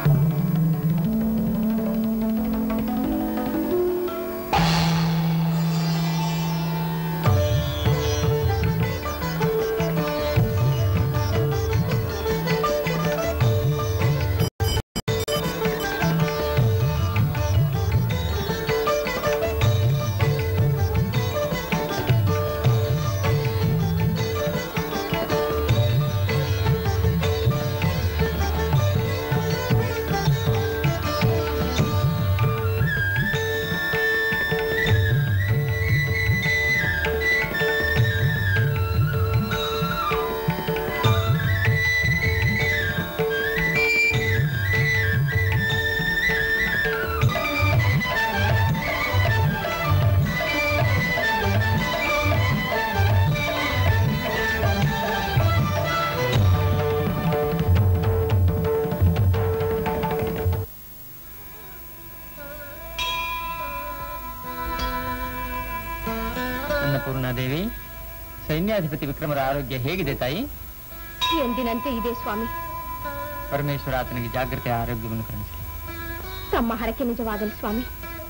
ಅನ್ನಪೂರ್ಣಾದೇವಿ ಸೈನ್ಯಾಧಿಪತಿ ವಿಕ್ರಮರ ಆರೋಗ್ಯ ಹೇಗಿದೆ ತಾಯಿ ಎಂದಿನಂತೆ ಇದೆ ಸ್ವಾಮಿ ಪರಮೇಶ್ವರ ಆತನಿಗೆ ಜಾಗ್ರತೆ ಆರೋಗ್ಯವನ್ನು ಕರುಣಿಸಿ ತಮ್ಮ ಹರಕೆ ನಿಜವಾಗಲಿ ಸ್ವಾಮಿ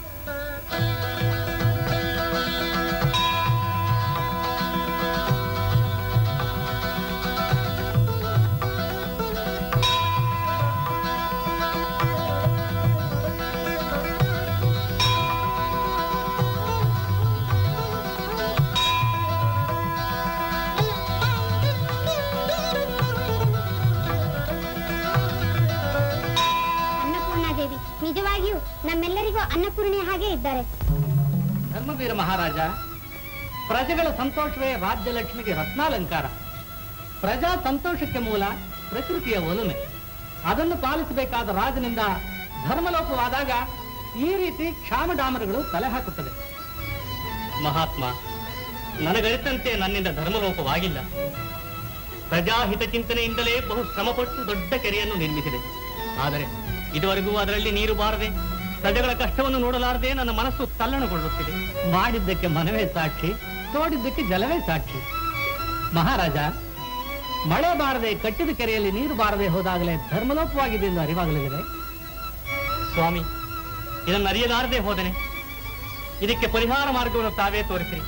ಅನ್ನಪೂರ್ಣಾದೇವಿ ನಿಜವಾಗಿಯೂ ನಮ್ಮೆಲ್ಲರಿಗೂ ಅನ್ನಪೂರ್ಣೆ ಹಾಗೆ ಇದ್ದಾರೆ ಧರ್ಮವೀರ ಮಹಾರಾಜ ಪ್ರಜೆಗಳ ಸಂತೋಷವೇ ರಾಜ್ಯಲಕ್ಷ್ಮಿಗೆ ರತ್ನಾಲಂಕಾರ ಪ್ರಜಾ ಸಂತೋಷಕ್ಕೆ ಮೂಲ ಪ್ರಕೃತಿಯ ಒಲುಮೆ ಅದನ್ನು ಪಾಲಿಸಬೇಕಾದ ರಾಜನಿಂದ ಧರ್ಮಲೋಪವಾದಾಗ ಈ ರೀತಿ ಕ್ಷಾಮಡಾಮರುಗಳು ತಲೆ ಹಾಕುತ್ತದೆ ಮಹಾತ್ಮ ನನಗರಿತಂತೆ ನನ್ನಿಂದ ಧರ್ಮಲೋಪವಾಗಿಲ್ಲ ಪ್ರಜಾಹಿತ ಚಿಂತನೆಯಿಂದಲೇ ಬಹು ಶ್ರಮಪಟ್ಟು ದೊಡ್ಡ ಕೆರೆಯನ್ನು ನಿರ್ಮಿಸಿದೆ ಆದರೆ ಇದುವರೆಗೂ ಅದರಲ್ಲಿ ನೀರು ಬಾರದೆ ಪ್ರಜೆಗಳ ಕಷ್ಟವನ್ನು ನೋಡಲಾರದೆ ನನ್ನ ಮನಸ್ಸು ತಲ್ಲಣಗೊಳ್ಳುತ್ತಿದೆ ಮಾಡಿದ್ದಕ್ಕೆ ಮನವೇ ಸಾಕ್ಷಿ ತೋಡಿದ್ದಕ್ಕೆ ಜಲವೇ ಸಾಕ್ಷಿ ಮಹಾರಾಜ ಮಳೆ ಬಾರದೆ ಕಟ್ಟಿದ ಕೆರೆಯಲ್ಲಿ ನೀರು ಬಾರದೆ ಹೋದಾಗಲೇ ಧರ್ಮಲೋಪವಾಗಿದೆ ಎಂದು ಅರಿವಾಗಲಿದೆ ಸ್ವಾಮಿ ಇದನ್ನು ಅರಿಯಲಾರದೆ ಹೋದನೆ ಇದಕ್ಕೆ ಪರಿಹಾರ ಮಾರ್ಗವನ್ನು ತಾವೇ ತೋರಿಸಿರಿ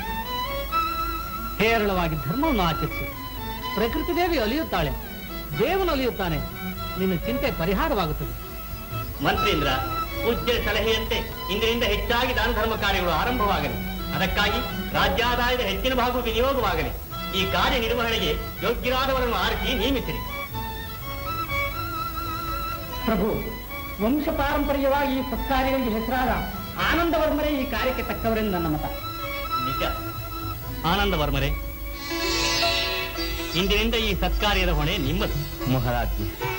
ಹೇರಳವಾಗಿ ಧರ್ಮವನ್ನು ಆಚರಿಸಿ ಪ್ರಕೃತಿ ದೇವಿ ಒಲಿಯುತ್ತಾಳೆ ದೇವನು ಒಲಿಯುತ್ತಾನೆ ನಿನ್ನ ಚಿಂತೆ ಪರಿಹಾರವಾಗುತ್ತದೆ ಮಂತ್ರೀಂದ್ರ ಪೂಜ್ಯ ಸಲಹೆಯಂತೆ ಇಂದಿನಿಂದ ಹೆಚ್ಚಾಗಿ ದಾನ ಧರ್ಮ ಕಾರ್ಯಗಳು ಆರಂಭವಾಗಲಿ ಅದಕ್ಕಾಗಿ ರಾಜ್ಯಾದಾಯದ ಹೆಚ್ಚಿನ ಭಾಗವು ವಿನಿಯೋಗವಾಗಲಿ ಈ ಕಾರ್ಯ ನಿರ್ವಹಣೆಗೆ ಯೋಗ್ಯರಾದವರನ್ನು ಆರಿಸಿ ನೇಮಿಸಿರಿ ಪ್ರಭು ವಂಶ ಪಾರಂಪರ್ಯವಾಗಿ ಈ ಸತ್ಕಾರ್ಯಗಳಿಗೆ ಹೆಸರಾದ ಆನಂದವರ್ಮರೇ ಈ ಕಾರ್ಯಕ್ಕೆ ತಕ್ಕವರೆಂದು ನನ್ನ ಮತ ನಿಜ ಆನಂದವರ್ಮರೇ ಇಂದಿನಿಂದ ಈ ಸತ್ಕಾರ್ಯದ ಹೊಣೆ ನಿಮ್ಮದು ಮಹಾರಾಜ್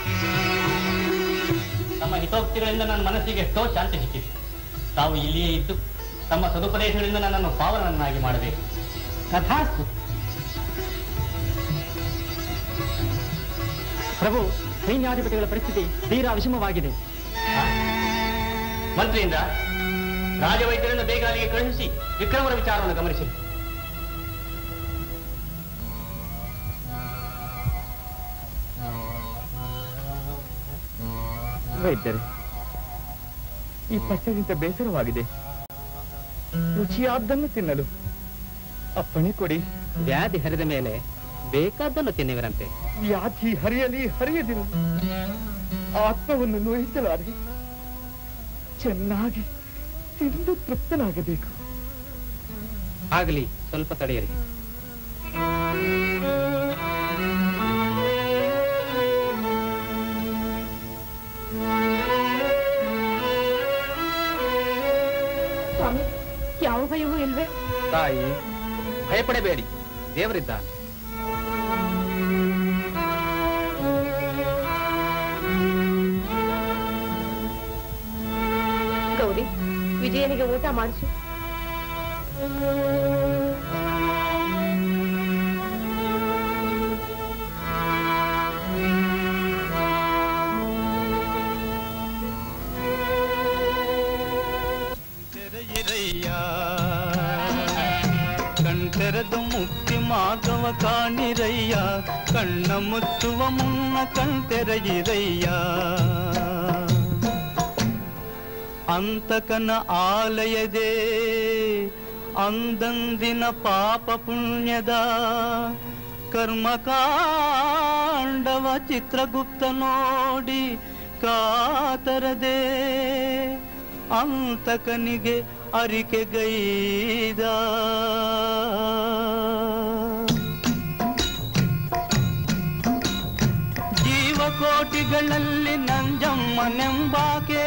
ತಮ್ಮ ಹಿತೋಕ್ತಿಗಳಿಂದ ನನ್ನ ಮನಸ್ಸಿಗೆ ಎಷ್ಟೋ ಶಾಂತಿ ಸಿಕ್ಕಿದೆ ತಾವು ಇಲ್ಲಿಯೇ ಇದ್ದು ತಮ್ಮ ಸದುಪದೇಶಗಳಿಂದ ನನ್ನನ್ನು ಪಾವನನ್ನಾಗಿ ಮಾಡಬೇಕು ಕಥಾಸ್ತು ಪ್ರಭು ಸೈನ್ಯಾಧಿಪತಿಗಳ ಪರಿಸ್ಥಿತಿ ತೀರಾ ವಿಷಮವಾಗಿದೆ ಮಂತ್ರಿಯಿಂದ ರಾಜವೈದ್ಯರನ್ನು ಬೇಗ ಅಲ್ಲಿಗೆ ಕಳುಹಿಸಿ ವಿಕ್ರಮರ ವಿಚಾರವನ್ನು ಗಮನಿಸಿ ವೈದ್ಯರೇ ಈ ಪಟ್ಟಗಿಂತ ಬೇಸರವಾಗಿದೆ ರುಚಿಯಾದ್ದನ್ನು ತಿನ್ನಲು ಅಪ್ಪಣೆ ಕೊಡಿ ವ್ಯಾಧಿ ಹರಿದ ಮೇಲೆ ಬೇಕಾದ್ದನ್ನು ತಿನ್ನುವಿರಂತೆ ವ್ಯಾಧಿ ಹರಿಯಲಿ ಹರಿಯದಿರು ಆತ್ಮವನ್ನು ನೋಯಿಸಲಾರೆ ಚೆನ್ನಾಗಿ ತಿಂದು ತೃಪ್ತನಾಗಬೇಕು ಆಗಲಿ ಸ್ವಲ್ಪ ತಡೆಯಿರಿ ಸ್ವಾಮಿ ಯಾವ ಭಯವೂ ಇಲ್ವೇ ತಾಯಿ ಭಯಪಡಬೇಡಿ ದೇವರಿದ್ದಾನೆ ಗೌರಿ ವಿಜಯನಿಗೆ ಊಟ ಮಾಡಿಸು ತೆರೆಯಿರಯ್ಯ ಕಣ್ತೆರೆದು ಮುಕ್ತಿ ಮಾರ್ಗವ ಕಾಣಿರಯ್ಯ ಕಣ್ಣ ಮುಚ್ಚುವ ಮುನ್ನ ಕಣ್ತೆರೆಯಿರಯ್ಯ ಅಂತಕನ ಆಲಯದೇ ಅಂದಂದಿನ ಪಾಪ ಪುಣ್ಯದ ಕರ್ಮಕಾಂಡವ ಚಿತ್ರಗುಪ್ತ ನೋಡಿ ಕಾತರದೆ ಅಂತಕನಿಗೆ ಅರಿಕೆಗೈದ ಜೀವಕೋಟಿಗಳಲ್ಲಿ ನಂಜಮ್ಮನೆಂಬಾಕೆ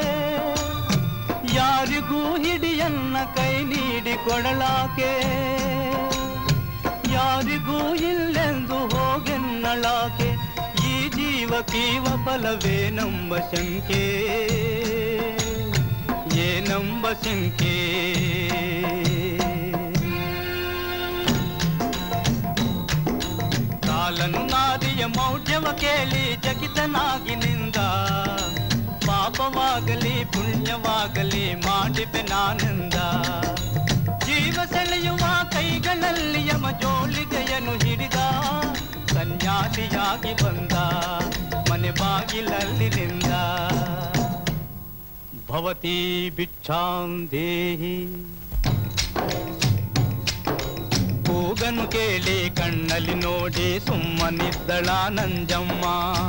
ಯಾರಿಗೂ ಹಿಡಿಯನ್ನ ಕೈ ನೀಡಿ ಕೊಡಲಾಕೆ ಯಾರಿಗೂ ಇಲ್ಲೆಂದು ಹೋಗೆನ್ನಳಾಕೆ ಈ ಜೀವ ಕೀವ ಫಲವೇನೆಂಬ ಶಂಕೆ ಏನೆಂಬ ಶಂಕೆ ಕಾಲನು ನಾರಿಯ ಮೌಢ್ಯವ ಕೇಳಿ ಜಗಿತನಾಗಿ ನಿಂದ ಪಾಪವಾಗಲಿ ಪುಣ್ಯವಾಗಲಿ ಮಾಡಿಬೆ ನಾನಿಂದ ಜೀವ ಸೆಳೆಯುವ ಕೈಗಳಲ್ಲಿ ಯಮ ಜೋಳಿಗೆಯನ್ನು ಹಿಡಿದ ಸನ್ಯಾಸಿಯಾಗಿ ಬಂದ ಮನೆ ಬಾಗಿಲಲ್ಲಿ ನಿಂದ ಭವತಿ ಭಿಕ್ಷಾಂ ದೇಹಿ ಕೂಗನು ಕೇಳಿ ಕಣ್ಣಲ್ಲಿ ನೋಡಿ ಸುಮ್ಮನಿದ್ದಳ ನಂಜಮ್ಮ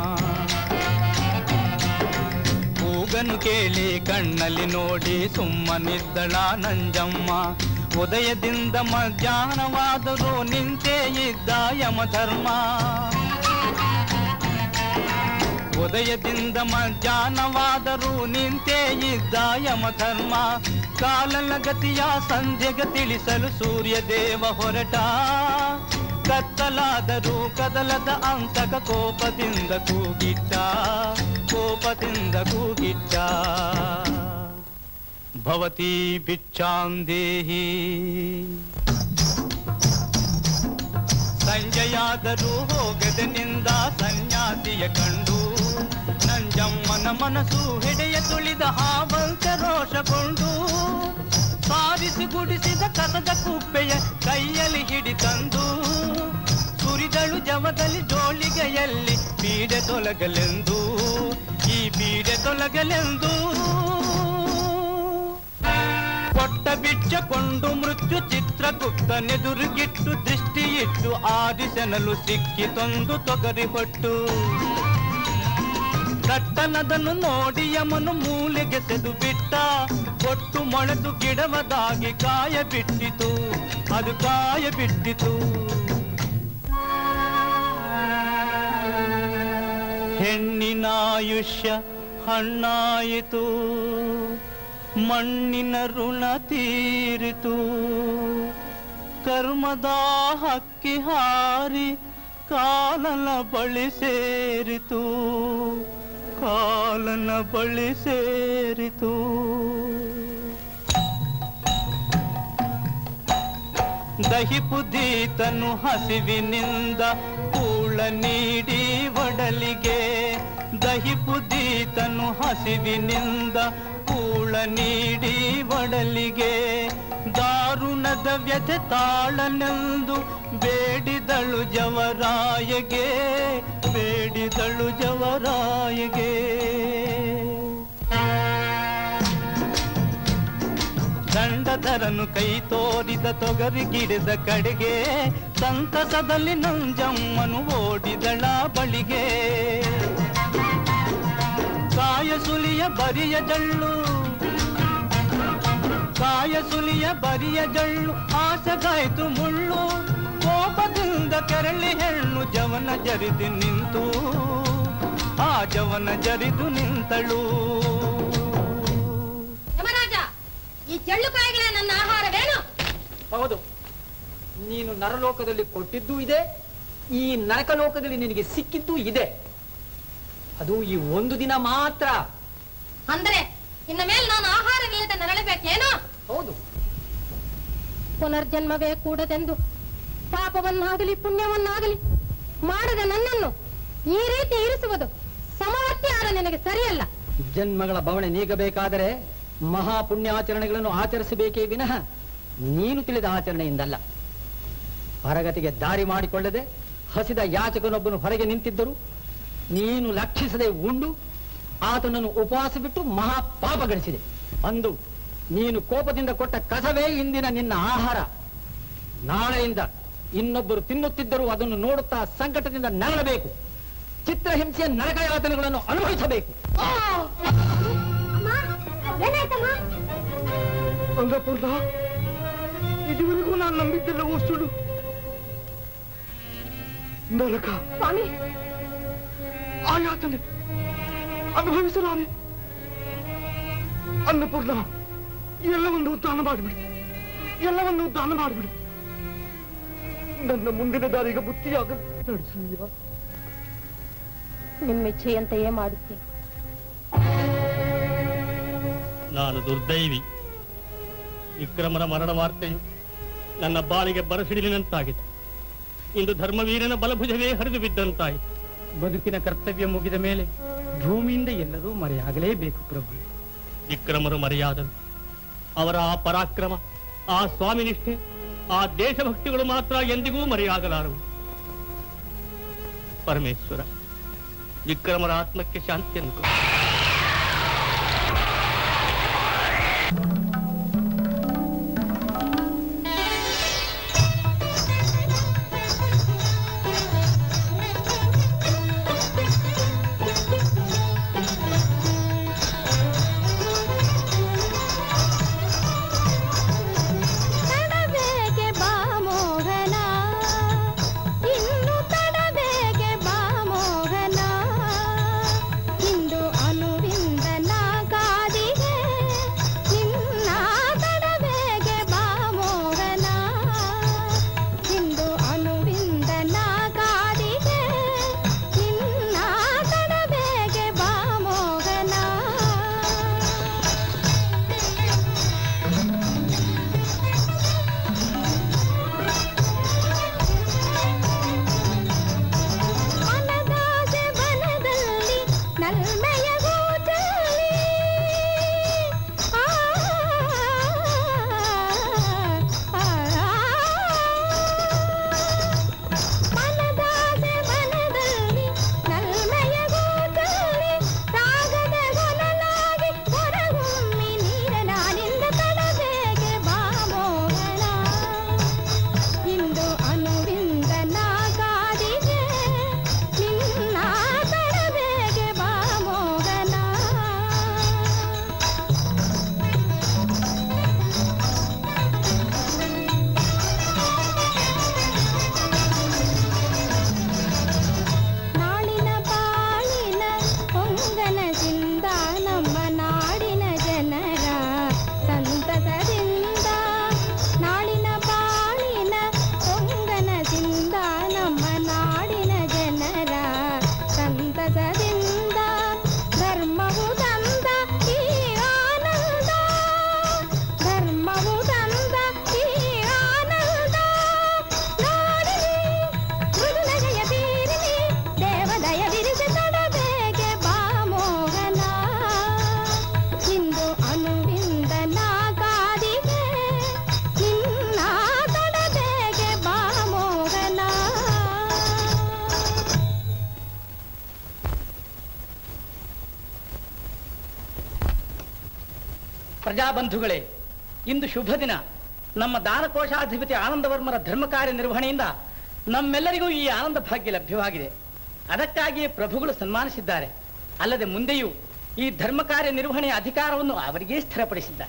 ಕೂಗನು ಕೇಳಿ ಕಣ್ಣಲ್ಲಿ ನೋಡಿ ಸುಮ್ಮನಿದ್ದಳ ನಂಜಮ್ಮ ಉದಯದಿಂದ ಮಧ್ಯಾಹ್ನವಾದರೂ ನಿಂತೇ ಇದ್ದ ಯಮಧರ್ಮ ಉದಯದಿಂದ ಮಧ್ಯಾಹ್ನವಾದರೂ ನಿಂತೇ ಇದ್ದ ಯಮಧರ್ಮ ಕಾಲನ ಗತಿಯ ಸಂಧ್ಯೆಗೆ ತಿಳಿಸಲು ಸೂರ್ಯ ದೇವ ಹೊರಟ ಕತ್ತಲಾದರೂ ಕದಲದ ಅಂತಕ ಕೋಪದಿಂದ ಕೂಗಿಟ್ಟ ಕೋಪದಿಂದ ಕೂಗಿಟ್ಟ ಭವತಿ ಭಿಕ್ಷಾಂ ದೇಹಿ ಸಂಜೆಯಾದರೂ ಹೋಗದನಿಂದ ಸನ್ಯಾಸಿಯ ಕಂಡು ನಂಜಮ್ಮನ ಮನಸ್ಸು ಹೆಡೆಯ ತುಳಿದ ಹಾವಂತ ರೋಷಗೊಂಡು ಸಾರಿಸಿ ಗುಡಿಸಿದ ಕಸದ ಕುಪ್ಪೆಯ ಕೈಯಲ್ಲಿ ಹಿಡಿತಂದು ಸುರಿದಳು ಜವದಲ್ಲಿ ಜೋಳಿಗೆಯಲ್ಲಿ ಪೀಡೆ ತೊಲಗಲೆಂದು ಈ ಪೀಡೆ ತೊಲಗಲೆಂದು ಕೊಟ್ಟ ಬಿಚ್ಚಕೊಂಡು ಮೃತ್ಯು ಚಿತ್ರಗುಪ್ತನೆದುರುಗಿಟ್ಟು ದೃಷ್ಟಿಯಿಟ್ಟು ಆದಿಸೆನಲು ಸಿಕ್ಕಿತೊಂದು ತೊಗರಿ ಹೊಟ್ಟು ದಟ್ಟನದನ್ನು ನೋಡಿ ಯಮನು ಮೂಲೆಗೆ ಸೆದು ಬಿಟ್ಟ ಒಟ್ಟು ಮೊಳೆದು ಗಿಡವದಾಗಿ ಕಾಯ ಬಿಟ್ಟಿತು ಅದು ಕಾಯ ಬಿಟ್ಟಿತು ಹೆಣ್ಣಿನಾಯುಷ್ಯ ಹಣ್ಣಾಯಿತು ಮಣ್ಣಿನ ಋಣ ತೀರಿತು ಕರ್ಮದ ಹಕ್ಕಿ ಹಾರಿ ಕಾಲನ ಬಳಿ ಸೇರಿತು ಕಾಲನ ಬಳಿ ಸೇರಿತು ದಹಿಪುದೀತನು ಹಸಿವಿನಿಂದ ಕೂಳ ನೀಡಿ ಒಡಲಿಗೆ ದಹಿಪುದೀತನು ಹಸಿವಿನಿಂದ ಕೂಳ ನೀಡಿ ಒಡಲಿಗೆ ದಾರುಣದ ವ್ಯಥೆ ತಾಳನೆಂದು ಬೇಡಿದಳು ಜವರಾಯಗೆ ಬೇಡಿದಳು ಜವರಾಯಗೆ ದಂಡಧರನು ಕೈ ತೋರಿದ ತೊಗರಿ ಗಿಡದ ಕಡೆಗೆ ಸಂತಸದಲ್ಲಿ ನಂಜಮ್ಮನು ಓಡಿದಳ ಬಳಿಗೆ ಕಾಯಸುಲಿಯ ಬರಿಯ ಜಳ್ಳು ಕಾಯಸುಲಿಯ ಬರಿಯ ಜಳ್ಳು ಆಸಗಾಯ್ತು ಮುಳ್ಳು ಕೋಪದಿಂದ ಕೆರಳಿ ಹೆಣ್ಣು ಜವನ ಜರಿದು ನಿಂತು ಆ ಜವನ ಜರಿದು ನಿಂತಳು ಯಮರಾಜ ಈ ಚೆಳ್ಳುಕಾಯಿಗಳೇ ನನ್ನ ಆಹಾರವೇನು ಹೌದು ನೀನು ನರಲೋಕದಲ್ಲಿ ಕೊಟ್ಟಿದ್ದೂ ಇದೆ ಈ ನರಕಲೋಕದಲ್ಲಿ ನಿನಗೆ ಸಿಕ್ಕಿದ್ದೂ ಇದೆ ಅದು ಈ ಒಂದು ದಿನ ಮಾತ್ರ ಅಂದ್ರೆ ಇನ್ನ ಮೇಲೆ ನಾನು ಆಹಾರವಿಲ್ಲದೆ ನರಳಬೇಕೇನು ಹೌದು ಪುನರ್ಜನ್ಮವೇ ಕೂಡದೆಂದು ಪಾಪವನ್ನಾಗಲಿ ಪುಣ್ಯವನ್ನಾಗಲಿ ಮಾಡದ ನನ್ನನ್ನು ಈ ರೀತಿ ಇರಿಸುವುದು ಸಮವರ್ತಿಯಾದ ನಿನಗೆ ಸರಿಯಲ್ಲ ಜನ್ಮಗಳ ಬವಣೆ ನೀಗಬೇಕಾದರೆ ಮಹಾ ಪುಣ್ಯಾಚರಣೆಗಳನ್ನು ಆಚರಿಸಬೇಕೇ ವಿನಃ ನೀನು ತಿಳಿದ ಆಚರಣೆಯಿಂದಲ್ಲ ಹೊರಗತಿಗೆ ದಾರಿ ಮಾಡಿಕೊಳ್ಳದೆ ಹಸಿದ ಯಾಚಕನೊಬ್ಬನು ಹೊರಗೆ ನಿಂತಿದ್ದರು ನೀನು ಲಕ್ಷಿಸದೆ ಉಂಡು ಆತನನ್ನು ಉಪವಾಸ ಬಿಟ್ಟು ಮಹಾ ಪಾಪ ಗಳಿಸಿದೆ ಅಂದು ನೀನು ಕೋಪದಿಂದ ಕೊಟ್ಟ ಕಸವೇ ಇಂದಿನ ನಿನ್ನ ಆಹಾರ ನಾಳೆಯಿಂದ ಇನ್ನೊಬ್ಬರು ತಿನ್ನುತ್ತಿದ್ದರೂ ಅದನ್ನು ನೋಡುತ್ತಾ ಸಂಕಟದಿಂದ ನರಳಬೇಕು ಚಿತ್ರಹಿಂಸೆಯ ನರಕ ಯಾತನೆಗಳನ್ನು ಅನುಭವಿಸಬೇಕು ಅಮ್ಮ ಏನಾಯ್ತಮ್ಮ ಅಂಗಪೂರ್ಣ ಇದುವರೆಗೂ ನಾನು ನಂಬಿದ್ದೆಲ್ಲವೂ ಸುಳ್ಳು ನರಕ ಸ್ವಾಮಿ ಆಯಾತನೆ ಅನುಭವಿಸಲಾರೆ ಅನ್ನಪೂರ್ಣ ಎಲ್ಲವನ್ನು ದಾನ ಮಾಡಿಬಿಡು ಎಲ್ಲವನ್ನು ದಾನ ಮಾಡಿಬಿಡು ನನ್ನ ಮುಂದಿನ ದಾರಿಗೆ ಬುತ್ತಿಯಾಗ ನಡೆಸಲಿಲ್ಲ ನಿಮ್ಮ ಇಚ್ಛೆಯಂತೆಯೇ ಮಾಡುತ್ತೇನೆ ನಾನು ದುರ್ದೈವಿ ವಿಕ್ರಮನ ಮರಣ ವಾರ್ತೆಯು ನನ್ನ ಬಾಳಿಗೆ ಬರಸಿಡಿಲಿನಂತಾಗಿದೆ ಇಂದು ಧರ್ಮವೀರನ ಬಲಭುಜವೇ ಹರಿದು ಬಿದ್ದಂತಾಯಿತು ಬದುಕಿನ ಕರ್ತವ್ಯ ಮುಗಿದ ಮೇಲೆ ಭೂಮಿಯಿಂದ ಎಲ್ಲರೂ ಮರೆಯಾಗಲೇಬೇಕು ಪ್ರಭು ವಿಕ್ರಮರು ಮರೆಯಾದರು ಅವರ ಆ ಪರಾಕ್ರಮ ಆ ಸ್ವಾಮಿನಿಷ್ಠೆ ಆ ದೇಶಭಕ್ತಿಗಳು ಮಾತ್ರ ಎಂದಿಗೂ ಮರೆಯಾಗಲಾರವು ಪರಮೇಶ್ವರ ವಿಕ್ರಮರ ಆತ್ಮಕ್ಕೆ ಶಾಂತಿಯನ್ನು ಕೊಡು. ತಡಬೇಕೆ ಬಾ ಮೋಹನ ಇನ್ನು ತಡಬೇಕೆ ಬಾ ಮೋಹನ ಇಂದು ಅನುವಿಂದನ ಕಾದಿಗೆ ನಿನ್ನ ತಡಬೇಕೆ ಬಾ ಮೋಹನ ಇಂದು ಅನುವಿಂದನ ಕಾದಿಗೆ ನಿನ್ನ ತಡಬೇಕೆ ಬಾ ಮೋಹನ ಮನದಾಸೆ ಬನದಲ್ಲಿ ನಲ್ಮೆಯ ಗೂಟಲ್ಲಿ ಆ, ಆ, ಆ. ಮನದಾಸೆ ಬನದಲ್ಲಿ ನಲ್ಮೆಯ ಗೂಟಲ್ಲಿ ಸಾಗದ ಗೊಲಲಾಗಿ ಹೊರಗುಮ್ಮಿ ನೀರನಾನಿಂದ ತಡಬೇಗೆ ಬಾ ಮೋಹನ ಇಂದು ಅನುವಿಂದನ ಕಾದಿಗೆ ನಿನ್ನ ತಡಬೇಗೆ ಬಾ ಮೋಹನ ನಾಳಿನ ಬಾಳಿನ ಹೊಂಗನದಿಂದ ನಮ್ಮ ನಾಡಿನ ಜನರ ಸಂತಸದಿಂದ ನಾಳಿನ ಬಾಳಿನ ಹೊಂಗನದಿಂದ ನಮ್ಮ ನಾಡಿನ ಜನರ ಸಂತಸದಿಂದ ಧರ್ಮವು ತಂದ ಈ ಆನಂದ ಧರ್ಮವು ತಂದ ಈ ಆನಂದ ನೋಡಿರಿ ಮೃದುನಗೆಯ ಬೀರಿನಿ ದೇವದಯ ಬಿರಿಸಿ ತಡಬೇಗೆ ಬಾ ಮೋಹನ ಇಂದು ಅನುವಿಂದನ ಕಾದಿಗೆ ನಿನ್ನ ತಡಬೇಗೆ ಬಾ ಮೋಹನ ಪ್ರಜಾಬಂಧುಗಳೇ ಇಂದು ಶುಭ ದಿನ ನಮ್ಮ ದಾನಕೋಶಾಧಿಪತಿ ಆನಂದವರ್ಮರ ಧರ್ಮ ಕಾರ್ಯ ನಿರ್ವಹಣೆಯಿಂದ ನಮ್ಮೆಲ್ಲರಿಗೂ ಈ ಆನಂದ ಭಾಗ್ಯ ಲಭ್ಯವಾಗಿದೆ ಅದಕ್ಕಾಗಿಯೇ ಪ್ರಭುಗಳು ಸನ್ಮಾನಿಸಿದ್ದಾರೆ ಅಲ್ಲದೆ ಮುಂದೆಯೂ ಈ ಧರ್ಮ ಕಾರ್ಯ ನಿರ್ವಹಣೆಯ ಅಧಿಕಾರವನ್ನು ಅವರಿಗೇ ಸ್ಥಿರಪಡಿಸಿದ್ದಾರೆ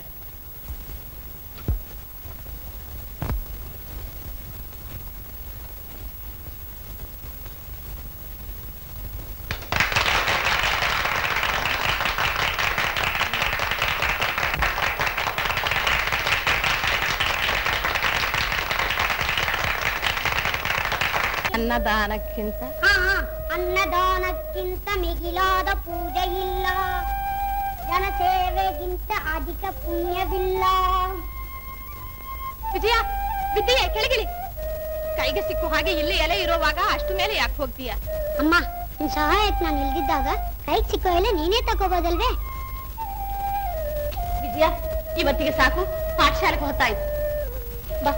ಅನ್ನದಾನಕ್ಕಿಂತ ಹಾ ಹಾ ಅನ್ನದಾನಕ್ಕಿಂತ ಮಿಗಿಲಾದ ಪೂಜೆ ಇಲ್ಲ ಜನಸೇವೆಗಿಂತ ಅಧಿಕ ಪುಣ್ಯವಿಲ್ಲ ವಿಜಯ ವಿದ್ಯೆ ಕೆಳಗಿಳಿ ಕೈಗೆ ಸಿಕ್ಕು ಹಾಗೆ ಇಲ್ಲಿ ಎಲೆ ಇರುವಾಗ ಅಷ್ಟು ಮೇಲೆ ಯಾಕೆ ಹೋಗ್ತೀಯ ಅಮ್ಮ ನಿನ್ ಸಹಾಯಕ್ಕೆ ನಾನು ಇಲ್ದಿದ್ದಾಗ ಕೈಗೆ ಸಿಕ್ಕೋ ಎಲ್ಲ ನೀನೇ ತಗೋಬೋದಲ್ವೇ ವಿಜಯ ಇವತ್ತಿಗೆ ಸಾಕು ಪಾಠಶಾಲೆಗೆ ಹೊತ್ತಾಯ್ತು ಬಾ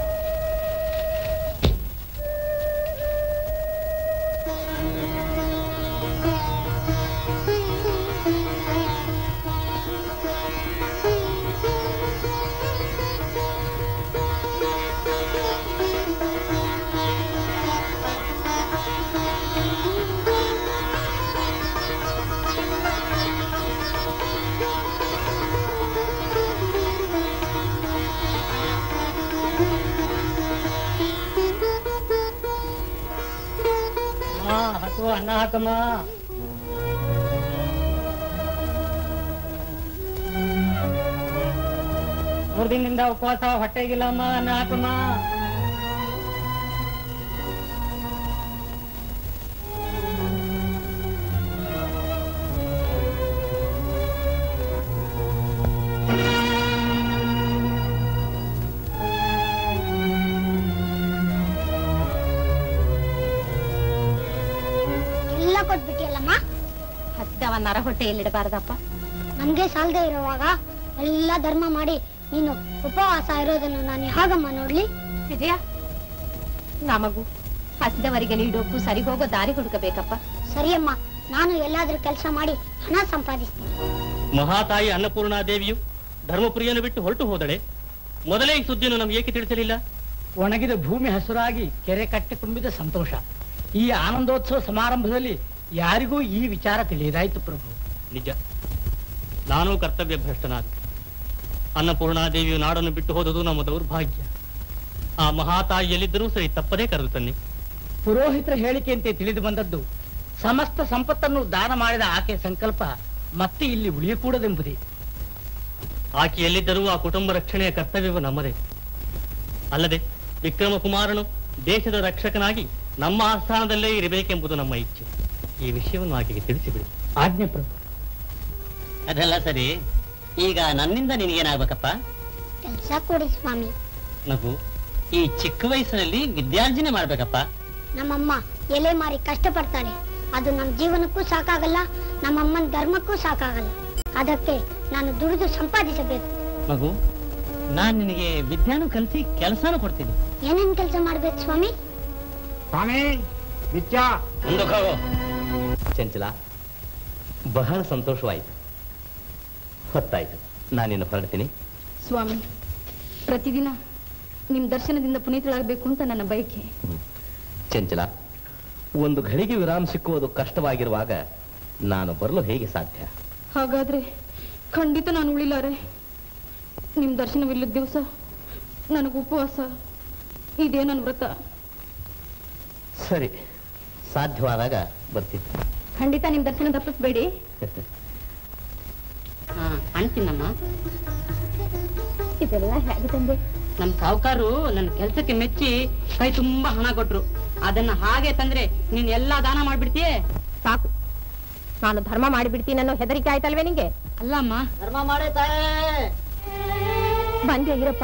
ಅನ್ನ ಹಾಕಮ್ಮ ಮೂರ್ ದಿನದಿಂದ ಉಪವಾಸ ಹೊಟ್ಟೆಗಿಲ್ಲಮ್ಮ ಅನ್ನ ಹಾಕಮ್ಮ ಎಲ್ಲ ಕೊಟ್ಬಿಟ್ಟಿಯಲ್ಲಮ್ಮ ಹದ್ದವ ನರ ಹೊಟ್ಟೆಯಲ್ಲಿಡಬಾರ್ದಪ್ಪ ನನ್ಗೆ ಸಾಲದೆ ಇರುವಾಗ ಎಲ್ಲ ಧರ್ಮ ಮಾಡಿ ನೀನು ಉಪವಾಸ ಇರೋದನ್ನು ನಾನು ಹೇಗಮ್ಮ ನೋಡ್ಲಿ ವಿಜಯ ನಮಗೂ ಹಸಿದವರಿಗೆ ನೀಡೋಕ್ಕೂ ಸರಿ ಹೋಗೋ ದಾರಿ ಹುಡುಕಬೇಕಪ್ಪ ಸರಿಯಮ್ಮ ನಾನು ಎಲ್ಲಾದ್ರೂ ಕೆಲಸ ಮಾಡಿ ಹಣ ಸಂಪಾದಿಸ್ತೀನಿ ಮಹಾತಾಯಿ ಅನ್ನಪೂರ್ಣಾದೇವಿಯು ಧರ್ಮಪುರಿಯನ್ನು ಬಿಟ್ಟು ಹೊರಟು ಹೋದಳೆ ಮೊದಲೇ ಈ ಸುದ್ದಿಯನ್ನು ನಮ್ಗೆ ಏಕೆ ತಿಳಿಸಲಿಲ್ಲ ಒಣಗಿದ ಭೂಮಿ ಹಸುರಾಗಿ ಕೆರೆ ಕಟ್ಟೆ ತುಂಬಿದ ಸಂತೋಷ ಈ ಆನಂದೋತ್ಸವ ಸಮಾರಂಭದಲ್ಲಿ ಯಾರಿಗೂ ಈ ವಿಚಾರ ತಿಳಿಯದಾಯ್ತು ಪ್ರಭು ನಿಜ ನಾನೂ ಕರ್ತವ್ಯ ಭ್ರಷ್ಟನಾದ ಅನ್ನಪೂರ್ಣಾದೇವಿಯು ನಾಡನ್ನು ಬಿಟ್ಟು ಹೋದುದು ನಮ್ಮ ದೌರ್ಭಾಗ್ಯ ಆ ಮಹಾತಾಯಿ ಎಲ್ಲಿದ್ದರೂ ಸರಿ ತಪ್ಪದೇ ಕರೆದು ತನ್ನಿ ಪುರೋಹಿತರ ಹೇಳಿಕೆಯಂತೆ ತಿಳಿದು ಬಂದದ್ದು ಸಮಸ್ತ ಸಂಪತ್ತನ್ನು ದಾನ ಮಾಡಿದ ಆಕೆ ಸಂಕಲ್ಪ ಮತ್ತೆ ಇಲ್ಲಿ ಉಳಿಯಕೂಡದೆಂಬುದೇ ಆಕೆ ಎಲ್ಲಿದ್ದರೂ ಆ ಕುಟುಂಬ ರಕ್ಷಣೆಯ ಕರ್ತವ್ಯವು ನಮ್ಮದೇ ಅಲ್ಲದೆ ವಿಕ್ರಮ ಕುಮಾರನು ದೇಶದ ರಕ್ಷಕನಾಗಿ ನಮ್ಮ ಆಸ್ಥಾನದಲ್ಲೇ ಇರಬೇಕೆಂಬುದು ನಮ್ಮ ಇಚ್ಛೆ ಈ ವಿಷಯವನ್ನು ಆಕೆಗೆ ತಿಳಿಸಿಬಿಡಿ ಆಜ್ಞೆ ಪ್ರಭು ಅದೆಲ್ಲ ಸರಿ ಈಗ ನನ್ನಿಂದ ನಿನಗೇನಾಗ್ಬೇಕಪ್ಪ ಕೆಲಸ ಕೊಡಿ ಸ್ವಾಮಿ ಮಗು ಈ ಚಿಕ್ಕ ವಯಸ್ಸಿನಲ್ಲಿ ವಿದ್ಯಾರ್ಜನೆ ಮಾಡ್ಬೇಕಪ್ಪ ನಮ್ಮಮ್ಮ ಎಲೆ ಮಾರಿ ಕಷ್ಟಪಡ್ತಾಳೆ ಅದು ನಮ್ಮ ಜೀವನಕ್ಕೂ ಸಾಕಾಗಲ್ಲ ನಮ್ಮಮ್ಮನ ಧರ್ಮಕ್ಕೂ ಸಾಕಾಗಲ್ಲ ಅದಕ್ಕೆ ನಾನು ದುಡಿದು ಸಂಪಾದಿಸಬೇಕು ಮಗು ನಾನ್ ನಿನಗೆ ವಿದ್ಯಾನು ಕಲಿಸಿ ಕೆಲಸನೂ ಕೊಡ್ತೀನಿ ಏನೇನ್ ಕೆಲಸ ಮಾಡ್ಬೇಕು ಸ್ವಾಮಿ ಸ್ವಾಮಿ ನಿತ್ಯ ಮುಂದಕ್ಕೆ ಹೋಗು ಚಂಚಲ ಬಹಳ ಸಂತೋಷವಾಯಿತು ಹೊತ್ತಾಯ್ತು ನಾನಿನ್ನು ಹೊರಡ್ತೀನಿ ಸ್ವಾಮಿ ಪ್ರತಿದಿನ ನಿಮ್ ದರ್ಶನದಿಂದ ಪುನೀತಳಾಗಬೇಕು ಅಂತ ನನ್ನ ಬಯಕೆ ಚಂಚಲ ಒಂದು ಘಳಿಗೆ ವಿರಾಮ ಸಿಕ್ಕುವುದು ಕಷ್ಟವಾಗಿರುವಾಗ ನಾನು ಬರಲು ಹೇಗೆ ಸಾಧ್ಯ ಹಾಗಾದ್ರೆ ಖಂಡಿತ ನಾನು ಉಳಿಲಾರೆ ನಿಮ್ ದರ್ಶನವಿಲ್ಲದ ದಿವಸ ನನಗೆ ಉಪವಾಸ ಇದೇ ನನ್ನ ವ್ರತ ಸರಿ ಸಾಧ್ಯವಾದಾಗ ಬರ್ತೀನಿ ಖಂಡಿತ ನಿಮ್ ದರ್ಶನ ತಪ್ಪಿಸ್ಬೇಡಿ ಹಾ ಕಾಣ್ತೀನಮ್ಮ ಇದೆಲ್ಲ ಹೇಗೆ ತಂದೆ ನಮ್ ಸಾವುಕಾರರು ನನ್ನ ಕೆಲಸಕ್ಕೆ ಮೆಚ್ಚಿ ಕೈ ತುಂಬಾ ಹಣ ಕೊಟ್ರು ಅದನ್ನ ಹಾಗೆ ತಂದ್ರೆ ನೀನ್ ಎಲ್ಲಾ ದಾನ ಮಾಡ್ಬಿಡ್ತೀಯೇ ಸಾಕು ನಾನು ಧರ್ಮ ಮಾಡಿಬಿಡ್ತೀನಿ ಅನ್ನೋ ಹೆದರಿಕೆ ಆಯ್ತಲ್ವೇ ನಿಂಗೆ ಅಲ್ಲಮ್ಮ ಧರ್ಮ ಮಾಡೇ ತಾಯೇ ಬಂದೆ ಇರಪ್ಪ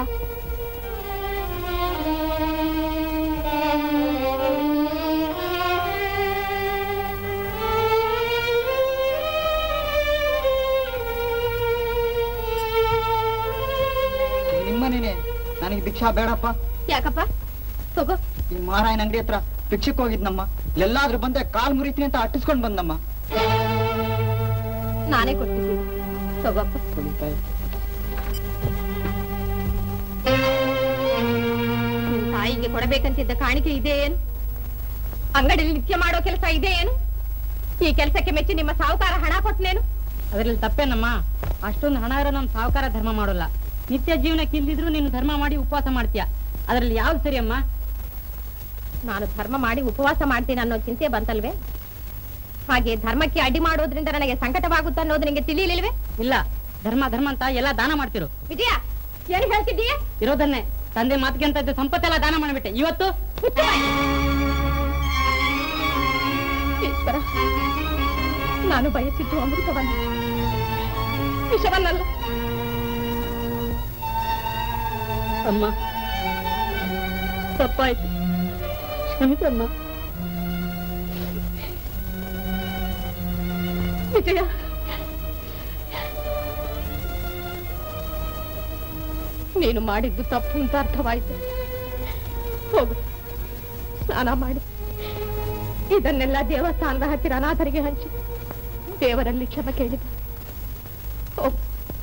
ನಿಮ್ಮನೇನೆ ನನಗೆ ಭಿಕ್ಷಾ ಬೇಡಪ್ಪ ಯಾಕಪ್ಪ ತಗೋ ಈ ಮಾರಾಯನ ಅಂಗಡಿ ಹತ್ರ ಭಿಕ್ಷಕ್ಕೆ ಹೋಗಿದ್ನಮ್ಮ ಎಲ್ಲಾದ್ರೂ ಬಂದೆ ಕಾಲ್ ಮುರಿತೀನಿ ಅಂತ ಅಟ್ಟಿಸ್ಕೊಂಡ್ ಬಂದಮ್ಮ ನಾನೇ ಕೊಟ್ಟಿದ್ದೀನಿ ತಗೋಪ್ಪ ನಿಮ್ ತಾಯಿಗೆ ಕೊಡಬೇಕಂತಿದ್ದ ಕಾಣಿಕೆ ಇದೆ ಏನು ಅಂಗಡಿಯಲ್ಲಿ ನಿತ್ಯ ಮಾಡೋ ಕೆಲಸ ಇದೆ ಏನು ಈ ಕೆಲಸಕ್ಕೆ ಮೆಚ್ಚಿ ನಿಮ್ಮ ಸಾಹುಕಾರ ಹಣ ಕೊಟ್ನೇನು ಅದ್ರಲ್ಲಿ ತಪ್ಪೇನಮ್ಮ ಅಷ್ಟೊಂದು ಹಣ ಇರೋ ನಮ್ ಸಾವುಕಾರ ಧರ್ಮ ಮಾಡೋಲ್ಲ ನಿತ್ಯ ಜೀವನಕ್ಕೆ ಇಲ್ದಿದ್ರು ನೀನು ಧರ್ಮ ಮಾಡಿ ಉಪವಾಸ ಮಾಡ್ತೀಯ ಅದ್ರಲ್ಲಿ ಯಾವ್ದು ಸರಿ ಅಮ್ಮ ನಾನು ಧರ್ಮ ಮಾಡಿ ಉಪವಾಸ ಮಾಡ್ತೀನಿ ಅನ್ನೋ ಚಿಂತೆ ಬಂತಲ್ವೇ ಹಾಗೆ ಧರ್ಮಕ್ಕೆ ಅಡ್ಡಿ ಮಾಡೋದ್ರಿಂದ ನನಗೆ ಸಂಕಟವಾಗುತ್ತೆ ಅನ್ನೋದು ನಿಮಗೆ ತಿಳಿಲಿಲ್ವೇ ಇಲ್ಲ ಧರ್ಮ ಧರ್ಮ ಅಂತ ಎಲ್ಲ ದಾನ ಮಾಡ್ತಿರು ವಿಜಯ ಏನು ಹೇಳ್ತಿದ್ದೀಯ ಇರೋದನ್ನೇ ತಂದೆ ಮಾತಿಗೆ ಅಂತ ಇದ್ದ ಸಂಪತ್ತೆಲ್ಲ ದಾನ ಮಾಡ್ಬಿಟ್ಟೆ ಇವತ್ತು ಈಶ್ವರ ನಾನು ಬಯಸಿದ್ದು ಅಮೃತವನ್ನ ವಿಷವನ್ನಲ್ಲ ಅಮ್ಮ ತಪ್ಪಾಯ್ತು ಕ್ಷಮಿಸಮ್ಮ ವಿಜಯ ನೀನು ಮಾಡಿದ್ದು ತಪ್ಪು ಅಂತ ಅರ್ಥವಾಯ್ತು ಹೋಗು ಸ್ನಾನ ಮಾಡಿ ಇದನ್ನೆಲ್ಲ ದೇವಸ್ಥಾನದ ಹತ್ತಿರ ಅನಾಥರಿಗೆ ಹಂಚಿ ದೇವರಲ್ಲಿ ಕ್ಷಮೆ ಕೇಳಿದ ಹೋಗು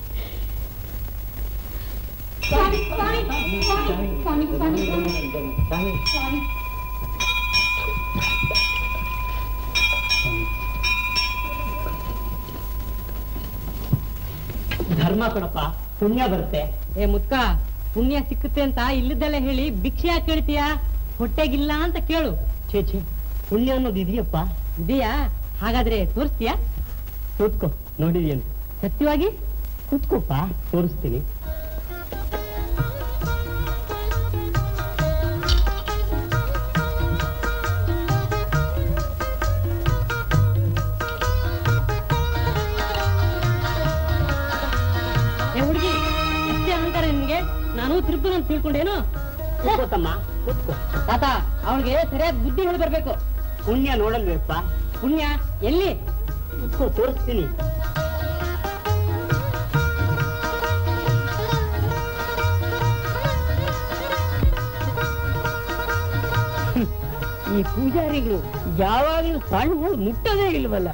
ಧರ್ಮ ಕೊಡಪ್ಪ ಪುಣ್ಯ ಬರುತ್ತೆ ಏ ಮುದ್ಕ ಪುಣ್ಯ ಸಿಕ್ಕುತ್ತೆ ಅಂತ ಇಲ್ಲದೆಲ್ಲ ಹೇಳಿ ಭಿಕ್ಷೆ ಯಾಕೆ ಕೇಳ್ತೀಯ ಹೊಟ್ಟೆಗಿಲ್ಲ ಅಂತ ಕೇಳು ಛೇ ಛೇ ಪುಣ್ಯ ಅನ್ನೋದು ಇದೆಯಪ್ಪ ಇದೆಯಾ ಹಾಗಾದ್ರೆ ತೋರಿಸ್ತೀಯಾ ಕೂತ್ಕೋ ನೋಡಿದೀಯಂತ ಸತ್ಯವಾಗಿ ಕೂತ್ಕೋಪ್ಪ ತೋರಿಸ್ತೀನಿ ಏ ಹುಡುಗಿ ಎಷ್ಟೇ ಅಹಂಕಾರ ನಿನ್ಗೆ ನಾನು ತಿರುಪತಿ ಅಂತ ತಿಳ್ಕೊಂಡೇನು ಕೂತ್ಕೋತಮ್ಮ ಕೂತ್ಕೋ ತಾತ ಅವಳಿಗೆ ಸರಿಯಾದ ಬುದ್ಧಿ ಹೇಳಿ ಬರ್ಬೇಕು ಪುಣ್ಯ ನೋಡಲ್ವೇಪ್ಪ ಪುಣ್ಯ ಎಲ್ಲಿ ಕೂತ್ಕೋ ತೋರಿಸ್ತೀನಿ ಹ್ಮ್. ಈ ಪೂಜಾರಿಗಳು ಯಾವಾಗಲೂ ಸಣ್ಣ ಹುಳು ಮುಟ್ಟೋದೇ ಇಲ್ವಲ್ಲ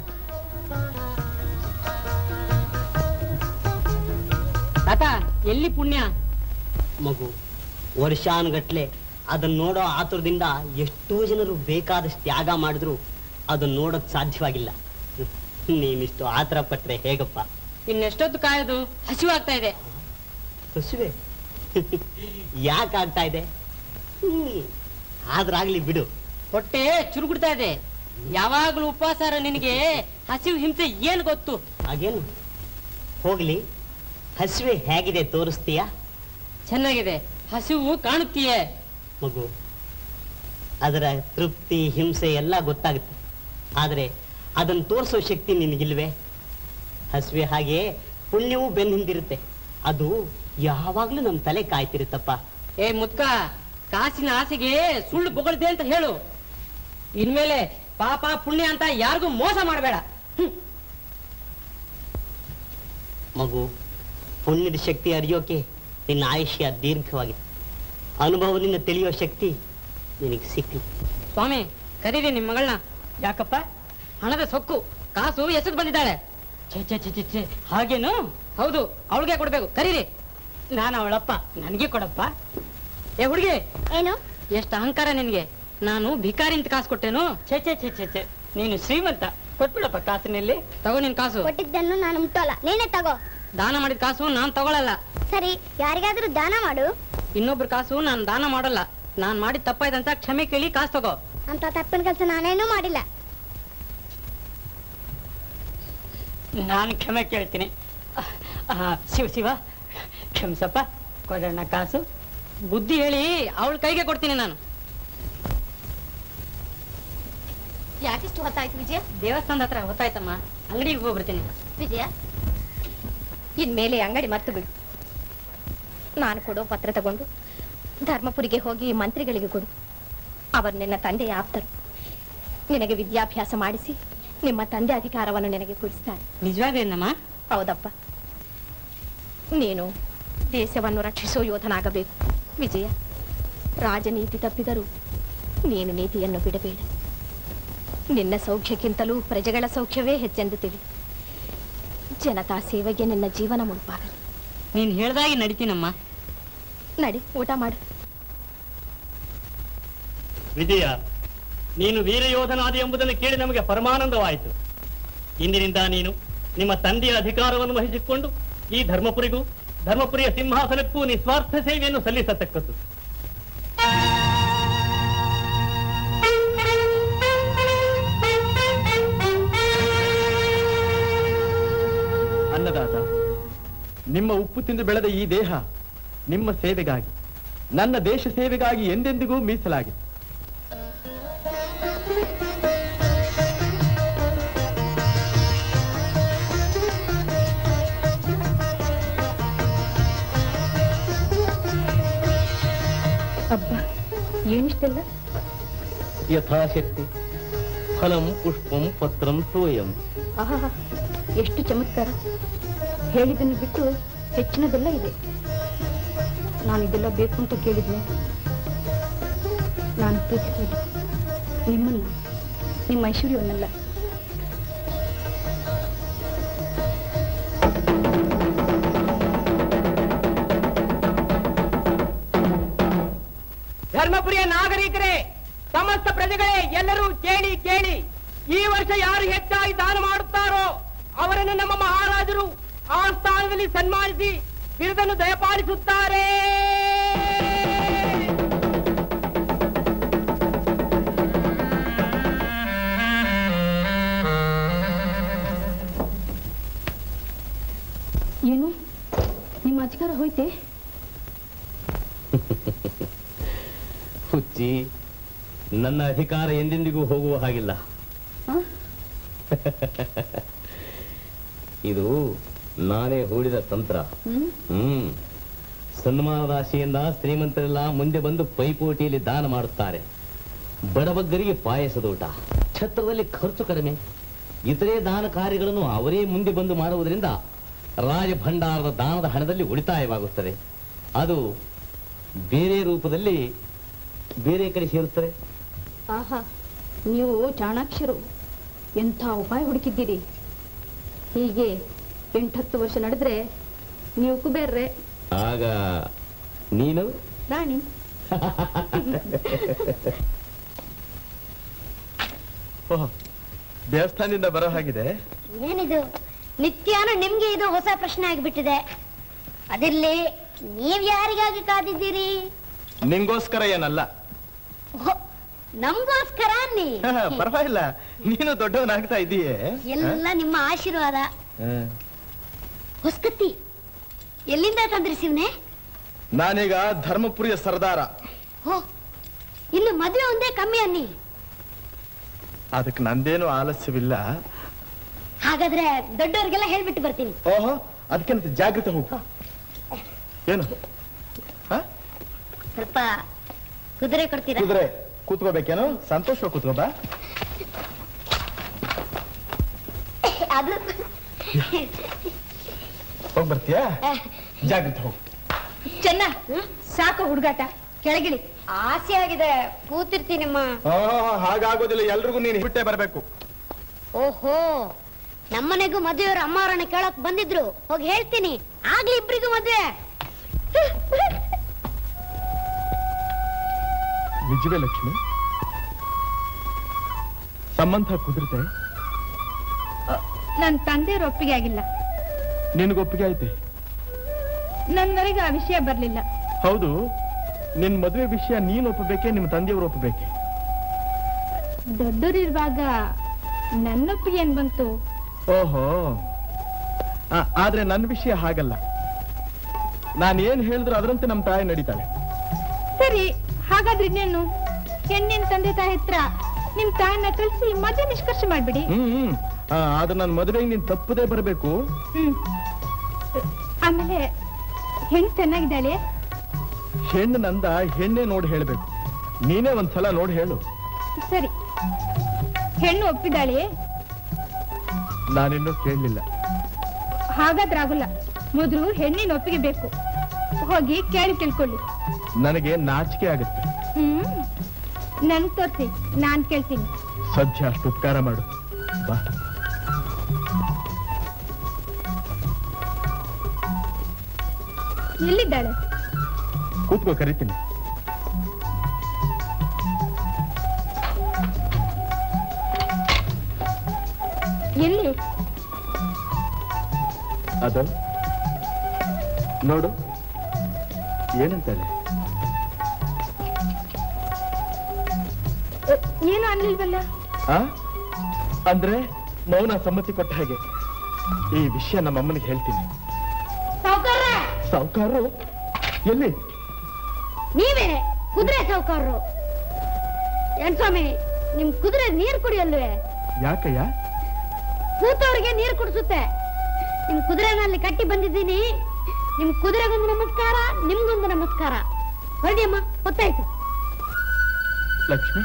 ತಾತ ಎಲ್ಲಿ ಪುಣ್ಯ ಮಗು ವರ್ಷಾನುಗಟ್ಲೆ ಅದನ್ನ ನೋಡೋ ಆತುರದಿಂದ ಎಷ್ಟೋ ಜನರು ಬೇಕಾದಷ್ಟು ತ್ಯಾಗ ಮಾಡಿದ್ರು ಅದನ್ನ ನೋಡೋಕ್ ಸಾಧ್ಯವಾಗಿಲ್ಲ ನೀನಿಷ್ಟು ಆತರ ಪಟ್ರೆ ಹೇಗಪ್ಪ ಇನ್ನೆಷ್ಟೊತ್ತು ಕಾಯೋದು ಹಸಿವಾಗ್ತಾ ಇದೆ ಹಸುವೆ ಯಾಕಾಗ್ತಾ ಇದೆ ಹ್ಮ್ ಆದ್ರಾಗ್ಲಿ ಬಿಡು ಹೊಟ್ಟೆ ಚುರುಗುಡ್ತಾ ಇದೆ ಯಾವಾಗ್ಲೂ ಉಪವಾಸಾರ ನಿನಗೆ ಹಸಿವು ಹಿಂಸೆ ಏನ್ ಗೊತ್ತು ಹಾಗೇನು ಹೋಗ್ಲಿ ಹಸುವೆ ಹೇಗಿದೆ ತೋರಿಸ್ತೀಯಾ ಚೆನ್ನಾಗಿದೆ ಹಸಿವು ಕಾಣುತ್ತೀಯೇ ಮಗು ಅದರ ತೃಪ್ತಿ ಹಿಂಸೆ ಎಲ್ಲ ಗೊತ್ತಾಗುತ್ತೆ ಆದ್ರೆ ಅದನ್ನು ತೋರಿಸೋ ಶಕ್ತಿ ನಿನಗಿಲ್ವೇ ಹಸುವೆ ಹಾಗೆ ಪುಣ್ಯವೂ ಬೆನ್ ಹಿಂದಿರುತ್ತೆ ಅದು ಯಾವಾಗ್ಲೂ ನಮ್ಮ ತಲೆ ಕಾಯ್ತಿರುತ್ತಪ್ಪ ಏ ಮುದ್ಕ ಕಾಸಿನ ಆಸೆಗೆ ಸುಳ್ಳು ಬೊಗಳ್ದೆ ಅಂತ ಹೇಳು ಇನ್ಮೇಲೆ ಪಾಪ ಪುಣ್ಯ ಅಂತ ಯಾರಿಗೂ ಮೋಸ ಮಾಡಬೇಡ ಮಗು ಪುಣ್ಯದ ಶಕ್ತಿ ಅರಿಯೋಕೆ ನಿನ್ನ ಆಯುಷ್ಯ ದೀರ್ಘವಾಗಿದೆ ಅನುಭವದಿಂದ ತಿಳಿಯೋ ಶಕ್ತಿ ನಿನಗೆ ಸಿಕ್ಲಿ ಸ್ವಾಮಿ ಕರೀರಿ ನಿಮ್ ಮಗಳನ್ನ ಯಾಕಪ್ಪ ಹಣದ ಸೊಕ್ಕು ಕಾಸು ಎಸೆದು ಬಂದಿದ್ದಾಳೆ ಛೆ ಛೆ ಛೆ ಛೆ ಛೆ ಹಾಗೇನು ಹೌದು ಅವಳಿಗೆ ಕೊಡ್ಬೇಕು ಕರೀರಿ ನಾನು ಅವಳಪ್ಪ ನನಗೆ ಕೊಡಪ್ಪ ಏ ಹುಡುಗಿ ಏನು ಎಷ್ಟು ಅಹಂಕಾರ ನಿನ್ಗೆ ನಾನು ಭಿಕಾರಿ ಅಂತ ಕಾಸು ಕೊಟ್ಟೇನು ಛೆ ಛೆ ಛೆ ಛೆ ಛೆ ನೀನು ಶ್ರೀಮಂತ ಕೊಟ್ಬಿಡಪ್ಪ ಕಾಸಿನಲ್ಲಿ ತಗೋ ನಿನ್ ಕಾಸು ಕೊಟ್ಟಿದ್ದನ್ನು ನಾನು ಮುಟ್ಟೋಲ್ಲ ನೀನೇ ತಗೋ ದಾನ ಮಾಡಿದ ಕಾಸು ನಾನ್ ತಗೊಳಲ್ಲ ಸರಿ ಯಾರಿಗಾದ್ರೂ ದಾನ ಮಾಡು ಇನ್ನೊಬ್ರ ಕಾಸು ನಾನ್ ದಾನ ಮಾಡಲ್ಲ ನಾನ್ ಮಾಡಿದ ತಪ್ಪಾಯ್ತಂತ ಕ್ಷಮೆ ಕೇಳಿ ಕಾಸು ತಗೋ ಅಂತ ತಪ್ಪಿನ ಕೆಲಸ ನಾನೇನೂ ಮಾಡಿಲ್ಲ ನಾನು ಕ್ಷಮೆ ಕೇಳ್ತೀನಿ ಆ, ಶಿವ ಶಿವ ಕ್ಷಮಿಸಪ್ಪ ಕೊಡೋಣ ಕಾಸು ಬುದ್ಧಿ ಹೇಳಿ ಅವಳ ಕೈಗೆ ಕೊಡ್ತೀನಿ ನಾನು ಯಾಕಿಷ್ಟು ಹೊತ್ತಾಯ್ತು ವಿಜಯ ದೇವಸ್ಥಾನದ ಹತ್ರ ಹೊತ್ತಾಯ್ತಮ್ಮ ಅಂಗಡಿಗೆ ಹೋಗ್ಬಿಡ್ತೀನಿ ವಿಜಯ ಇನ್ಮೇಲೆ ಅಂಗಡಿ ಮರ್ತು ಬಿಡು ನಾನು ಕೊಡೋ ಪತ್ರ ತಗೊಂಡು ಧರ್ಮಪುರಿಗೆ ಹೋಗಿ ಮಂತ್ರಿಗಳಿಗೆ ಕೊಡು ಅವರು ನಿನ್ನ ತಂದೆಯ ಆಪ್ತರು ನಿನಗೆ ವಿದ್ಯಾಭ್ಯಾಸ ಮಾಡಿಸಿ ನಿಮ್ಮ ತಂದೆ ಅಧಿಕಾರವನ್ನು ನಿನಗೆ ಕೊಡಿಸ್ತಾರೆ ನಿಜವಾಗ್ಲೇನಮ್ಮ ಹೌದಪ್ಪ ನೀನು ದೇಶವನ್ನು ರಕ್ಷಿಸೋ ಯೋಧನಾಗಬೇಕು ವಿಜಯ ರಾಜನೀತಿ ತಪ್ಪಿದರೂ ನೀನು ನೀತಿಯನ್ನು ಬಿಡಬೇಡ ನಿನ್ನ ಸೌಖ್ಯಕ್ಕಿಂತಲೂ ಪ್ರಜೆಗಳ ಸೌಖ್ಯವೇ ಹೆಚ್ಚೆಂದು ತಿಳಿ ಜನತಾ ಸೇವೆಗೆ ನಿನ್ನ ಜೀವನ ಮುಡುಪಾಗಲಿ ನೀನ್ ಹೇಳ್ದಾಗಿ ನಡಿತೀನಮ್ಮ ನಡಿ ಊಟ ಮಾಡು ವಿಜಯ ನೀನು ವೀರಯೋಧನಾದಿ ಎಂಬುದನ್ನು ಕೇಳಿ ನಮಗೆ ಪರಮಾನಂದವಾಯಿತು ಇಂದಿನಿಂದ ನೀನು ನಿಮ್ಮ ತಂದೆಯ ಅಧಿಕಾರವನ್ನು ವಹಿಸಿಕೊಂಡು ಈ ಧರ್ಮಪುರಿಗೂ ಧರ್ಮಪುರಿಯ ಸಿಂಹಾಸನಕ್ಕೂ ನಿಸ್ವಾರ್ಥ ಸೇವೆಯನ್ನು ಸಲ್ಲಿಸತಕ್ಕದ್ದು ಅನ್ನದಾತ ನಿಮ್ಮ ಉಪ್ಪು ತಿಂದು ಬೆಳೆದ ಈ ದೇಹ ನಿಮ್ಮ ಸೇವೆಗಾಗಿ ನನ್ನ ದೇಶ ಸೇವೆಗಾಗಿ ಎಂದೆಂದಿಗೂ ಮೀಸಲಾಗಿದೆ ಅಬ್ಬ ಏನಿಷ್ಟೆಲ್ಲ ಯಥಾಶಕ್ತಿ ಫಲಂ ಪುಷ್ಪಂ ಪತ್ರಂ ತೋಯಂ ಆಹಾ ಎಷ್ಟು ಚಮತ್ಕಾರ ಹೇಳಿದ್ದನ್ನು ಬಿಟ್ಟು ಹೆಚ್ಚಿನದೆಲ್ಲ ಇದೆ ನಾನು ಇದೆಲ್ಲ ಬೇಕು ಅಂತ ಕೇಳಿದ್ನೆ ನಾನು ಪ್ರೀತಿಸೋದು ನಿಮ್ಮನ್ನ ನಿಮ್ಮ ಐಶ್ವರ್ಯವನ್ನಲ್ಲ ಧರ್ಮಪುರಿಯ ನಾಗರಿಕರೇ ಸಮಸ್ತ ಪ್ರಜೆಗಳೇ ಎಲ್ಲರೂ ಕೇಳಿ ಕೇಳಿ ಈ ವರ್ಷ ಯಾರು ಹೆಚ್ಚಾಗಿ ದಾನ ಮಾಡುತ್ತಾರೋ ಅವರನ್ನು ನಮ್ಮ ಮಹಾರಾಜರು ಆ ಸ್ಥಾನದಲ್ಲಿ ಸನ್ಮಾನಿಸಿ ಬಿರುದನ್ನು ದಯಪಾಲಿಸುತ್ತಾರೆ ಏನು ನಿಮ್ಮ ಅಧಿಕಾರ ಹೋಯ್ತೆ ಹುಚ್ಚಿ ನನ್ನ ಅಧಿಕಾರ ಎಂದೆಂದಿಗೂ ಹೋಗುವ ಹಾಗಿಲ್ಲ ಆ? ಇದು ನಾನೇ ಹೂಡಿದ ತಂತ್ರ ಹ್ಮ್ ಹ್ಮ್ ಸನ್ಮಾನದ ಆಶೆಯಿಂದ ಶ್ರೀಮಂತರೆಲ್ಲ ಮುಂದೆ ಬಂದು ಪೈಪೋಟಿಯಲ್ಲಿ ದಾನ ಮಾಡುತ್ತಾರೆ ಬಡಬಗ್ಗರಿಗೆ ಪಾಯಸದೂಟ ಛತ್ರದಲ್ಲಿ ಖರ್ಚು ಕಡಿಮೆ ಇತರೆ ದಾನ ಕಾರ್ಯಗಳನ್ನು ಅವರೇ ಮುಂದೆ ಬಂದು ಮಾಡುವುದರಿಂದ ರಾಜ ಭಂಡಾರದ ದಾನದ ಹಣದಲ್ಲಿ ಉಳಿತಾಯವಾಗುತ್ತದೆ ಅದು ಬೇರೆ ರೂಪದಲ್ಲಿ ಬೇರೆ ಕಡೆ ಸೇರುತ್ತದೆ ಆಹಾ ನೀವು ಚಾಣಾಕ್ಷರು ಎಂಥ ಉಪಾಯ ಹುಡುಕಿದ್ದೀರಿ ಹೀಗೆ ಎಂಟತ್ತು ವರ್ಷ ನಡೆದ್ರೆ ನೀವು ಕುಬೇರ್ರೆ ಆಗ ನೀನು ರಾಣಿ ಓಹ್ ದೇವಸ್ಥಾನದಿಂದ ಬರೋ ಹಾಗಿದೆ ಏನಿದು ನಿತ್ಯಾನು ನಿಮ್ಗೆ ಇದು ಹೊಸ ಪ್ರಶ್ನೆ ಆಗಿಬಿಟ್ಟಿದೆ ಅದಿರ್ಲಿ ನೀವ್ ಯಾರಿಗಾಗಿ ಕಾದಿದ್ದೀರಿ ನಿಂಗೋಸ್ಕರ ಏನಲ್ಲ ಓಹ್, ನಮ್ಗೋಸ್ಕರ ನೀ ಪರವಾಗಿಲ್ಲ ನೀನು ದೊಡ್ಡವನಾಗ್ತಾ ಇದೀಯೇ ಎಲ್ಲ ನಿಮ್ಮ ಆಶೀರ್ವಾದ ಹೊಸ್ಕತ್ತಿ ಎಲ್ಲಿಂದ ತಂದ್ರಿ ಶಿವನೆ ನಾನೀಗ ಧರ್ಮಪುರಿಯ ಸರ್ದಾರ ಹೋ ಇನ್ನು ಮದುವೆ ಒಂದೇ ಕಮ್ಮಿ ಅನ್ನಿ ಅದಕ್ಕೆ ನಂದೇನು ಆಲಸ್ಯವಿಲ್ಲ ಹಾಗಾದ್ರೆ ದೊಡ್ಡವ್ರಿಗೆಲ್ಲ ಹೇಳ್ಬಿಟ್ಟು ಬರ್ತೀನಿ ಓಹೋ ಅದಕ್ಕೆ ಜಾಗೃತ ಹೋಗು ಏನು ಸ್ವಲ್ಪ ಕುದುರೆ ಕೊಡ್ತೀರಾ ಕುದುರೆ ಕೂತ್ಕೋಬೇಕೇನು ಸಂತೋಷವಾಗಿ ಕೂತ್ಕೋ ಬಾ ಅದು ಹೋಗ್ ಬರ್ತೀಯಾ ಜಾಗೃತ ಹೋಗು ಚೆನ್ನ ಸಾಕು ಹುಡುಗಾಟ ಕೆಳಗಿಳಿ ಆಸೆ ಆಗಿದೆ ಕೂತಿರ್ತೀನಮ್ಮ ಓಹೋ ಹಾಗಾಗೋದಿಲ್ಲ ಎಲ್ರಿಗೂ ನೀನು ಬಿಟ್ಟೆ ಬರಬೇಕು ಓಹೋ ನಮ್ಮನೆಗೂ ಮದುವೆಯವರು ಅಮ್ಮವರನ್ನ ಕೇಳಕ್ ಬಂದಿದ್ರು ಹೋಗಿ ಹೇಳ್ತೀನಿ ಆಗ್ಲಿ ಇಬ್ರಿಗೂ ಮದ್ವೆ ನಿಜವೇ ಲಕ್ಷ್ಮಿ ಸಂಬಂಧ ಕುದುರುತ್ತೆ ನನ್ನ ತಂದೆಯವ್ರ ಒಪ್ಪಿಗೆ ಆಗಿಲ್ಲ ನಿನಗೊಪ್ಪಿಗೆ ಐತೆ ನನ್ವರೆಗೆ ಆ ವಿಷಯ ಬರ್ಲಿಲ್ಲ ಹೌದು ನಿನ್ ಮದುವೆ ವಿಷಯ ನೀನ್ ಒಪ್ಪಬೇಕೆ ನಿಮ್ಮ ತಂದೆಯವರು ಒಪ್ಪಬೇಕೆ ದೊಡ್ಡೋರಿರುವಾಗ ನನ್ನೊಪ್ಪಿಗೆ ಏನ್ ಬಂತು ಓಹೋ ಆ, ಆದ್ರೆ ನನ್ನ ವಿಷಯ ಹಾಗಲ್ಲ ನಾನು ಏನ್ ಹೇಳಿದ್ರು ಅದರಂತೆ ನಮ್ಮ ತಾಯಿ ನಡೀತಾಳೆ ಸರಿ ಹಾಗಾದ್ರೆ ಇನ್ನೇನು ಹೆಣ್ಣಿನ ತಂದೆ ತಾಯಿ ಹತ್ರ ನಿಮ್ ತಾಯನ್ನ ಕಳಿಸಿ ಮದುವೆ ನಿಷ್ಕರ್ಷ ಮಾಡ್ಬಿಡಿ ಹ್ಮ್ ಹ್ಮ್ ಆ, ಆದ್ರೆ ನನ್ನ ಮದುವೆಗೆ ನೀನ್ ತಪ್ಪದೇ ಬರಬೇಕು ಹ್ಮ್ ಆಮೇಲೆ ಹೆಣ್ ಚೆನ್ನಾಗಿದ್ದಾಳೆ ಹೆಣ್ಣು ನಂದ ಹೆಣ್ಣೆ ನೋಡಿ ಹೇಳ್ಬೇಕು ನೀನೇ ಒಂದ್ಸಲ ನೋಡಿ ಹೇಳು ಸರಿ ಹೆಣ್ಣು ಒಪ್ಪಿದಾಳೆ ನಾನಿನ್ನೂ ಕೇಳಲಿಲ್ಲ ಹಾಗಾದ್ರೆ ಆಗುಲ್ಲ ಮೊದಲು ಹೆಣ್ಣಿನ ಒಪ್ಪಿಗೆ ಬೇಕು ಹೋಗಿ ಕೇಳಿ ತಿಳ್ಕೊಳ್ಳಿ ನನಗೆ ನಾಚಿಕೆ ಆಗುತ್ತೆ ಹ್ಮ್ ನನ್ ತೋರ್ಸಿ ನಾನ್ ಕೇಳ್ತೀನಿ ಸದ್ಯ ಅಷ್ಟು ಉಪಕಾರ ಮಾಡು ಬಾ ಎಲ್ಲಿದ್ದಾಳೆ ಕೂತ್ಕೋ ಕರಿತೀನಿ ಎಲ್ಲಿ ಅದು ನೋಡು ಏನಂತಾಳೆ ಅ, ಏನು ಅನ್ಲಿಲ್ವಲ್ಲ ಆ ಅಂದ್ರೆ ಮೌನ ಸಮ್ಮತಿ ಕೊಟ್ಟ ಹಾಗೆ ಈ ವಿಷಯ ನಮ್ಮ ಅಮ್ಮನಿಗೆ ಹೇಳ್ತೀನಿ ಸಾವುಕಾರರು ಎಲ್ಲಿ ನೀವೇ ಕುದುರೆ ಸಾವುಕಾರರು ಏನ್ ಸ್ವಾಮಿ ನಿಮ್ ಕುದುರೆ ನೀರ್ ಕುಡಿಯಲ್ವೇ ಯಾಕಯ್ಯ ಕೂತವ್ರಿಗೆ ನೀರು ಕುಡಿಸುತ್ತೆ ನಿಮ್ ಕುದುರೆನಲ್ಲಿ ಕಟ್ಟಿ ಬಂದಿದ್ದೀನಿ ನಿಮ್ ಕುದುರೆಗೊಂದು ನಮಸ್ಕಾರ ನಿಮ್ಗೊಂದು ನಮಸ್ಕಾರ ಹೊರಡಿ ಅಮ್ಮ ಗೊತ್ತಾಯ್ತು ಲಕ್ಷ್ಮಿ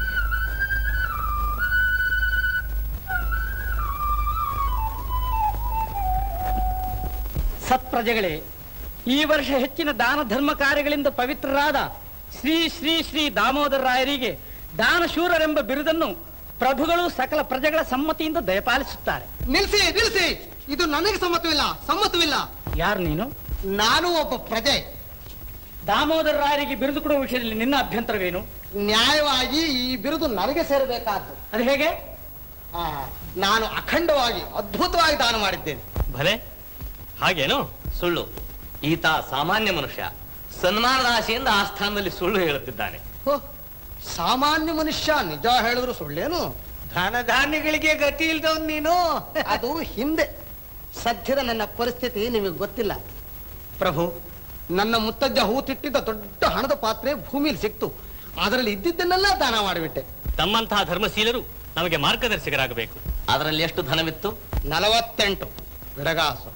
ಸತ್ಪ್ರಜೆಗಳೇ ಈ ವರ್ಷ ಹೆಚ್ಚಿನ ದಾನ ಧರ್ಮ ಕಾರ್ಯಗಳಿಂದ ಪವಿತ್ರರಾದ ಶ್ರೀ ಶ್ರೀ ಶ್ರೀ ದಾಮೋದರ ರಾಯರಿಗೆ ದಾನಶೂರರೆಂಬ ಬಿರುದನ್ನು ಪ್ರಭುಗಳು ಸಕಲ ಪ್ರಜೆಗಳ ಸಮ್ಮತಿಯಿಂದ ದಯಪಾಲಿಸುತ್ತಾರೆ ನಿಲ್ಸಿ ನಿಲ್ಸಿ ಇದು ನನಗೆ ಸಮ್ಮತವಿಲ್ಲ ಸಮ್ಮತವಿಲ್ಲ ಯಾರು ನೀನು ನಾನು ಒಬ್ಬ ಪ್ರಜೆ ದಾಮೋದರ ರಾಯರಿಗೆ ಬಿರುದು ಕೊಡುವ ವಿಷಯದಲ್ಲಿ ನಿನ್ನ ಅಭ್ಯಂತರವೇನು ನ್ಯಾಯವಾಗಿ ಈ ಬಿರುದು ನನಗೆ ಸೇರಬೇಕಾದ್ದು ಅದು ಹೇಗೆ ಆ, ನಾನು ಅಖಂಡವಾಗಿ ಅದ್ಭುತವಾಗಿ ದಾನ ಮಾಡಿದ್ದೇನೆ ಭಲೆ ಹಾಗೇನು ಸುಳ್ಳು ಈತ ಸಾಮಾನ್ಯ ಮನುಷ್ಯ ಸನ್ಮಾನದ ಆಶೆಯಿಂದ ಆ ಸ್ಥಾನದಲ್ಲಿ ಸುಳ್ಳು ಹೇಳುತ್ತಿದ್ದಾನೆ ಹೋ, ಸಾಮಾನ್ಯ ಮನುಷ್ಯ ನಿಜ ಹೇಳಿದ್ರು ಸುಳ್ಳೇನು ಧನ ಧಾನ್ಯಗಳಿಗೆ ಗತಿ ಇಲ್ದವ್ ನೀನು ಅದು ಹಿಂದೆ ಸದ್ಯದ ನನ್ನ ಪರಿಸ್ಥಿತಿ ನಿಮಗೆ ಗೊತ್ತಿಲ್ಲ ಪ್ರಭು ನನ್ನ ಮುತ್ತಜ್ಜ ಹೂತಿಟ್ಟಿದ್ದ ದೊಡ್ಡ ಹಣದ ಪಾತ್ರೆ ಭೂಮಿಯಲ್ಲಿ ಸಿಕ್ತು ಅದರಲ್ಲಿ ಇದ್ದಿದ್ದನ್ನೆಲ್ಲ ದಾನ ಮಾಡಿಬಿಟ್ಟೆ ತಮ್ಮಂತಹ ಧರ್ಮಶೀಲರು ನಮಗೆ ಮಾರ್ಗದರ್ಶಕರಾಗಬೇಕು ಅದರಲ್ಲಿ ಎಷ್ಟು ಧನವಿತ್ತು ನಲವತ್ತೆಂಟು ಬಿಡಗಾಸು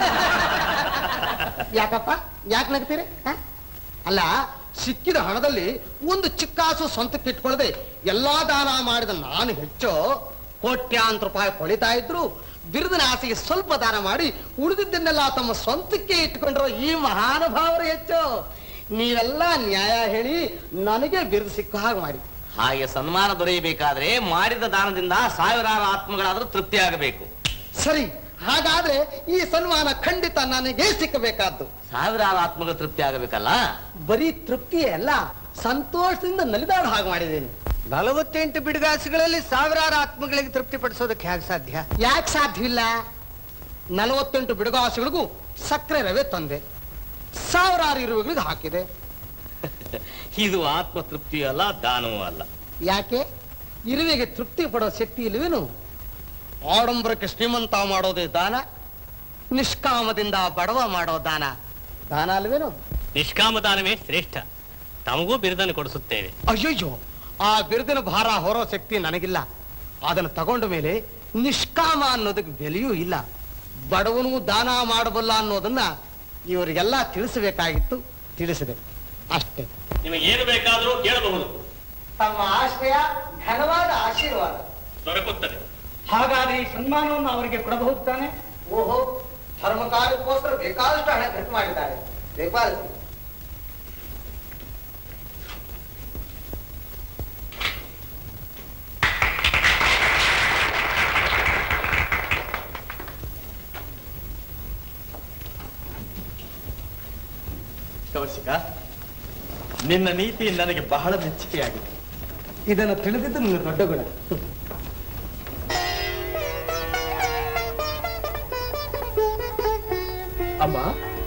ಯಾಕಪ್ಪ ಯಾಕೆ ನಗ್ತೀರಿ ಹ? ಅಲ್ಲ ಸಿಕ್ಕಿದ ಹಣದಲ್ಲಿ ಒಂದು ಚಿಕ್ಕಾಸು ಸ್ವಂತಕ್ಕೆ ಇಟ್ಕೊಳ್ಳದೆ ಎಲ್ಲಾ ದಾನ ಮಾಡಿದ ನಾನು ಹೆಚ್ಚು ಕೋಟ್ಯಾಂತರ ರೂಪಾಯಿ ಕೊಳಿತಾ ಇದ್ರು ಬಿರುದಿನ ಆಸೆಗೆ ಸ್ವಲ್ಪ ದಾನ ಮಾಡಿ ಉಳಿದಿದ್ದನ್ನೆಲ್ಲ ತಮ್ಮ ಸ್ವಂತಕ್ಕೆ ಇಟ್ಕೊಂಡಿರೋ ಈ ಮಹಾನುಭಾವರು ಹೆಚ್ಚು ನೀವೆಲ್ಲ ನ್ಯಾಯ ಹೇಳಿ ನನಗೆ ಬಿರುದು ಸಿಕ್ಕ ಹಾಗೆ ಮಾಡಿ ಹಾಗೆ ಸನ್ಮಾನ ದೊರೆಯಬೇಕಾದ್ರೆ ಮಾಡಿದ ದಾನದಿಂದ ಸಾವಿರಾರು ಆತ್ಮಗಳಾದ್ರೂ ತೃಪ್ತಿಯಾಗಬೇಕು ಸರಿ ಹಾಗಾದ್ರೆ ಈ ಸನ್ಮಾನ ಖಂಡಿತ ನನಗೆ ಸಿಕ್ಕಬೇಕಾದ್ದು ಸಾವಿರಾರು ಆತ್ಮಗಳು ತೃಪ್ತಿ ಆಗಬೇಕಲ್ಲ ಬರೀ ತೃಪ್ತಿಯೇ ಅಲ್ಲ ಸಂತೋಷದಿಂದ ನಲಿದಾಡ ಹಾಗೆ ಮಾಡಿದ್ದೇನೆ ನಲವತ್ತೆಂಟು ಬಿಡುಗಾಸುಗಳಲ್ಲಿ ಸಾವಿರಾರು ಆತ್ಮಗಳಿಗೆ ತೃಪ್ತಿ ಪಡಿಸೋದಕ್ಕೆ ಹೇಗೆ ಸಾಧ್ಯ ಯಾಕೆ ಸಾಧ್ಯವಿಲ್ಲ ನಲವತ್ತೆಂಟು ಬಿಡುಗಾಸುಗಳಿಗೂ ಸಕ್ಕರೆ ರವೆ ತಂದೆ ಸಾವಿರಾರು ಇರುವೆಗಳಿಗೆ ಹಾಕಿದೆ ಇದು ಆತ್ಮ ತೃಪ್ತಿಯೂ ಅಲ್ಲ ದಾನವೂ ಅಲ್ಲ ಯಾಕೆ ಇರುವೆಗೆ ತೃಪ್ತಿ ಪಡೋ ಶಕ್ತಿ ಇಲ್ವೇನು ಆಡಂಬರಕ್ಕೆ ಶ್ರೀಮಂತ ಮಾಡೋದೇ ದಾನ ನಿಷ್ಕಾಮದಿಂದ ಬಡವ ಮಾಡೋ ದಾನ ದಾನ ಅಲ್ವೇನು ನಿಷ್ಕಾಮ ದಾನವೇ ಶ್ರೇಷ್ಠ ತಮಗೂ ಬಿರುದನ್ನು ಕೊಡಿಸುತ್ತೇವೆ ಅಯ್ಯಯ್ಯೋ ಆ ಬಿರುದಿನ ಭಾರ ಹೊರೋ ಶಕ್ತಿ ನನಗಿಲ್ಲ ಅದನ್ನು ತಗೊಂಡ ಮೇಲೆ ನಿಷ್ಕಾಮ ಅನ್ನೋದಕ್ಕೆ ಬೆಲೆಯೂ ಇಲ್ಲ ಬಡವನು ದಾನ ಮಾಡಬಲ್ಲ ಅನ್ನೋದನ್ನ ಇವರಿಗೆಲ್ಲ ತಿಳಿಸಬೇಕಾಗಿತ್ತು ತಿಳಿಸಿದೆ ಅಷ್ಟೇ ನಿಮಗೆ ಏನು ಬೇಕಾದರೂ ಕೇಳಬಹುದು ತಮ್ಮ ಆಶ್ರಯ ಘನವಾದ ಆಶೀರ್ವಾದ ದೊರಕುತ್ತದೆ ಹಾಗಾದ್ರೆ ಈ ಸನ್ಮಾನವನ್ನು ಅವರಿಗೆ ಕೊಡಬಹುದು ತಾನೆ ಓಹೋ ಧರ್ಮ ಕಾರ್ಯಕ್ಕೋಸ್ಕರ ಬೇಕಾದಷ್ಟು ಹಣ ಖರ್ಚು ಮಾಡಿದ್ದಾರೆ ಬೇಕಾದ ಕೌಶಿಕ ನಿನ್ನ ನೀತಿ ನನಗೆ ಬಹಳ ಮೆಚ್ಚುಗೆಯಾಗಿದೆ ಇದನ್ನು ತಿಳಿದಿದ್ದು ನಿನ್ನ ದೊಡ್ಡ ಗುಣ ಅಮ್ಮ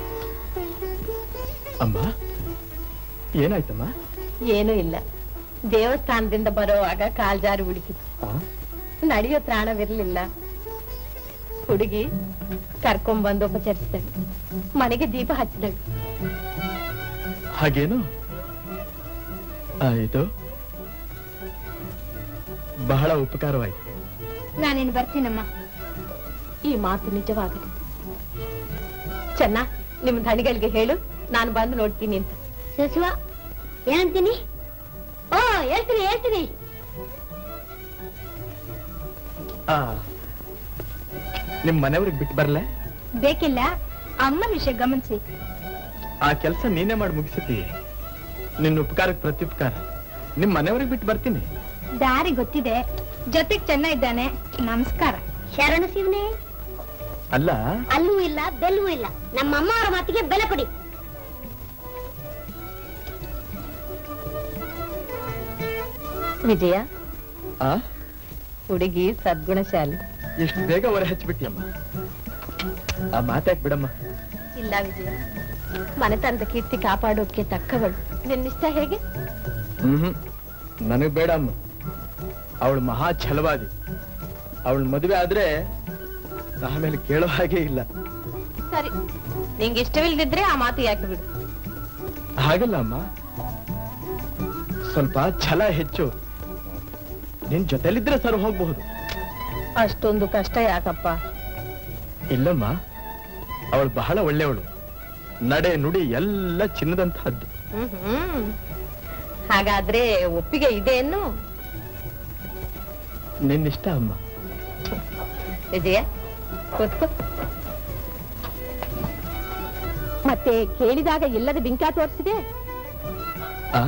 ಅಮ್ಮ ಏನಾಯ್ತಮ್ಮ ಏನೂ ಇಲ್ಲ ದೇವಸ್ಥಾನದಿಂದ ಬರೋವಾಗ ಕಾಲ್ಜಾರು ಉಳಿಕಿತು ಆ? ನಡೆಯೋ ತ್ರಾಣವಿರ್ಲಿಲ್ಲ ಹುಡುಗಿ ಕರ್ಕೊಂಡ್ಬಂದು ಉಪಚರಿಸಿದಳು ಮನೆಗೆ ದೀಪ ಹಚ್ಚಿದಳು ಹಾಗೇನು ಆಯ್ತು ಬಹಳ ಉಪಕಾರವಾಯ್ತು ನಾನಿನ್ ಬರ್ತೀನಮ್ಮ ಈ ಮಾತು ನಿಜವಾಗಲಿ ಚೆನ್ನ ನಿಮ್ ಧಣಿಗಳಿಗೆ ಹೇಳು ನಾನು ಬಂದು ನೋಡ್ತೀನಿ ಅಂತ ಶಿವ ಏನಂತೀನಿ ಓ ಹೇಳ್ತೀನಿ ಹೇಳ್ತೀನಿ ಆ ನಿಮ್ ಮನೆಯವ್ರಿಗೆ ಬಿಟ್ಟು ಬರ್ಲೆ ಬೇಕಿಲ್ಲ ಅಮ್ಮನ ವಿಷಯ ಗಮನಿಸಿ ಆ ಕೆಲಸ ನೀನೇ ಮಾಡಿ ಮುಗಿಸುತ್ತೀಯ ನಿನ್ನ ಉಪಕಾರಕ್ಕೆ ಪ್ರತ್ಯುಪಕಾರ ನಿಮ್ ಮನೆಯವ್ರಿಗೆ ಬಿಟ್ಟು ಬರ್ತೀನಿ ದಾರಿ ಗೊತ್ತಿದೆ ಜೊತೆಗ್ ಚೆನ್ನ ಇದ್ದಾನೆ ನಮಸ್ಕಾರ ಶರಣ ಶಿವನೇ ಅಲ್ಲ ಅಲ್ಲೂ ಇಲ್ಲ ಬೆಲ್ಲೂ ಇಲ್ಲ ನಮ್ಮ ಅಮ್ಮ ಅವರ ಮಾತಿಗೆ ಬೆಲೆ ಕೊಡಿ ವಿಜಯ ಆ ಹುಡುಗಿ ಸದ್ಗುಣಶಾಲಿ ಎಷ್ಟು ಬೇಗ ಹೊರ ಹಚ್ಚಿಬಿಟ್ಟಿಯಮ್ಮ ಆ ಮಾತಾಕ್ ಬಿಡಮ್ಮ ಇಲ್ಲ ವಿಜಯ ಮನೆತನದ ಕೀರ್ತಿ ಕಾಪಾಡೋಕೆ ತಕ್ಕವಳು ನಿನ್ನಿಷ್ಟ ಹೇಗೆ ಹ್ಮ್ ನನಗ್ ಬೇಡ ಅಮ್ಮ ಅವಳು ಮಹಾ ಛಲವಾದಿ ಅವಳ ಮದುವೆ ಆದ್ರೆ ಆಮೇಲೆ ಕೇಳೋ ಹಾಗೆ ಇಲ್ಲ ಸರಿ ನಿಂಗೆ ಇಷ್ಟವಿಲ್ದಿದ್ರೆ ಆ ಮಾತು ಯಾಕೆ ಬಿಡು ಹಾಗಲ್ಲ ಅಮ್ಮ ಸ್ವಲ್ಪ ಛಲ ಹೆಚ್ಚು ನಿನ್ ಜೊತೆಲಿದ್ರೆ ಸರ್ ಹೋಗ್ಬಹುದು ಅಷ್ಟೊಂದು ಕಷ್ಟ ಯಾಕಪ್ಪ ಇಲ್ಲಮ್ಮ ಅವಳು ಬಹಳ ಒಳ್ಳೆಯವಳು ನಡೆ ನುಡಿ ಎಲ್ಲ ಚಿನ್ನದಂತಹದ್ದು ಹ್ಮ್ ಹ್ಮ್ ಹಾಗಾದ್ರೆ ಒಪ್ಪಿಗೆ ಇದೆ ಏನು ನಿನ್ನಿಷ್ಟ ಅಮ್ಮ ವಿಜಯ ಕೂತ್ಕೋ ಮತ್ತೆ ಕೇಳಿದಾಗ ಇಲ್ಲದ ಬಿಂಕ ತೋರಿಸಿದೆ ಆ?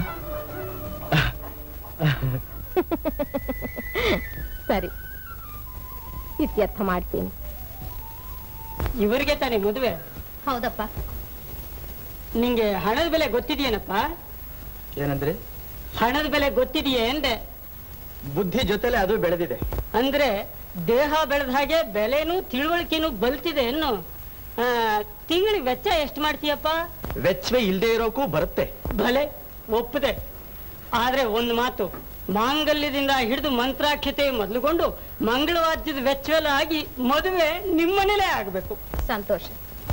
ಸರಿ ಇತ್ಯರ್ಥ ಮಾಡ್ತೀನಿ ಇವರಿಗೆ ತಾನೇ ಮದುವೆ ಹೌದಪ್ಪ ನಿಂಗೆ ಹಣದ ಬೆಲೆ ಗೊತ್ತಿದೆಯೇನಪ್ಪ ಏನಂದ್ರೆ ಹಣದ ಬೆಲೆ ಗೊತ್ತಿದೆಯೇ ಎಂದೆ ಬುದ್ಧಿ ಜೊತೆಲೆ ಅದು ಬೆಳೆದಿದೆ ಅಂದ್ರೆ ದೇಹ ಬೆಳೆದ ಹಾಗೆ ಬೆಲೆನೂ ತಿಳುವಳಿಕೆನೂ ಬಲ್ತಿದೆ ಇನ್ನು ತಿಂಗಳಿಗೆ ವೆಚ್ಚ ಎಷ್ಟು ಮಾಡ್ತೀಯಪ್ಪ ವೆಚ್ಚವೇ ಇಲ್ದೇ ಇರೋಕ್ಕೂ ಬರುತ್ತೆ ಭಲೆ ಒಪ್ಪದೆ ಆದ್ರೆ ಒಂದು ಮಾತು ಮಾಂಗಲ್ಯದಿಂದ ಹಿಡಿದು ಮಂತ್ರಾಕ್ಷತೆ ಮೊದಲುಗೊಂಡು ಮಂಗಳವಾದ್ಯದ ವೆಚ್ಚವೆಲ್ಲ ಆಗಿ ಮದುವೆ ನಿಮ್ಮನೇಲೇ ಆಗಬೇಕು ಸಂತೋಷ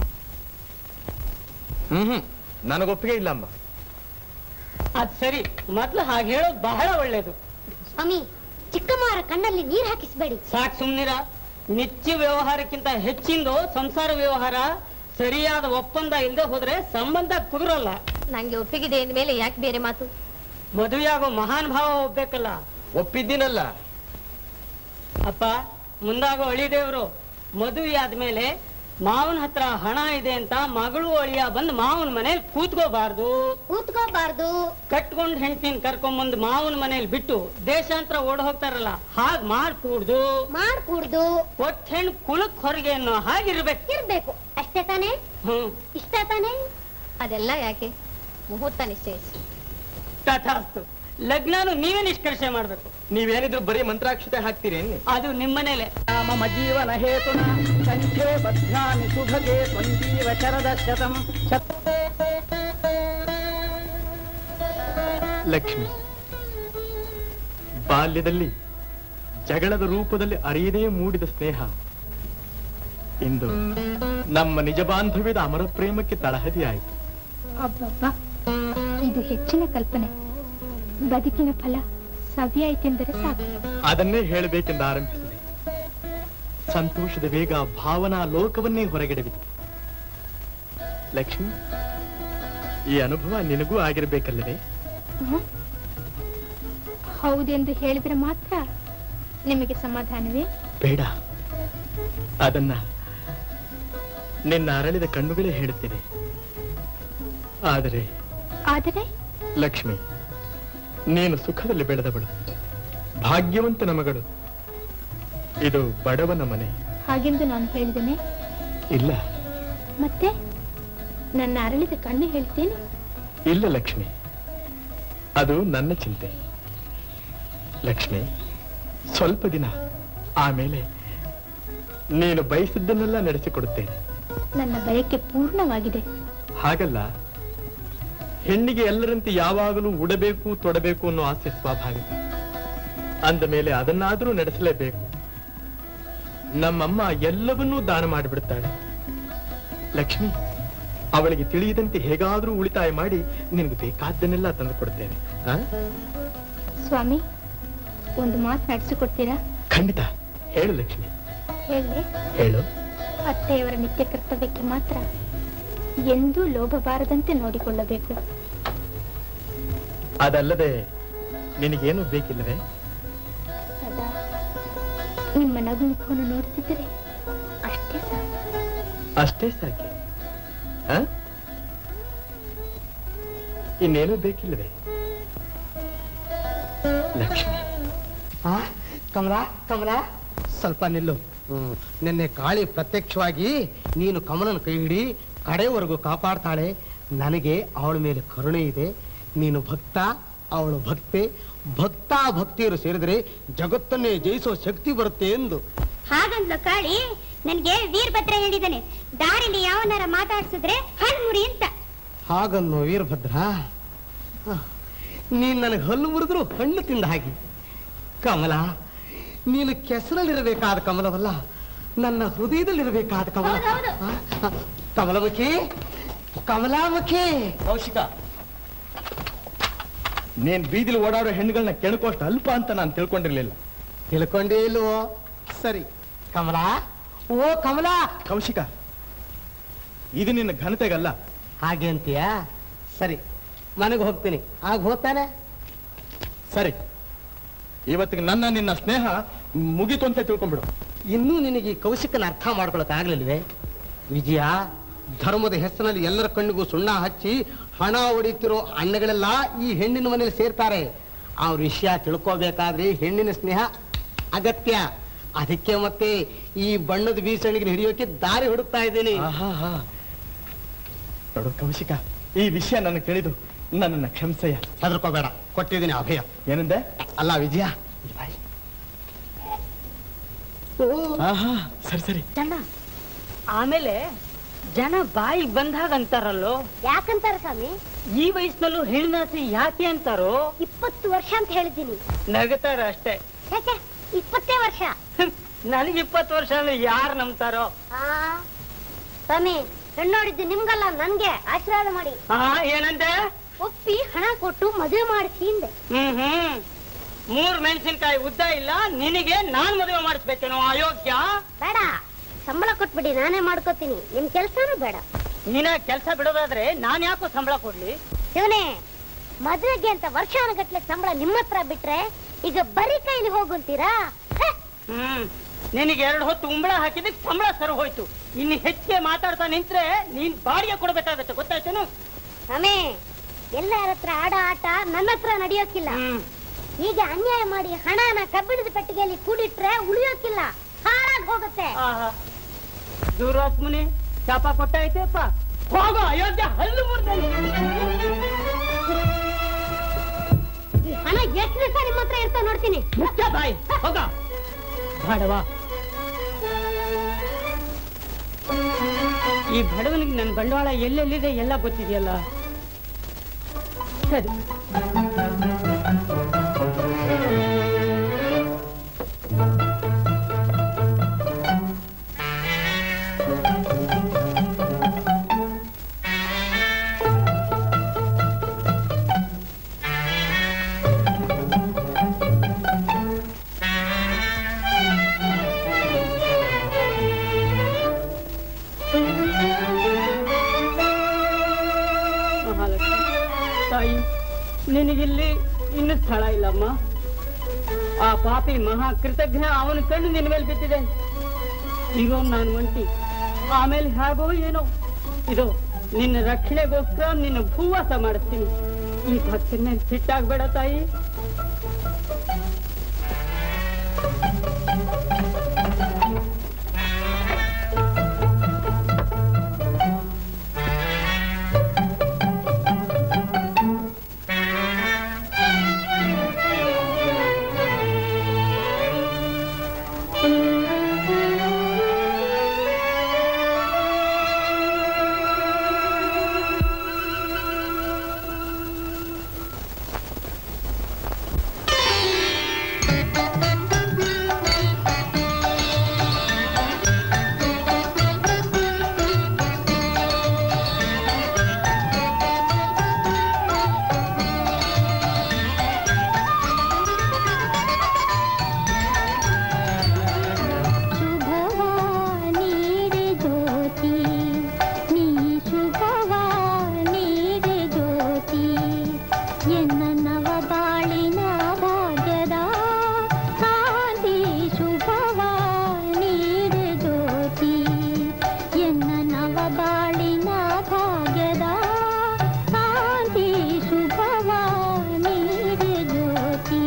ಹ್ಮ್ ಹ್ಮ್ ನನಗೊಪ್ಪಿಗೆ ಇಲ್ಲ ಅಮ್ಮ ಅದ್ ಸರಿ ಮೊದ್ಲು ಹಾಗೆ ಹೇಳೋದು ಬಹಳ ಒಳ್ಳೇದು ಸ್ವಾಮಿ ಚಿಕ್ಕಮ್ಮವರ ಕಣ್ಣಲ್ಲಿ ನೀರ್ ಹಾಕಿಸ್ಬೇಡಿ ಸಾಕ್ ಸುಮ್ನಿರ ನಿತ್ಯ ವ್ಯವಹಾರಕ್ಕಿಂತ ಹೆಚ್ಚಿಂದು ಸಂಸಾರ ವ್ಯವಹಾರ ಸರಿಯಾದ ಒಪ್ಪಂದ ಇಲ್ಲದೆ ಹೋದ್ರೆ ಸಂಬಂಧ ಕುದುರಲ್ಲ ನಂಗೆ ಒಪ್ಪಿಗಿದೆ ಅಂದ್ಮೇಲೆ ಯಾಕೆ ಬೇರೆ ಮಾತು ಮದುವೆಯಾಗೋ ಮಹಾನ್ ಭಾವ ಒಪ್ಬೇಕಲ್ಲ ಒಪ್ಪಿದ್ದೀನಲ್ಲ ಅಪ್ಪ ಮುಂದಾಗೋ ಅಳಿದೇವ್ರು ಮದುವೆ ಆದ್ಮೇಲೆ ಮಾವನ ಹತ್ರ ಹಣ ಇದೆ ಅಂತ ಮಗಳು ಅಳಿಯ ಬಂದು ಮಾವನ ಮನೇಲಿ ಕೂತ್ಕೋಬಾರ್ದು ಕೂತ್ಕೋಬಾರ್ದು ಕಟ್ಕೊಂಡ್ ಹೆಂಡತಿನ ಕರ್ಕೊಂಬಂದು ಮಾವನ ಮನೇಲಿ ಬಿಟ್ಟು ದೇಶಾಂತರ ಓಡ್ ಹೋಗ್ತಾರಲ್ಲ ಹಾಗ್ ಮಾಡ್ಕೂಡ್ದು ಮಾಡ್ಕೂಡ್ದು ಒಟ್ಟ ಹೆಣ್ಣು ಕುಲಕ್ ಹೊರಗೆ ಅನ್ನೋ ಹಾಗಿರ್ಬೇಕು ಇರ್ಬೇಕು ಅಷ್ಟೇ ತಾನೇ ಹ್ಮ್ ಇಷ್ಟ ತಾನೇ ಅದೆಲ್ಲ ಯಾಕೆ ಮುಹೂರ್ತ ನಿಶ್ಚಯಿಸಿ ತಥಾಸ್ತು ಲಗ್ನಾನು ನೀವೇ ನಿಷ್ಕರ್ಷೆ ಮಾಡ್ಬೇಕು ನೀವೇನಿದ್ರು ಬರೀ ಮಂತ್ರಾಕ್ಷತೆ ಹಾಕ್ತೀರಿ ಎನ್ನಿ ಅದು ನಿಮ್ಮನೇಲೆ ಮಮ ಜೀವನ ಹೇತುನ ಕಂಠೆ ಬಧ್ನಾಮಿ ಶುಭಗೆ ಸಂಜೀವ ಶರದ ಶತಂ ಶತ ಲಕ್ಷ್ಮಿ ಬಾಲ್ಯದಲ್ಲಿ ಜಗಳದ ರೂಪದಲ್ಲಿ ಅರಿಯದೇ ಮೂಡಿದ ಸ್ನೇಹ ಇಂದು ನಮ್ಮ ನಿಜ ಬಾಂಧವ್ಯದ ಅಮರ ಪ್ರೇಮಕ್ಕೆ ತಳಹದಿಯಾಯಿತು ಅಬ್ಬಬ್ಬ ಇದು ಹೆಚ್ಚಿನ ಕಲ್ಪನೆ ಬದುಕಿನ ಫಲ ಸವಿಯಾಯ್ತೆಂದರೆ ಸಾಕು ಅದನ್ನೇ ಹೇಳಬೇಕೆಂದು ಆರಂಭಿಸಿದೆ ಸಂತೋಷದ ವೇಗ ಭಾವನಾ ಲೋಕವನ್ನೇ ಹೊರಗೆಡವಿತು ಲಕ್ಷ್ಮಿ ಈ ಅನುಭವ ನಿನಗೂ ಆಗಿರಬೇಕಲ್ಲವೇ ಹ್ಮ್? ಹೌದೆಂದು ಹೇಳಿದ್ರೆ ಮಾತ್ರ ನಿಮಗೆ ಸಮಾಧಾನವೇ ಬೇಡ ಅದನ್ನ ನಿನ್ನ ಅರಳಿದ ಕಣ್ಣುಗಳೇ ಹೇಳುತ್ತೇನೆ ಆದರೆ ಆದರೆ ಲಕ್ಷ್ಮಿ ನೀನು ಸುಖದಲ್ಲಿ ಬೆಳೆದವಳು ಭಾಗ್ಯವಂತನ ಮಗಳು ಇದು ಬಡವನ ಮನೆ ಹಾಗೆಂದು ನಾನು ಹೇಳಿದ್ದೇನೆ ಇಲ್ಲ ಮತ್ತೆ ನನ್ನ ಅರಳಿದ ಕಣ್ಣು ಹೇಳ್ತೇನೆ ಇಲ್ಲ ಲಕ್ಷ್ಮಿ ಅದು ನನ್ನ ಚಿಂತೆ ಲಕ್ಷ್ಮಿ ಸ್ವಲ್ಪ ದಿನ ಆಮೇಲೆ ನೀನು ಬಯಸಿದ್ದನ್ನೆಲ್ಲ ನಡೆಸಿಕೊಡುತ್ತೇನೆ ನನ್ನ ಬಯಕೆ ಪೂರ್ಣವಾಗಿದೆ ಹಾಗಲ್ಲ ಹೆಣ್ಣಿಗೆ ಎಲ್ಲರಂತೆ ಯಾವಾಗಲೂ ಉಡಬೇಕು ತೊಡಬೇಕು ಅನ್ನೋ ಆಸೆ ಸ್ವಾಭಾವಿಕ ಅಂದ ಮೇಲೆ ಅದನ್ನಾದ್ರೂ ನಡೆಸಲೇಬೇಕು ನಮ್ಮಮ್ಮ ಎಲ್ಲವನ್ನೂ ದಾನ ಮಾಡಿಬಿಡ್ತಾಳೆ ಲಕ್ಷ್ಮಿ ಅವಳಿಗೆ ತಿಳಿಯದಂತೆ ಹೇಗಾದ್ರೂ ಉಳಿತಾಯ ಮಾಡಿ ನಿನಗೆ ಬೇಕಾದ್ದನ್ನೆಲ್ಲ ತಂದು ಕೊಡ್ತೇನೆ ಆ? ಸ್ವಾಮಿ ಒಂದು ಮಾತು ನಡೆಸಿಕೊಡ್ತೀರಾ ಖಂಡಿತ ಹೇಳು ಲಕ್ಷ್ಮಿ ಹೇಳಿ ಹೇಳು ಅತ್ತೆಯವರ ನಿತ್ಯ ಕರ್ತವ್ಯಕ್ಕೆ ಮಾತ್ರ ಎಂದೂ ಲೋಭ ಬಾರದಂತೆ ನೋಡಿಕೊಳ್ಳಬೇಕು ಅದಲ್ಲದೆ ನಿನಗೇನು ಬೇಕಿಲ್ಲವೇ ಸದಾ ನಿಮ್ಮ ನಗು ಮುಖವನ್ನು ನೋಡ್ತಿದ್ದರೆ ಅಷ್ಟೇ ಸಾಕು ಅಷ್ಟೇ ಸಾಕೆ ಆ? ಇನ್ನೇನು ಬೇಕಿಲ್ಲವೇ ಲಕ್ಷ್ಮಿ ಕಮಲ ಕಮಲ ಸ್ವಲ್ಪ ನಿಲ್ಲು ಹ್ಮ್. ನಿನ್ನೆ ಕಾಳಿ ಪ್ರತ್ಯಕ್ಷವಾಗಿ ನೀನು ಕಮಲನ ಕೈ ಹಿಡಿ ಕಡೆವರೆಗೂ ಕಾಪಾಡ್ತಾಳೆ ನನಗೆ ಅವಳ ಮೇಲೆ ಕರುಣೆ ಇದೆ ನೀನು ಭಕ್ತ ಅವಳು ಭಕ್ತೆ ಭಕ್ತ ಭಕ್ತಿಯರು ಸೇರಿದರೆ ಜಗತ್ತನ್ನೇ ಜಯಿಸೋ ಶಕ್ತಿ ಬರುತ್ತೆ ಎಂದು ಹಾಗಂದ್ಲು ಕಾಳಿ ನನ್ಗೆ ವೀರಭದ್ರ ಹೇಳಿದಾನೆ ದಾರಿಲಿ ಯಾವನಾರ ಮಾತಾಡ್ಸಿದ್ರೆ ಹಣ್ಮುರಿ ಅಂತ ಹಾಗನ್ನು ವೀರಭದ್ರ ಹ. ನೀನ್ ನನಗೆ ಹಲ್ಲು ಮುರಿದ್ರು ಹಣ್ಣು ತಿಂದ ಹಾಗೆ ಕಮಲ ನೀನು ಕೆಸರಲ್ಲಿರಬೇಕಾದ ಕಮಲವಲ್ಲ ನನ್ನ ಹೃದಯದಲ್ಲಿರಬೇಕಾದ ಕಮಲ ಹೌದೌದು. ಹ? ಹ. ಕಮಲಮುಖಿ ಕಮಲಾಮುಖಿ ಕೌಶಿಕ ನೀನ್ ಬೀದಿಲಿ ಓಡಾಡೋ ಹೆಣ್ಣುಗಳನ್ನ ಕೆಣಕೋಷ್ಟು ಅಲ್ಪ ಅಂತ ನಾನು ತಿಳ್ಕೊಂಡಿರ್ಲಿಲ್ಲ ತಿಳ್ಕೊಂಡೇ ಇಲ್ವೋ ಸರಿ ಕಮಲ ಓ ಕಮಲ ಕೌಶಿಕ ಇದು ನಿನ್ನ ಘನತೆಗಲ್ಲ ಹಾಗೆ ಅಂತೀಯ ಸರಿ ಮನೆಗೆ ಹೋಗ್ತೀನಿ ಆಗ ಹೋಗ್ತಾನೆ ಸರಿ ಇವತ್ತಿಗೆ ನನ್ನ ನಿನ್ನ ಸ್ನೇಹ ಮುಗಿತು ಅಂತ ತಿಳ್ಕೊಂಡ್ಬಿಡು ಇನ್ನೂ ನಿನಗೆ ಈ ಕೌಶಿಕನ ಅರ್ಥ ಮಾಡ್ಕೊಳಕ್ ಆಗ್ಲಿಲ್ವೇ ವಿಜಯ ಧರ್ಮದ ಹೆಸರಿನಲ್ಲಿ ಎಲ್ಲರ ಕಣ್ಣಿಗೂ ಸುಣ್ಣ ಹಚ್ಚಿ ಹಣ ಹೊಡಿತಿರೋ ಅಣ್ಣಗಳೆಲ್ಲ ಈ ಹೆಣ್ಣಿನ ಮನೇಲಿ ಸೇರ್ತಾರೆ ಅವ್ರ ವಿಷಯ ತಿಳ್ಕೋಬೇಕಾದ್ರೆ ಹೆಣ್ಣಿನ ಸ್ನೇಹ ಅಗತ್ಯ ಅದಕ್ಕೆ ಮತ್ತೆ ಈ ಬಣ್ಣದ ಬೀಸಣಿಗೆ ಹಿಡಿಯೋಕೆ ದಾರಿ ಹುಡುಕ್ತಾ ಇದ್ದೀನಿ ಆಹಾಹಾ. ನೋಡು ಕೌಶಿಕ ಈ ವಿಷಯ ನನಗೆ ತಿಳಿದು ನನ್ನನ್ನ ಕ್ಷಮಿಸಯ್ಯ ಹೆದರ್ಕೋಬೇಡ ಕೊಟ್ಟಿದ್ದೀನಿ ಅಭಯ ಏನಂದೆ ಅಲ್ಲ ವಿಜಯ ಈ ಬಾಯಿ. ಓ ಆಹಾ ಸರಿ ಸರಿ ಚಂದ ಆಮೇಲೆ ಜನ ಬಾಯಿಗೆ ಬಂದಾಗ ಅಂತಾರಲ್ಲೋ ಯಾಕಂತಾರ ಸ್ವಾಮಿ ಈ ವಯಸ್ಸಿನಲ್ಲೂ ಹೆಣ್ಣಾಸೆ ಯಾಕೆ ಅಂತಾರೋ ಇಪ್ಪತ್ತು ವರ್ಷ ಅಂತ ಹೇಳಿದ್ದೀನಿ ನಗತಾರ ಅಷ್ಟೇ ಯಾಕೆ ಇಪ್ಪತ್ತೇ ವರ್ಷ ನನಗೆ ಇಪ್ಪತ್ತು ವರ್ಷ ಅಂದ್ರೆ ಯಾರು ನಂಬ್ತಾರೋ ಆ ಸ್ವಾಮಿ ಹೆಣ್ಣು ನೋಡಿದ್ದು ನಿಮ್ಗಲ್ಲ ನನ್ಗೆ ಆಶೀರ್ವಾದ ಮಾಡಿ ಹಾ ಏನಂತೆ ಒಪ್ಪಿ ಹಣ ಕೊಟ್ಟು ಮದುವೆ ಮಾಡಿಸಿ ಹಿಂದೆ ಹ್ಮ್ ಹ್ಮ್ ಮೂರ್ ಮೆಣಸಿನ್ಕಾಯಿ ಉದ್ದ ಇಲ್ಲ ನಿನಗೆ ನಾನ್ ಮದುವೆ ಮಾಡಿಸ್ಬೇಕೇನೋ ಅಯೋಗ್ಯ ಬೇಡ ಸಂಬಳ ಕೊಟ್ಬಿಡಿ ನಾನೇ ಮಾಡ್ಕೋತೀನಿ ನಿಮ್ ಕೆಲ್ಸನೂ ಬೇಡ ನೀನ ಕೆಲ್ಸ ಬಿಡೋದಾದ್ರೆ ನಾನ್ ಯಾಕೋ ಸಂಬಳ ಕೊಡ್ಲಿ ಶಿವನೇ ಮದುವೆಗೆ ಅಂತ ವರ್ಷಾನುಗಟ್ಲೆ ಸಂಬಳ ನಿಮ್ಮ ಹತ್ರ ಬಿಟ್ರೆ ಈಗ ಬರೀ ಕೈಲಿ ಹೋಗುಂತೀರಾ ಹೆ, ಹ್ಮ್ ನಿನಗೆ ಎರಡು ಹೊತ್ತು ಉಂಬಳ ಹಾಕಿದಕ್ಕೆ ಸಂಬಳ ಸರಿ ಹೋಯ್ತು ಇನ್ನು ಹೆಚ್ಚಿಗೆ ಮಾತಾಡ್ತಾ ನಿಂತ್ರೆ ನೀನ್ ಬಾಡಿಗೆ ಕೊಡ್ಬೇಕಾಗತ್ತೆ ಗೊತ್ತಾಯ್ತೇನು ಸ್ವಾಮಿ ಎಲ್ಲರ ಹತ್ರ ಆಡೋ ಆಟ ನನ್ನ ಹತ್ರ ನಡೆಯೋಕಿಲ್ಲ ಈಗ ಅನ್ಯಾಯ ಮಾಡಿ ಹಣನ ಕಬ್ಬಿಣದ ಪೆಟ್ಟಿಗೆಯಲ್ಲಿ ಕೂಡಿಟ್ರೆ ಉಳಿಯೋಕಿಲ್ಲ ಹಾಳಾಗ್ ಹೋಗುತ್ತೆ ಆಹಾ ದುರಾತ್ಮನಿ ಶಾಪ ಕೊಟ್ಟಾಯ್ತಪ್ಪ ಹೋಗೋ ಅಯೋಗ್ಯ ಹಲ್ಲು ಮುರ್ದಲ್ಲಿ ಈ ಹಣ ಎಷ್ಟು ದಿವಸ ನಿಮ್ಮ ಹತ್ರ ಇರ್ತಾ ನೋಡ್ತೀನಿ ಮುಚ್ಚ ಬಾಯಿ ಹೋಗ ಬಡವಾ ಈ ಬಡವನಿಗೆ ನನ್ನ ಬಂಡವಾಳ ಎಲ್ಲೆಲ್ಲಿದೆ ಎಲ್ಲ ಗೊತ್ತಿದೆಯಲ್ಲ ಸರಿ ಮಹಾಲಕ್ಷ್ಮಿ ತಾಯಿ ನಿನಗಿಲ್ಲಿ ಇನ್ನು ಸ್ಥಳ ಇಲ್ಲಮ್ಮ ಆ ಪಾಪಿ ಮಹಾ ಕೃತಜ್ಞ ಅವನ ಕಣ್ಣು ನಿನ್ನ ಮೇಲೆ ಬಿದ್ದಿದೆ ಇರೋ ನಾನು ಒಂಟಿ ಆಮೇಲೆ ಹೇಗೋ ಏನೋ ಇದು ನಿನ್ನ ರಕ್ಷಣೆಗೋಸ್ಕರ ನಿನ್ನ ಭೂವಾಸ ಮಾಡಿಸ್ತೀನಿ ಈ ಭಕ್ತನ ಸಿಟ್ಟಾಗ್ಬೇಡ ತಾಯಿ ನೀಡೆ ಜ್ಯೋತಿ ನೀ ಶುಭವ ನೀಡೆ ಜ್ಯೋತಿ ಎನ್ನ ನವ ಬಾಳಿನ ಭಾಗ್ಯದ ಕಾಂತಿ ಶುಭವ ನೀಡೆ ಜ್ಯೋತಿ ಎನ್ನ ನವ ಬಾಳಿನ ಭಾಗ್ಯದ ಕಾಂತಿ ಶುಭವ ನೀಡೆ ಜ್ಯೋತಿ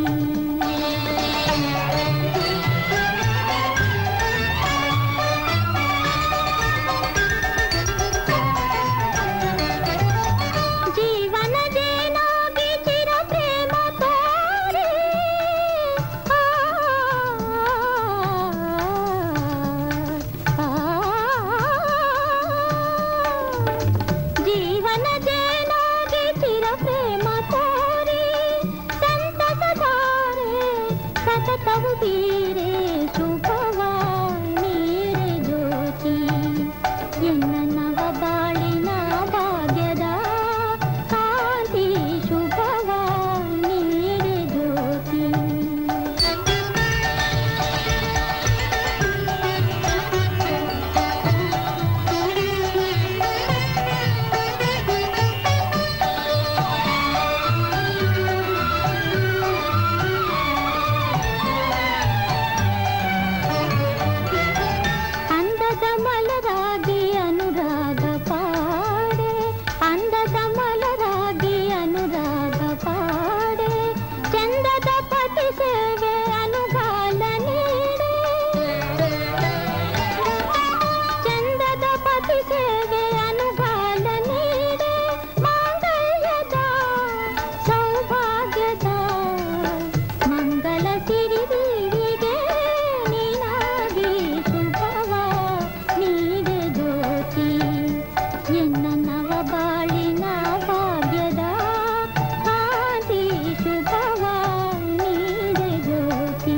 ಜೀವನ ಜೇನಾಗಿ ಚಿರ ಪ್ರೇಮ ತೋರೆ ಆ, ಆ, ಜೀವನ ಜೇನಾಗಿ ಚಿರ ಪ್ರೇಮ ತೋರೆ ಸಂತಸ ತಾರೆ ಸತತವು ಬೀರೆ ಶುಭವ ನೀರೆ ಜ್ಯೋತಿ ಎನ್ನ ನವ ಬಾಳಿನ ಭಾಗ್ಯದ ಕಾಂತಿ ಶುಭವ ನೀರೆ ಜ್ಯೋತಿ ಎನ್ನ ನವ ಬಾಳಿನ ಭಾಗ್ಯದ ಕಾಂತಿ ಶುಭವ ನೀಡೆ ಜ್ಯೋತಿ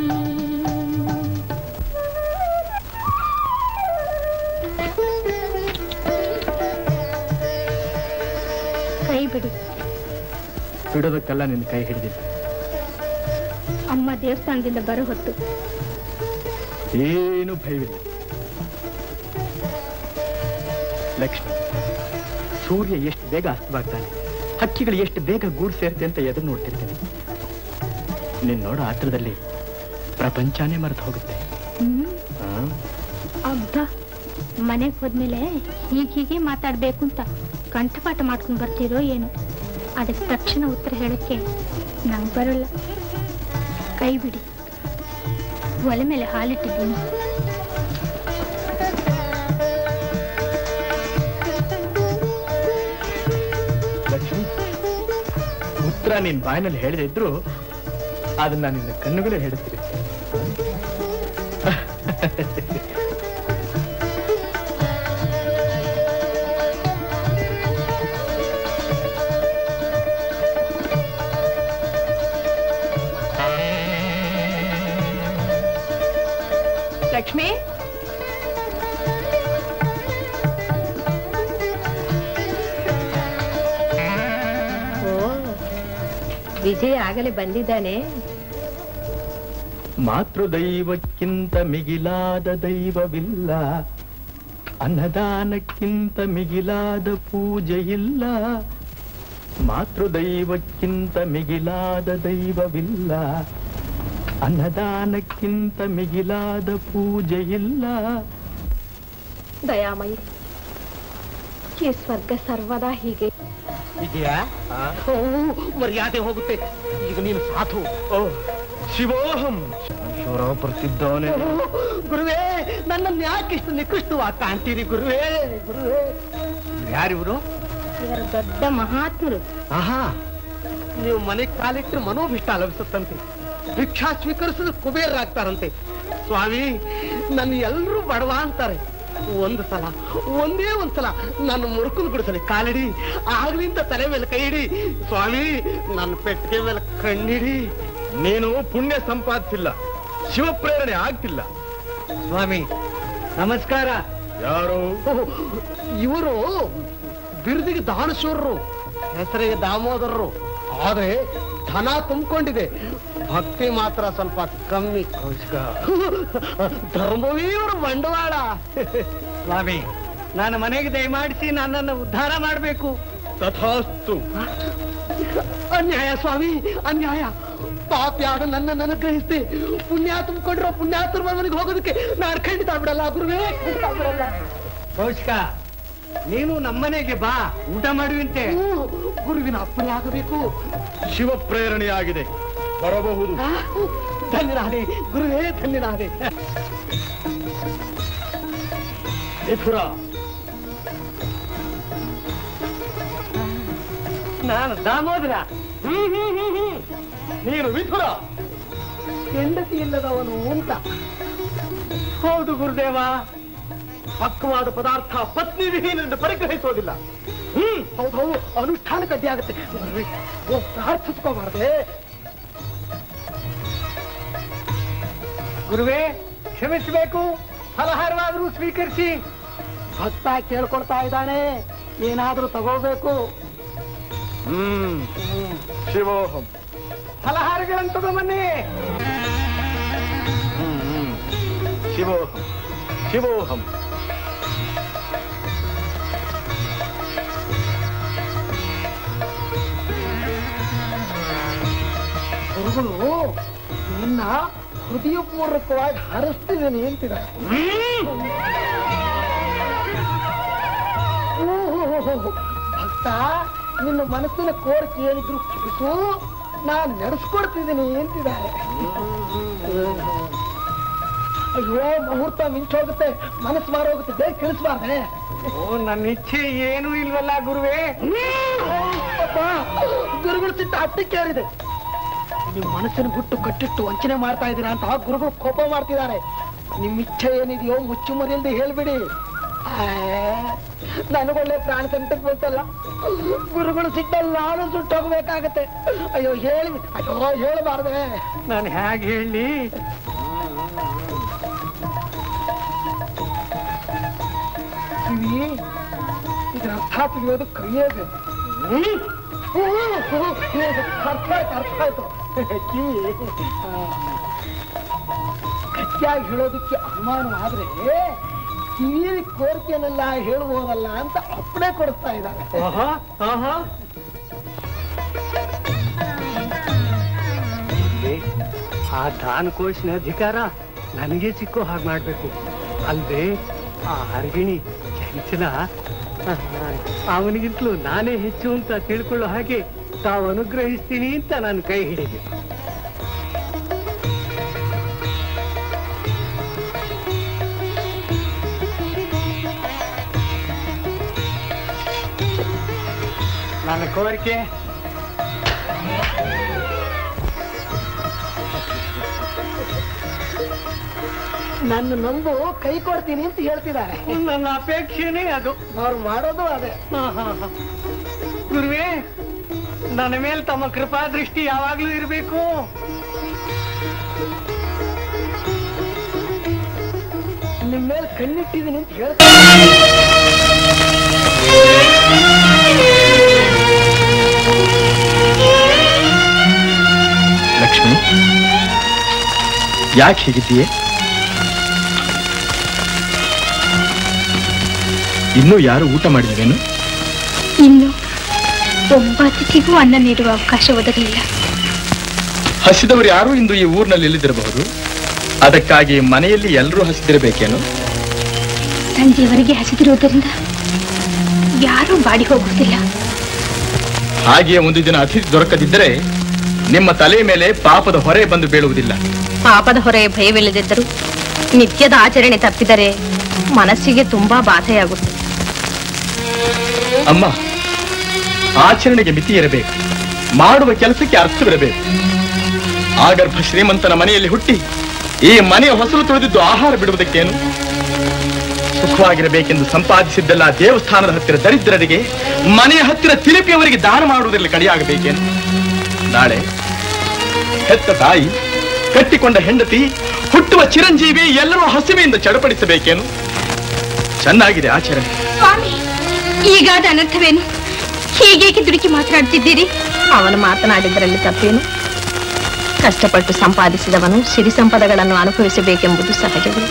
ಕೈ ಬಿಡಿ ಬಿಡೋದಕ್ಕೆಲ್ಲ ನಿನ್ನ ಕೈ ಹಿಡಿದಿಲ್ಲ ಅಮ್ಮ ದೇವಸ್ಥಾನದಿಂದ ಬರೋ ಹೊತ್ತು ಏನು ಭಯವಿಲ್ಲ ಲಕ್ಷ್ಮಿ ಸೂರ್ಯ ಎಷ್ಟು ಬೇಗ ಅಸ್ತವಾಗ್ತಾನೆ ಹಕ್ಕಿಗಳು ಎಷ್ಟು ಬೇಗ ಗೂಡು ಸೇರುತ್ತೆ ಅಂತ ಎದುರು ನೋಡ್ತಿರ್ತೀನಿ ನೀನ್ ನೋಡೋ ಆತ್ರದಲ್ಲಿ ಪ್ರಪಂಚನೇ ಮರೆತು ಹೋಗುತ್ತೆ ಹ್ಮ್ ಆ? ಅಬ್ಬ ಮನೆಗೆ ಹೋದ್ಮೇಲೆ ಹೀಗೆ ಹೀಗೆ ಮಾತಾಡ್ಬೇಕು ಅಂತ ಕಂಠಪಾಠ ಮಾಡ್ಕೊಂಡು ಬರ್ತೀರೋ ಏನು ಅದಕ್ಕೆ ತಕ್ಷಣ ಉತ್ತರ ಹೇಳಕ್ಕೆ ನಂಗೆ ಬರಲ್ಲ ಕೈ ಬಿಡಿ ಒಲೆ ಮೇಲೆ ಹಾಲಿಟ್ಟಿದ್ದೀನಿ ಲಕ್ಷ್ಮಿ ಉತ್ತರ ನಿನ್ ಬಾಯಿನಲ್ಲಿ ಹೇಳದೇ ಇದ್ರು ಅದನ್ನ ನಿನ್ನ ಕಣ್ಣುಗಳೇ ಹೇಳುತ್ತೀರಿ ಲಕ್ಷ್ಮಿ ಓ ವಿಜಯ್ ಆಗಲೇ ಬಂದಿದ್ದಾನೆ ಮಾತೃದೈವಕ್ಕಿಂತ ಮಿಗಿಲಾದ ದೈವವಿಲ್ಲ ಅನ್ನದಾನಕ್ಕಿಂತ ಮಿಗಿಲಾದ ಪೂಜೆ ಇಲ್ಲ ಮಾತೃದೈವಕ್ಕಿಂತ ಮಿಗಿಲಾದ ದೈವವಿಲ್ಲ ಅನ್ನದಾನಕ್ಕಿಂತ ಮಿಗಿಲಾದ ಪೂಜೆ ಇಲ್ಲ ದಯಾಮಯಿ ಈ ಸ್ವರ್ಗ ಸರ್ವದಾ ಹೀಗೆ ಇದೆಯಾ ಓ ಮರ್ಯಾದೆ ಹೋಗುತ್ತೆ ಈಗ ನೀನು ಸಾಧು ಓ ಶಿವೋಹಂ ಶಿವರ ಬರ್ತಿದ್ದಾನೆ ಗುರುವೇ ನನ್ನನ್ನು ಯಾಕೆ ಇಷ್ಟು ನಿಕೃಷ್ಟವಾಗಿ ಕಾಣ್ತೀರಿ ಗುರುವೇ ಗುರುವೇ ಯಾರಿವರು ಇವರ ದೊಡ್ಡ ಮಹಾತ್ಮರು ಆಹಾ ನೀವು ಮನೆಗೆ ಕಾಲಿಟ್ಟರೆ ಮನೋಭಿಷ್ಟ ಲಭಿಸುತ್ತಂತೆ ಭಿಕ್ಷಾ ಸ್ವೀಕರಿಸಿದ್ರೆ ಕುಬೇರರಾಗ್ತಾರಂತೆ ಸ್ವಾಮಿ ನನ್ನ ಎಲ್ಲರೂ ಬಡವ ಅಂತಾರೆ ಒಂದು ಸಲ ಒಂದೇ ಒಂದ್ ಸಲ ನನ್ನ ಮುರುಕುಲ್ ಗುಡಿಸಲಿ ಕಾಲಿಡಿ ಆಗ್ಲಿಂದ ತಲೆ ಮೇಲೆ ಕೈ ಇಡಿ ಸ್ವಾಮಿ ನನ್ನ ಪೆಟ್ಟಿಗೆ ಮೇಲೆ ಕಣ್ಣಿಡಿ ನೀನು ಪುಣ್ಯ ಸಂಪಾದಿಸಿಲ್ಲ ಶಿವಪ್ರೇರಣೆ ಆಗ್ತಿಲ್ಲ ಸ್ವಾಮಿ ನಮಸ್ಕಾರ ಯಾರು ಇವರು ಬಿರುದಿಗೆ ದಾನಶೂರರು ಹೆಸರಿಗೆ ದಾಮೋದರರು ಆದ್ರೆ ಧನ ತುಂಬಿಕೊಂಡಿದೆ ಭಕ್ತಿ ಮಾತ್ರ ಸ್ವಲ್ಪ ಕಮ್ಮಿ ಧರ್ಮವೀರ ಬಂಡವಾಳ ಸ್ವಾಮಿ ನಾನು ಮನೆಗೆ ದಯಮಾಡಿಸಿ ನನ್ನನ್ನು ಉದ್ಧಾರ ಮಾಡಬೇಕು ತಥಾಸ್ತು ಅನ್ಯಾಯ ಸ್ವಾಮಿ ಅನ್ಯಾಯ ಪಾಪ್ಯಾಡು ನನ್ನನ್ನು ಅನುಗ್ರಹಿಸಿ ಪುಣ್ಯ ತುಂಬಿಕೊಂಡಿರೋ ಪುಣ್ಯಾತರ ಮನೆಗೆ ಹೋಗೋದಕ್ಕೆ ನಾನು ಖಂಡಿತ ಬಿಡಲ್ಲ ಗುರುವೇ ಖಂಡಿತ ಬಿಡಲ್ಲ ಕೌಶಿಕ ನೀನು ನಮ್ಮನೆಗೆ ಬಾ ಊಟ ಮಾಡುವಂತೆ ಗುರುವಿನ ಅಪ್ಪಣೆ ಆಗಬೇಕು ಶಿವಪ್ರೇರಣೆಯಾಗಿದೆ ಬರಬಹುದು ಧನ್ಯನಾದೆ ಗುರುವೇ ಧನ್ಯನಾದೆ ಮಿಥುರ ನಾನು ದಾಮೋದರ ಹ್ಮ್ ಹ್ಮ್ ಹ್ಮ್ ಹ್ಮ್ ನೀನು ಮಿಥುರ ಹೆಂಡತಿ ಇಲ್ಲದವನು ಅಂತ ಹೌದು ಗುರುದೇವ ಪಕ್ವವಾದ ಪದಾರ್ಥ ಪತ್ನಿ ವಿಹೀನೆಂದು ಪರಿಗ್ರಹಿಸೋದಿಲ್ಲ ಹ್ಮ್ ಹೌದು ಹೌದು ಅನುಷ್ಠಾನಕ್ಕೆ ಅಡ್ಡಿ ಆಗುತ್ತೆ ಓ ಪ್ರಾರ್ಥಿಸ್ಕೋಬಾರ್ದೆ ಗುರುವೇ ಕ್ಷಮಿಸಬೇಕು ಫಲಹಾರವಾದ್ರೂ ಸ್ವೀಕರಿಸಿ ಭಕ್ತ ಕೇಳ್ಕೊಳ್ತಾ ಇದ್ದಾನೆ ಏನಾದ್ರೂ ತಗೋಬೇಕು ಹ್ಮ್ ಶಿವೋಹಂ ಫಲಹಾರಗಳನ್ನು ತಗೊಂಬನ್ನಿ ಹ್ಮ್ ಹ್ಮ್. ಶಿವೋಹಂ ಶಿವೋಹಂ ಗುರುಗಳು ನಿನ್ನ ಹೃದಯಪೂರ್ವಕವಾಗಿ ಹರಿಸ್ತಿದ್ದೀನಿ ಅಂತಿದ ಭಕ್ತ ನಿನ್ನ ಮನಸ್ಸಿನ ಕೋರಿಕೆ ಏನಿದ್ರು ತಿಳಿಸು ನಾನು ನಡೆಸ್ಕೊಡ್ತಿದ್ದೀನಿ ಅಂತಿದ್ದಾರೆ ಅಯ್ಯೋ ಮುಹೂರ್ತ ಮಿಂಚೋಗುತ್ತೆ ಮನಸ್ಸು ಮಾರೋಗುತ್ತೆ ಬೇಗ ತಿಳಿಸ್ಬಾರ್ದೆ ಓ ನನ್ನ ಇಚ್ಛೆ ಏನು ಇಲ್ವಲ್ಲ ಗುರುವೇ ಗುರುಗಳು ಸಿಟ್ಟ ಹತ್ತಕ್ಕೇರಿದೆ ನೀವು ಮನಸ್ಸಿನ ಗುಟ್ಟು ಕಟ್ಟಿಟ್ಟು ವಂಚನೆ ಮಾಡ್ತಾ ಇದ್ದೀರಾ ಅಂತ ಆ ಗುರುಗಳು ಕೋಪ ಮಾಡ್ತಿದ್ದಾರೆ ನಿಮ್ ಇಚ್ಛೆ ಏನಿದೆಯೋ ಮುಚ್ಚು ಮರಿಯಲ್ದೆ ಹೇಳ್ಬಿಡಿ ಆ, ನನಗೊಳ್ಳೆ ಪ್ರಾಣ ಸಂಕಟಕ್ಕೆ ಬಂತಲ್ಲ ಗುರುಗಳು ಸಿಟ್ಟಲ್ಲಿ ನಾನು ಸುಟ್ಟೋಗ್ಬೇಕಾಗತ್ತೆ ಅಯ್ಯೋ ಹೇಳಿ ಅಯ್ಯೋ ಹೇಳಬಾರ್ದೆ ನಾನು ಹೇಗೆ ಹೇಳಿ ಕಿವಿ ಇದ್ರ ಅರ್ಥ ತಿಳಿಯೋದು ಕೈಯೇ ಬೇಕು ಹ್ಮ್? ಹ್ಮ್, ಹ್ಮ್, ಹ್ಮ್. ಅರ್ಥ ಆಯ್ತು ಅರ್ಥ ಆಯ್ತು ಕಿವಿ ಆ, ಗಟ್ಟಿಯಾಗಿ ಹೇಳೋದಕ್ಕೆ ಅನುಮಾನವಾದ್ರೆ ಕಿವಿ ಕೋರಿಕೆನೆಲ್ಲ ಹೇಳ್ಬೋದಲ್ಲ ಅಂತ ಅಪ್ಪಣೆ ಕೊಡಿಸ್ತಾ ಇದ್ದಾರೆ ಆಹಾ ಆಹಾ ಏ, ಆ ದಾನಕೋಶನ ಅಧಿಕಾರ ನನಗೆ ಸಿಕ್ಕೋ ಹಾಗೆ ಮಾಡ್ಬೇಕು ಅಲ್ವೇ ಆ ಅರ್ಗಿಣಿ ಚಂಚಲ ಅವನಿಗಿಂತಲೂ ನಾನೇ ಹೆಚ್ಚು ಅಂತ ತಿಳ್ಕೊಳ್ಳೋ ಹಾಗೆ ತಾವು ಅನುಗ್ರಹಿಸ್ತೀನಿ ಅಂತ ನಾನು ಕೈ ಹಿಡಿದೆ ನನ್ನ ಕೋರಿಕೆ ನನ್ನ ನಂಬು ಕೈ ಕೊಡ್ತೀನಿ ಅಂತ ಹೇಳ್ತಿದ್ದಾರೆ ನನ್ನ ಅಪೇಕ್ಷೆನೇ ಅದು ಅವ್ರು ಮಾಡೋದು ಅದೇ ಗುರುವೇ ನನ್ನ ಮೇಲೆ ತಮ್ಮ ಕೃಪಾ ದೃಷ್ಟಿ ಯಾವಾಗ್ಲೂ ಇರಬೇಕು ನಿಮ್ ಮೇಲೆ ಕಣ್ಣಿಟ್ಟಿದ್ದೀನಿ ಅಂತ ಹೇಳ್ತಾರೆ ಲಕ್ಷ್ಮಿ ಯಾಕೆ ಹೀಗಿದ್ದೀಯೇ ಇನ್ನೂ ಯಾರು ಊಟ ಮಾಡಿದವೇನು ಇನ್ನು ಒಬ್ಬ ಅತಿಥಿಗೂ ಅನ್ನ ನೀಡುವ ಅವಕಾಶ ಒದಗಲಿಲ್ಲ ಹಸಿದವರು ಯಾರು ಇಂದು ಈ ಊರಿನಲ್ಲಿ ಇಲ್ಲದಿರಬಹುದು ಅದಕ್ಕಾಗಿ ಮನೆಯಲ್ಲಿ ಎಲ್ಲರೂ ಹಸಿದಿರಬೇಕೇನು ಸಂಜೆಯವರೆಗೆ ಹಸಿದಿರುವುದರಿಂದ ಯಾರೂ ಬಾಡಿ ಹೋಗುವುದಿಲ್ಲ ಹಾಗೆಯೇ ಒಂದು ದಿನ ಅತಿಥಿ ದೊರಕದಿದ್ದರೆ ನಿಮ್ಮ ತಲೆಯ ಮೇಲೆ ಪಾಪದ ಹೊರೆ ಬಂದು ಬೀಳುವುದಿಲ್ಲ ಪಾಪದ ಹೊರೆ ಭಯವಿಲ್ಲದಿದ್ದರೂ ನಿತ್ಯದ ಆಚರಣೆ ತಪ್ಪಿದರೆ ಮನಸ್ಸಿಗೆ ತುಂಬಾ ಬಾಧೆಯಾಗುತ್ತೆ ಅಮ್ಮ ಆಚರಣೆಗೆ ಮಿತಿ ಇರಬೇಕು ಮಾಡುವ ಕೆಲಸಕ್ಕೆ ಅರ್ಥವಿರಬೇಕು ಆಗರ್ಭ ಶ್ರೀಮಂತನ ಮನೆಯಲ್ಲಿ ಹುಟ್ಟಿ ಈ ಮನೆಯ ಹೊಸಲು ತೊಳೆದಿದ್ದು ಆಹಾರ ಬಿಡುವುದಕ್ಕೇನು ಸುಖವಾಗಿರಬೇಕೆಂದು ಸಂಪಾದಿಸಿದ್ದೆಲ್ಲ ದೇವಸ್ಥಾನದ ಹತ್ತಿರ ದರಿದ್ರರಿಗೆ ಮನೆಯ ಹತ್ತಿರ ತಿರುಪಿಯವರಿಗೆ ದಾನ ಮಾಡುವುದರಲ್ಲಿ ಕಡಿಯಾಗಬೇಕೇನು ನಾಳೆ ಹೆತ್ತ ತಾಯಿ ಕಟ್ಟಿಕೊಂಡ ಹೆಂಡತಿ ಹುಟ್ಟುವ ಚಿರಂಜೀವಿ ಎಲ್ಲರೂ ಹಸಿವೆಯಿಂದ ಚಡಪಡಿಸಬೇಕೇನು ಚೆನ್ನಾಗಿದೆ ಆಚರಣೆ ಸ್ವಾಮಿ ಈಗಾದ ಅನರ್ಥವೇನು ಹೀಗೇಕೆ ದುಡುಕಿ ಮಾತನಾಡ್ತಿದ್ದೀರಿ ಅವನು ಮಾತನಾಡಿದ್ರಲ್ಲಿ ತಪ್ಪೇನು ಕಷ್ಟಪಟ್ಟು ಸಂಪಾದಿಸಿದವನು ಸಿರಿ ಸಂಪದಗಳನ್ನು ಅನುಭವಿಸಬೇಕೆಂಬುದು ಸಹಜವೇ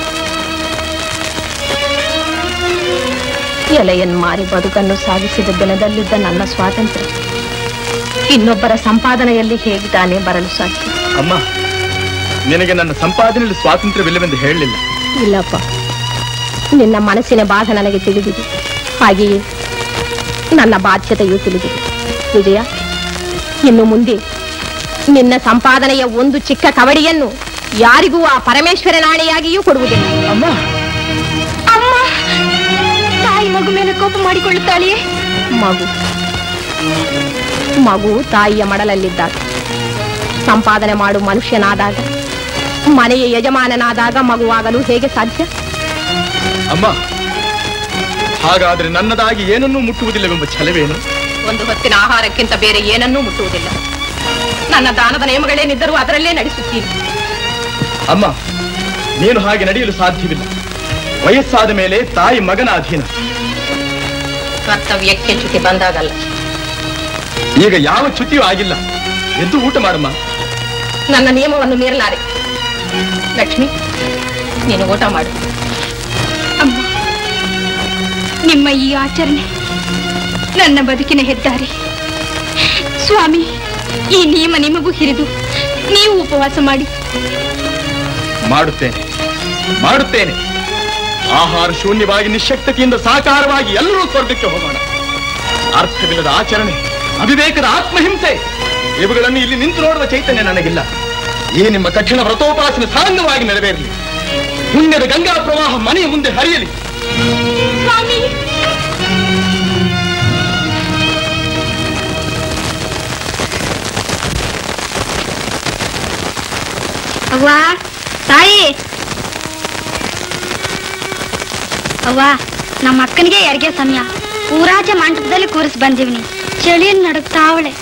ಎಲೆಯನ್ನು ಮಾರಿ ಬದುಕನ್ನು ಸಾಗಿಸಿದ ದಿನದಲ್ಲಿದ್ದ ನನ್ನ ಸ್ವಾತಂತ್ರ್ಯ ಇನ್ನೊಬ್ಬರ ಸಂಪಾದನೆಯಲ್ಲಿ ಹೇಗೆ ತಾನೇ ಬರಲು ಸಾಧ್ಯ ಅಮ್ಮ ನಿನಗೆ ನನ್ನ ಸಂಪಾದನೆಯಲ್ಲಿ ಸ್ವಾತಂತ್ರ್ಯವಿಲ್ಲವೆಂದು ಹೇಳಲಿಲ್ಲ ಇಲ್ಲಪ್ಪ ನಿನ್ನ ಮನಸ್ಸಿನ ಬಾಧ ನನಗೆ ತಿಳಿದಿದೆ ಹಾಗೆಯೇ ನನ್ನ ಬಾಧ್ಯತೆಯೂ ತಿಳಿದಿದೆ ವಿಜಯ ಇನ್ನು ಮುಂದೆ ನಿನ್ನ ಸಂಪಾದನೆಯ ಒಂದು ಚಿಕ್ಕ ಕವಡಿಯನ್ನು ಯಾರಿಗೂ ಆ ಪರಮೇಶ್ವರ ನಾಣೆಯಾಗಿಯೂ ಕೊಡುವುದಿಲ್ಲ ಅಮ್ಮ ಅಮ್ಮ ತಾಯಿ ಮಗು ಮೇಲೆ ಕೋಪ ಮಾಡಿಕೊಳ್ಳುತ್ತಾಳೆಯೇ ಮಗು ಮಗು ತಾಯಿಯ ಮಡಲಲ್ಲಿದ್ದಾಗ ಸಂಪಾದನೆ ಮಾಡು ಮನುಷ್ಯನಾದಾಗ ಮನೆಯ ಯಜಮಾನನಾದಾಗ ಮಗುವಾಗಲು ಹೇಗೆ ಸಾಧ್ಯ ಅಮ್ಮ ಹಾಗಾದ್ರೆ ನನ್ನದಾಗಿ ಏನನ್ನೂ ಮುಟ್ಟುವುದಿಲ್ಲವೆಂಬ ಛಲವೇನು ಒಂದು ಹೊತ್ತಿನ ಆಹಾರಕ್ಕಿಂತ ಬೇರೆ ಏನನ್ನೂ ಮುಟ್ಟುವುದಿಲ್ಲ ನನ್ನ ದಾನದ ನಿಯಮಗಳೇನಿದ್ದರೂ ಅದರಲ್ಲೇ ನಡೆಸುತ್ತೀನಿ ಅಮ್ಮ ನೀನು ಹಾಗೆ ನಡೆಯಲು ಸಾಧ್ಯವಿಲ್ಲ ವಯಸ್ಸಾದ ಮೇಲೆ ತಾಯಿ ಮಗನ ಅಧೀನ ಕರ್ತವ್ಯಕ್ಕೆ ಚ್ಯುತಿ ಬಂದಾಗಲ್ಲ ಈಗ ಯಾವ ಚ್ಯುತಿಯೂ ಆಗಿಲ್ಲ ಎದ್ದು ಊಟ ಮಾಡಮ್ಮ ನನ್ನ ನಿಯಮವನ್ನು ಮೀರಲಾರೆ ಲಕ್ಷ್ಮಿ ನೀನು ಊಟ ಮಾಡು ಅಮ್ಮ ನಿಮ್ಮ ಈ ಆಚರಣೆ ನನ್ನ ಬದುಕಿನ ಹೆದ್ದಾರಿ ಸ್ವಾಮಿ ಈ ನಿಯಮ ನಿಮಗೂ ಹಿರಿದು ನೀವು ಉಪವಾಸ ಮಾಡಿ ಮಾಡುತ್ತೇನೆ ಮಾಡುತ್ತೇನೆ ಆಹಾರ ಶೂನ್ಯವಾಗಿ ನಿಶಕ್ತತೆಯಿಂದ ಸಾಕಾರವಾಗಿ ಎಲ್ಲರೂ ಸ್ವರ್ಗಕ್ಕೆ ಹೋಗೋಣ ಅರ್ಥವಿಲ್ಲದ ಆಚರಣೆ ಅವಿವೇಕದ ಆತ್ಮಹಿಂಸೆ ಇವುಗಳನ್ನು ಇಲ್ಲಿ ನಿಂತು ನೋಡುವ ಚೈತನ್ಯ ನನಗಿಲ್ಲ ಈ ನಿಮ್ಮ ಕಠಿಣ ವ್ರತೋಪಾಸನೆ ಸಾಂಗವಾಗಿ ನೆರವೇರಲಿ ಪುಣ್ಯದ ಗಂಗಾ ಪ್ರವಾಹ ಮನೆಯ ಮುಂದೆ ಹರಿಯಲಿ ಸ್ವಾಮಿ ಅವ್ವ ತಾಯಿ ಅವ್ವ ನಮ್ಮ ಅಕ್ಕನಿಗೆ ಯಾರಿಗೆ ಸಮಯ ಊರಾಚೆ ಮಂಟಪದಲ್ಲಿ ಕೂರಿಸಿ ಬಂದಿವ್ನಿ ಚಳಿಯಲ್ಲಿ ನಡುಗ್ತಾವಳೆ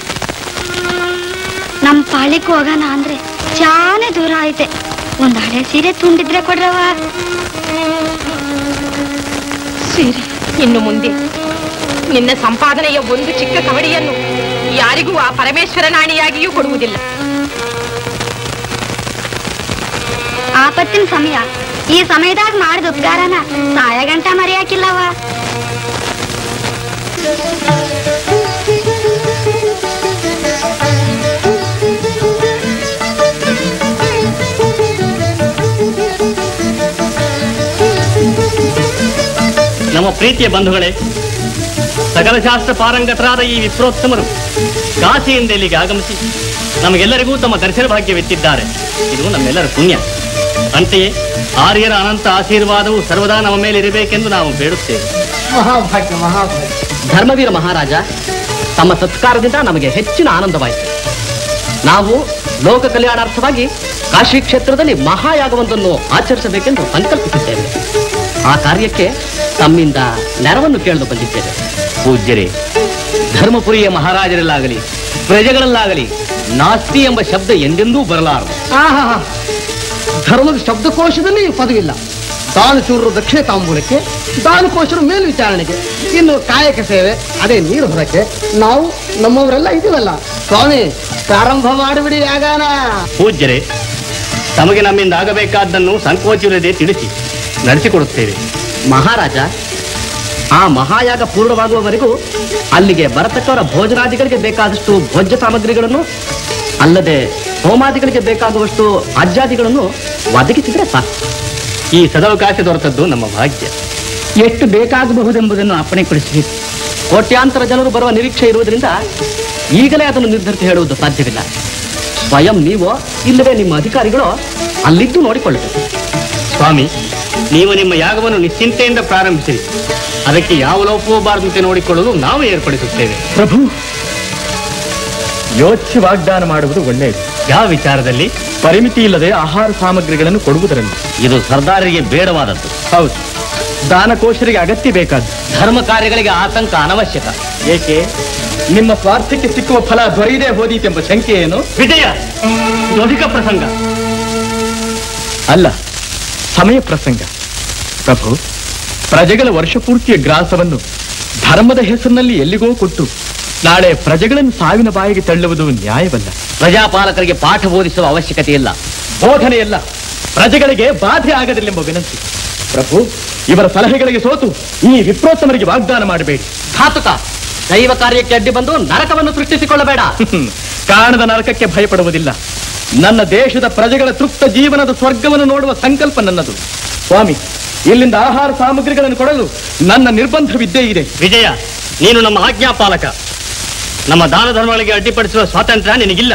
ನಮ್ ಪಾಳಿಗೆ ಹೋಗೋಣ ಅಂದ್ರೆ ಚಾನೆ ದೂರ ಐತೆ ಒಂದ್ ಹಳೆ ಸೀರೆ ತುಂಡಿದ್ರೆ ಕೊಡ್ರವ ಸೀರೆ ಇನ್ನು ಮುಂದೆ ನಿನ್ನ ಸಂಪಾದನೆಯ ಒಂದು ಚಿಕ್ಕ ಕವಡಿಯನ್ನು ಯಾರಿಗೂ ಆ ಪರಮೇಶ್ವರನಾಣಿಯಾಗಿಯೂ ಕೊಡುವುದಿಲ್ಲ ಆಪತ್ತಿನ ಸಮಯ ಈ ಸಮಯದಾಗ ಮಾಡಿದ ಉಪಕಾರನ ಸಾಯ ಗಂಟ ಮರೆಯಾಕಿಲ್ಲವ ನಮ್ಮ ಪ್ರೀತಿಯ ಬಂಧುಗಳೇ ಸಕಲ ಶಾಸ್ತ್ರ ಪಾರಂಗತರಾದ ಈ ವಿಪ್ರೋತ್ತಮರು ಕಾಶಿಯಿಂದ ಇಲ್ಲಿಗೆ ಆಗಮಿಸಿ ನಮಗೆಲ್ಲರಿಗೂ ತಮ್ಮ ದರ್ಶನ ಭಾಗ್ಯವೆತ್ತಿದ್ದಾರೆ ಇದು ನಮ್ಮೆಲ್ಲರ ಪುಣ್ಯ ಅಂತೆಯೇ ಆರ್ಯರ ಅನಂತ ಆಶೀರ್ವಾದವು ಸರ್ವದಾ ನಮ್ಮ ಮೇಲೆ ಇರಬೇಕೆಂದು ನಾವು ಬೇಡುತ್ತೇವೆ ಮಹಾಭಾಗ್ಯ ಮಹಾಭಾಗ್ಯ ಧರ್ಮವೀರ ಮಹಾರಾಜ ತಮ್ಮ ಸತ್ಕಾರದಿಂದ ನಮಗೆ ಹೆಚ್ಚಿನ ಆನಂದವಾಯಿತು ನಾವು ಲೋಕ ಕಲ್ಯಾಣಾರ್ಥವಾಗಿ ಕಾಶಿ ಕ್ಷೇತ್ರದಲ್ಲಿ ಮಹಾಯಾಗವೊಂದನ್ನು ಆಚರಿಸಬೇಕೆಂದು ಸಂಕಲ್ಪಿಸಿದ್ದೇವೆ ಆ ಕಾರ್ಯಕ್ಕೆ ತಮ್ಮಿಂದ ನೆರವನ್ನು ಕೇಳಲು ಬಂದಿದ್ದೇವೆ ಪೂಜ್ಯರೇ ಧರ್ಮಪುರಿಯ ಮಹಾರಾಜರಲ್ಲಾಗಲಿ ಪ್ರಜೆಗಳಲ್ಲಾಗಲಿ ನಾಸ್ತಿ ಎಂಬ ಶಬ್ದ ಎಂದೆಂದೂ ಬರಲಾರದು ಆಹಾ ಧರ್ಮದ ಶಬ್ದಕೋಶದಲ್ಲಿ ಈ ಪದವಿಲ್ಲ ದಾನಶೂರರು ದಕ್ಷಿಣ ತಾಂಬೂಲಕ್ಕೆ ದಾನಕೋಶರು ಮೇಲ್ವಿಚಾರಣೆಗೆ ಇನ್ನು ಕಾಯಕ ಸೇವೆ ಅದೇ ನೀರು ಹೊರಕ್ಕೆ ನಾವು ನಮ್ಮವರೆಲ್ಲ ಇದೀವಲ್ಲ ಸ್ವಾಮಿ ಪ್ರಾರಂಭ ಮಾಡಿಬಿಡಿ ಯಾಗಾನ ಪೂಜ್ಯರೇ ತಮಗೆ ನಮ್ಮಿಂದ ಆಗಬೇಕಾದ್ದನ್ನು ಸಂಕೋಚವಿಲ್ಲದೆ ತಿಳಿಸಿ ನಡೆಸಿಕೊಡುತ್ತೇವೆ ಮಹಾರಾಜ ಆ ಮಹಾಯಾಗ ಪೂರ್ಣವಾಗುವವರೆಗೂ ಅಲ್ಲಿಗೆ ಬರತಕ್ಕವರ ಭೋಜನಾದಿಗಳಿಗೆ ಬೇಕಾದಷ್ಟು ಭೋಜ್ಯ ಸಾಮಗ್ರಿಗಳನ್ನು ಅಲ್ಲದೆ ಹೋಮಾದಿಗಳಿಗೆ ಬೇಕಾಗುವಷ್ಟು ಅಜ್ಜಾದಿಗಳನ್ನು ಒದಗಿಸಿದ್ರೆ ಸಾಕು ಈ ಸದವಕಾಶ ದೊರೆತದ್ದು ನಮ್ಮ ಭಾಗ್ಯ ಎಷ್ಟು ಬೇಕಾಗಬಹುದೆಂಬುದನ್ನು ಅಪ್ಪಣೆ ಕೊಡಿಸಬೇಕು ಕೋಟ್ಯಾಂತರ ಜನರು ಬರುವ ನಿರೀಕ್ಷೆ ಇರುವುದರಿಂದ ಈಗಲೇ ಅದನ್ನು ನಿರ್ಧರಿಸಿ ಹೇಳುವುದು ಸಾಧ್ಯವಿಲ್ಲ ಸ್ವಯಂ ನೀವು ಇಲ್ಲವೇ ನಿಮ್ಮ ಅಧಿಕಾರಿಗಳು ಅಲ್ಲಿದ್ದು ನೋಡಿಕೊಳ್ಳಬೇಕು ಸ್ವಾಮಿ ನೀವು ನಿಮ್ಮ ಯಾಗವನ್ನು ನಿಶ್ಚಿಂತೆಯಿಂದ ಪ್ರಾರಂಭಿಸಿರಿ ಅದಕ್ಕೆ ಯಾವ ಲೋಪವೂ ಬಾರದಂತೆ ನೋಡಿಕೊಳ್ಳಲು ನಾವು ಏರ್ಪಡಿಸುತ್ತೇವೆ ಪ್ರಭು ಯೋಚಿಸಿ ವಾಗ್ದಾನ ಮಾಡುವುದು ಒಳ್ಳೆಯದು ಯಾವ ವಿಚಾರದಲ್ಲಿ ಪರಿಮಿತಿ ಇಲ್ಲದೆ ಆಹಾರ ಸಾಮಗ್ರಿಗಳನ್ನು ಕೊಡುವುದರಲ್ಲಿ ಇದು ಸರ್ದಾರರಿಗೆ ಬೇಡವಾದದ್ದು ಹೌದು ದಾನಕೋಶರಿಗೆ ಅಗತ್ಯ ಬೇಕಾದ್ದು ಧರ್ಮ ಕಾರ್ಯಗಳಿಗೆ ಆತಂಕ ಅನವಶ್ಯಕ ಏಕೆ ನಿಮ್ಮ ಸ್ವಾರ್ಥಕ್ಕೆ ಸಿಕ್ಕುವ ಫಲ ದೊರೆಯದೇ ಹೋದೀತೆಂಬ ಶಂಕೆ ಏನು ವಿಜಯ ಇದು ಅಧಿಕ ಪ್ರಸಂಗ ಅಲ್ಲ ಸಮಯ ಪ್ರಸಂಗ ಪ್ರಭು ಪ್ರಜೆಗಳ ವರ್ಷಪೂರ್ತಿಯ ಗ್ರಾಸವನ್ನು ಧರ್ಮದ ಹೆಸರಿನಲ್ಲಿ ಎಲ್ಲಿಗೋ ಕೊಟ್ಟು ನಾಳೆ ಪ್ರಜೆಗಳನ್ನು ಸಾವಿನ ಬಾಯಿಗೆ ತಳ್ಳುವುದು ನ್ಯಾಯವಲ್ಲ ಪ್ರಜಾಪಾಲಕರಿಗೆ ಪಾಠ ಬೋಧಿಸುವ ಅವಶ್ಯಕತೆ ಇಲ್ಲ ಬೋಧನೆಯಲ್ಲ ಪ್ರಜೆಗಳಿಗೆ ಬಾಧೆ ಆಗದಿಲ್ಲೆಂಬ ವಿನಂತಿ ಪ್ರಭು ಇವರ ಸಲಹೆಗಳಿಗೆ ಸೋತು ಈ ವಿಪ್ರೋತ್ತಮರಿಗೆ ವಾಗ್ದಾನ ಮಾಡಬೇಡಿ ಘಾತುಕ ದೈವ ಕಾರ್ಯಕ್ಕೆ ಅಡ್ಡಿ ಬಂದು ನರಕವನ್ನು ಸೃಷ್ಟಿಸಿಕೊಳ್ಳಬೇಡ ಕಾಣದ ನರಕಕ್ಕೆ ಭಯಪಡುವುದಿಲ್ಲ ನನ್ನ ದೇಶದ ಪ್ರಜೆಗಳ ತೃಪ್ತ ಜೀವನದ ಸ್ವರ್ಗವನ್ನು ನೋಡುವ ಸಂಕಲ್ಪ ನನ್ನದು ಸ್ವಾಮಿ ಇಲ್ಲಿಂದ ಆಹಾರ ಸಾಮಗ್ರಿಗಳನ್ನು ಕೊಡಲು ನನ್ನ ನಿರ್ಬಂಧವಿದ್ದೇ ಇದೆ ವಿಜಯ ನೀನು ನಮ್ಮ ಆಜ್ಞಾಪಾಲಕ ನಮ್ಮ ದಾನ ಧರ್ಮಗಳಿಗೆ ಅಡ್ಡಿಪಡಿಸುವ ಸ್ವಾತಂತ್ರ್ಯ ನಿನಗಿಲ್ಲ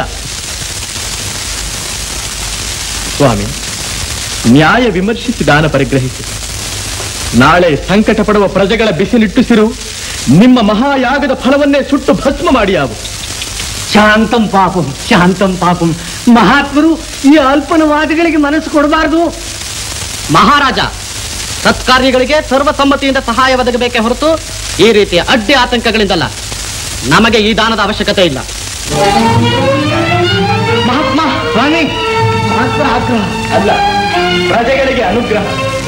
ಸ್ವಾಮಿ ನ್ಯಾಯ ವಿಮರ್ಶಿಸಿ ದಾನ ಪರಿಗ್ರಹಿಸಿ ನಾಳೆ ಸಂಕಟ ಪಡುವ ಪ್ರಜೆಗಳ ಬಿಸಿಲಿಟ್ಟುಸಿರು ನಿಮ್ಮ ಮಹಾಯಾಗದ ಫಲವನ್ನೇ ಸುಟ್ಟು ಭಸ್ಮ ಮಾಡಿ ಯಾವು ಶಾಂತಂ ಪಾಪಂ ಶಾಂತಂ ಪಾಪಂ ಮಹಾತ್ಮರು ಈ ಅಲ್ಪನವಾದಿಗಳಿಗೆ ಮನಸ್ಸು ಕೊಡಬಾರದು ಮಹಾರಾಜ ಸತ್ಕಾರ್ಯಗಳಿಗೆ ಸರ್ವಸಮ್ಮತಿಯಿಂದ ಸಹಾಯ ಒದಗಬೇಕೇ ಹೊರತು ಈ ರೀತಿಯ ಅಡ್ಡಿ ಆತಂಕಗಳಿಂದಲ್ಲ ನಮಗೆ ಈ ದಾನದ ಅವಶ್ಯಕತೆ ಇಲ್ಲ ಮಹಾತ್ಮ ಸ್ವಾಮಿ ಮಹಾತ್ಮ ಆಗ್ರಹ ಅಲ್ಲ ಪ್ರಜೆಗಳಿಗೆ ಅನುಗ್ರಹ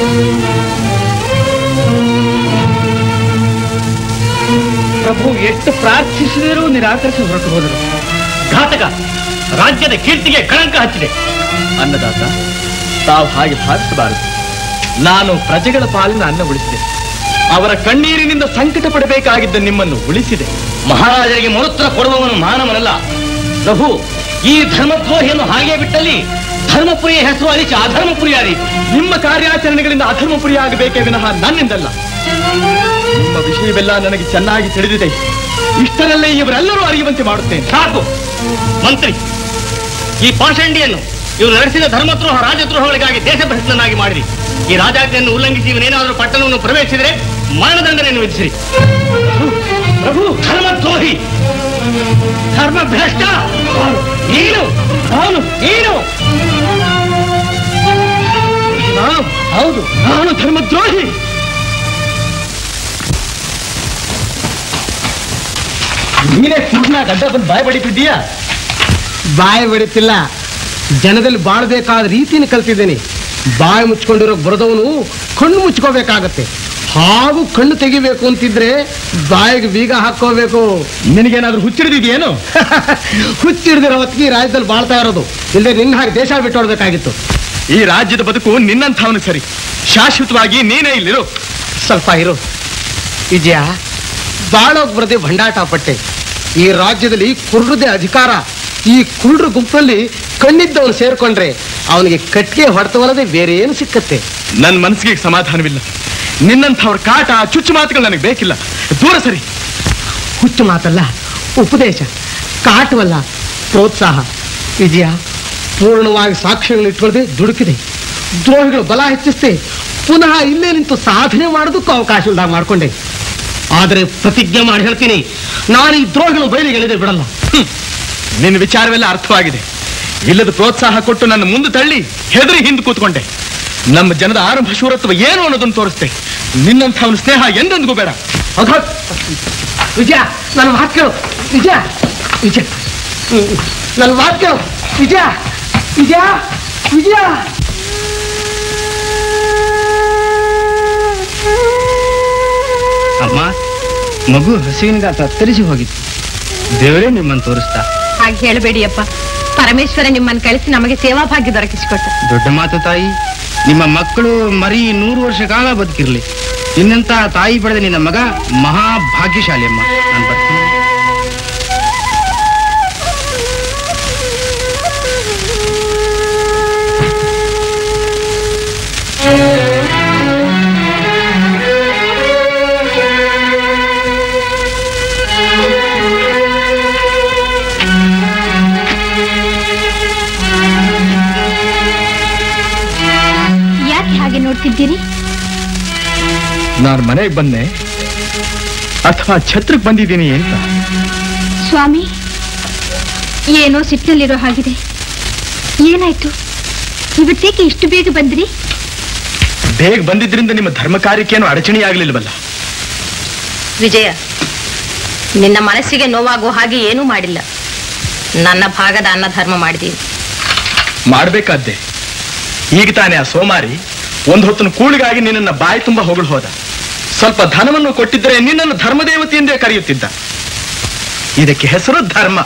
ಪ್ರಭು ಎಷ್ಟು ಪ್ರಾರ್ಥಿಸಿದರೂ ನಿರಾಕರಿಸಿ ಹೊರಟು ಹೋದರು ಘಾತಕ ರಾಜ್ಯದ ಕೀರ್ತಿಗೆ ಕಳಂಕ ಹಚ್ಚಿದೆ ಅನ್ನದಾತ ತಾವು ಹಾಗೆ ಭಾವಿಸಬಾರದು ನಾನು ಪ್ರಜೆಗಳ ಪಾಲಿನ ಅನ್ನ ಉಳಿಸಿದೆ ಅವರ ಕಣ್ಣೀರಿನಿಂದ ಸಂಕಟ ಪಡಬೇಕಾಗಿದ್ದ ನಿಮ್ಮನ್ನು ಉಳಿಸಿದೆ ಮಹಾರಾಜರಿಗೆ ಮರುತ್ರ ಕೊಡುವವನು ಮಾನವನಲ್ಲ ಪ್ರಭು ಈ ಧರ್ಮದ್ರೋಹಿಯನ್ನು ಹಾಗೆ ಬಿಟ್ಟಲ್ಲಿ ಧರ್ಮಪುರಿಯ ಹೆಸರು ಅಲಿಸಿ ಅಧರ್ಮಪುರಿ ಆದೀತು ನಿಮ್ಮ ಕಾರ್ಯಾಚರಣೆಗಳಿಂದ ಅಧರ್ಮಪುರಿ ಆಗಬೇಕೇ ವಿನಃ ನನ್ನಿಂದಲ್ಲ ನಿಮ್ಮ ವಿಷಯವೆಲ್ಲ ನನಗೆ ಚೆನ್ನಾಗಿ ತಿಳಿದಿದೆ ಇಷ್ಟರಲ್ಲೇ ಇವರೆಲ್ಲರೂ ಅರಿಯುವಂತೆ ಮಾಡುತ್ತೇನೆ ಸಾಕು ಮಂತ್ರಿ ಈ ಪಾಷಂಡಿಯನ್ನು ಇವರು ನಡೆಸಿದ ಧರ್ಮದ್ರೋಹ ರಾಜದ್ರೋಹಗಳಿಗಾಗಿ ದೇಶಭ್ರಷ್ಟನಾಗಿ ಮಾಡಿರಿ ಈ ರಾಜಾಜ್ಞೆಯನ್ನು ಉಲ್ಲಂಘಿಸಿ ಇವನೇನಾದರೂ ಪಟ್ಟಣವನ್ನು ಪ್ರವೇಶಿಸಿದರೆ ಮರಣದಂಡನೆಯನ್ನು ವಿಧಿಸಿರಿ ಪ್ರಭು ಧರ್ಮದ್ರೋಹಿ ಧರ್ಮಭ್ರಷ್ಟ ನೀನು ಅವನು ನೀನು ನಾನು ಹೌದು ನಾನು ಧರ್ಮದ್ರೋಹಿ ನೀನೇ ಕುಡ್ನ ಗಡ್ಡ ಬಂದು ಬಾಯ್ ಬಡಿತಿದ್ದೀಯಾ ಬಾಯಿ ಬಡಿತಿಲ್ಲ ಜನದಲ್ಲಿ ಬಾಳ್ಬೇಕಾದ ರೀತಿನ ಕಲ್ತಿದ್ದೇನೆ ಬಾಯಿ ಮುಚ್ಕೊಂಡಿರೋ ಬರದವನು ಕಣ್ಣು ಮುಚ್ಕೋಬೇಕಾಗತ್ತೆ ಹಾಗೂ ಕಣ್ಣು ತೆಗಿಬೇಕು ಅಂತಿದ್ರೆ ಬಾಯಿಗೆ ಬೀಗ ಹಾಕೋಬೇಕು ನಿನಗೇನಾದ್ರೂ ಹುಚ್ಚಿಡಿದಿದೆಯೇನು ಹುಚ್ಚಿಡ್ದಿರೋ ಹೊತ್ತಿಗೆ ಈ ರಾಜ್ಯದಲ್ಲಿ ಬಾಳ್ತಾ ಇರೋದು ಇಲ್ಲದೆ ನಿನ್ನ ಹಾಗೆ ದೇಶ ಬಿಟ್ಟೋಡ್ಬೇಕಾಗಿತ್ತು ಈ ರಾಜ್ಯದ ಬದುಕು ನಿನ್ನಂಥವನು ಸರಿ ಶಾಶ್ವತವಾಗಿ ನೀನೇ ಇಲ್ಲಿರು ಸ್ವಲ್ಪ ಇರು ವಿಜಯ ಬಾಳೋಗ್ ಬರದೆ ಭಂಡಾಟ ಪಟ್ಟೆ ಈ ರಾಜ್ಯದಲ್ಲಿ ಕುರುಡದೆ ಅಧಿಕಾರ ಈ ಕುರುಡ್ರ ಗುಂಪಲ್ಲಿ ಕಣ್ಣಿದ್ದವನು ಸೇರ್ಕೊಂಡ್ರೆ ಅವನಿಗೆ ಕಟ್ಟಿಗೆ ಹೊಡೆತವಲ್ಲದೆ ಬೇರೆ ಏನು ಸಿಕ್ಕತ್ತೆ ನನ್ನ ಮನಸ್ಸಿಗೆ ಈಗ ಸಮಾಧಾನವಿಲ್ಲ ನಿನ್ನಂಥವ್ರ ಕಾಟ ಚುಚ್ಚು ಮಾತುಗಳು ನನಗೆ ಬೇಕಿಲ್ಲ ದೂರ ಸರಿ ಹುಚ್ಚು ಮಾತಲ್ಲ ಉಪದೇಶ ಕಾಟವಲ್ಲ ಪ್ರೋತ್ಸಾಹ ವಿಜಯ ಪೂರ್ಣವಾಗಿ ಸಾಕ್ಷ್ಯಗಳು ಇಟ್ಕೊಳ್ಳದೆ ದುಡುಕಿದೆ ದ್ರೋಹಿಗಳು ಬಲ ಹೆಚ್ಚಿಸ್ತೆ ಪುನಃ ಇಲ್ಲೇ ನಿಂತು ಸಾಧನೆ ಮಾಡೋದಕ್ಕೂ ಅವಕಾಶ ಇಲ್ದಾಗ ಮಾಡ್ಕೊಂಡೆ ಆದರೆ ಪ್ರತಿಜ್ಞೆ ಮಾಡಿ ಹೇಳ್ತೀನಿ ನಾನು ಈ ದ್ರೋಹಿಗಳು ಬಯಲಿಗೆ ಎಳೆದೇ ಬಿಡಲ್ಲ ನಿನ್ನ ವಿಚಾರವೆಲ್ಲ ಅರ್ಥವಾಗಿದೆ ಇಲ್ಲದ ಪ್ರೋತ್ಸಾಹ ಕೊಟ್ಟು ನನ್ನ ಮುಂದೆ ತಳ್ಳಿ ಹೆದರಿ ಹಿಂದೆ ಕೂತ್ಕೊಂಡೆ ನಮ್ಮ ಜನದ ಆರಂಭ ಶೂರತ್ವ ಏನು ಅನ್ನೋದನ್ನು ತೋರಿಸ್ತೆ ನಿನ್ನಂಥವನ ಸ್ನೇಹ ಎಂದೆಂದಿಗೂ ಬೇಡ ಅಘಾತ್ ವಿಜಯ ನನ್ನ ಮಾತು ಕೇಳು ವಿಜಯ ವಿಜಯ ಹ್ಮ್. ನನ್ನ ಮಾತು ಕೇಳು ವಿಜಯ ವಿಜಯ ವಿಜಯ ಅಮ್ಮ ಮಗು ಹಸುವಿನಿಂದ ತತ್ತರಿಸಿ ಹೋಗಿತ್ತು ದೇವರೇ ನಿಮ್ಮನ್ನು ತೋರಿಸ್ತಾ ಹಾಗೆ ಹೇಳಬೇಡಿಯಪ್ಪ ಪರಮೇಶ್ವರ ನಿಮ್ಮನ್ನು ಕಳಿಸಿ ನಮಗೆ ಸೇವಾ ಭಾಗ್ಯ ದೊರಕಿಸಿಕೊಟ್ಟ ದೊಡ್ಡ ಮಾತು ತಾಯಿ ನಿಮ್ಮ ಮಕ್ಕಳು ಮರಿ ನೂರು ವರ್ಷ ಕಾಲ ಬದುಕಿರ್ಲಿ ನಿನ್ನಂತ ತಾಯಿ ಪಡೆದ ನಿನ್ನ ಮಗ ಮಹಾ ಭಾಗ್ಯಶಾಲಿ ಅಮ್ಮ ನಾನು ಬರ್ತೀನಿ ಯಾಕೆ ಹಾಗೆ ನೋಡ್ತಿದ್ದೀರಿ ನಾನು ಮನೆಗೆ ಬಂದೆ ಅಥವಾ ಛತ್ರಕ್ಕೆ ಬಂದಿದ್ದೀನಿ ಅಂತ ಸ್ವಾಮಿ ಏನೋ ಸಿಟ್ಟಿನಲ್ಲಿರೋ ಹಾಗಿದೆ ಏನಾಯ್ತು ಇವತ್ತೇಕೆ ಇಷ್ಟು ಬೇಗ ಬಂದ್ರಿ ಬೇಗ ಬಂದಿದ್ರಿಂದ ನಿಮ್ಮ ಧರ್ಮ ಕಾರ್ಯಕ್ಕೇನು ಅಡಚಣೆ ಆಗ್ಲಿಲ್ವಲ್ಲ ವಿಜಯ ನಿನ್ನ ಮನಸ್ಸಿಗೆ ನೋವಾಗೋ ಹಾಗೆ ಏನೂ ಮಾಡಿಲ್ಲ ನನ್ನ ಭಾಗದ ಅನ್ನ ಧರ್ಮ ಮಾಡಿದೀನಿ ಮಾಡ್ಬೇಕಾದ್ದೆ ಈಗ ತಾನೇ ಆ ಸೋಮಾರಿ ಒಂದು ಹೊತ್ತಿನ ಕೂಳಿಗಾಗಿ ನಿನ್ನನ್ನ ಬಾಯಿ ತುಂಬ ಹೊಗಳು ಹೋದ ಸ್ವಲ್ಪ ಧನವನ್ನು ಕೊಟ್ಟಿದ್ದರೆ ನಿನ್ನನ್ನು ಧರ್ಮದೇವತೆ ಎಂದೇ ಕರೆಯುತ್ತಿದ್ದ ಇದಕ್ಕೆ ಹೆಸರು ಧರ್ಮ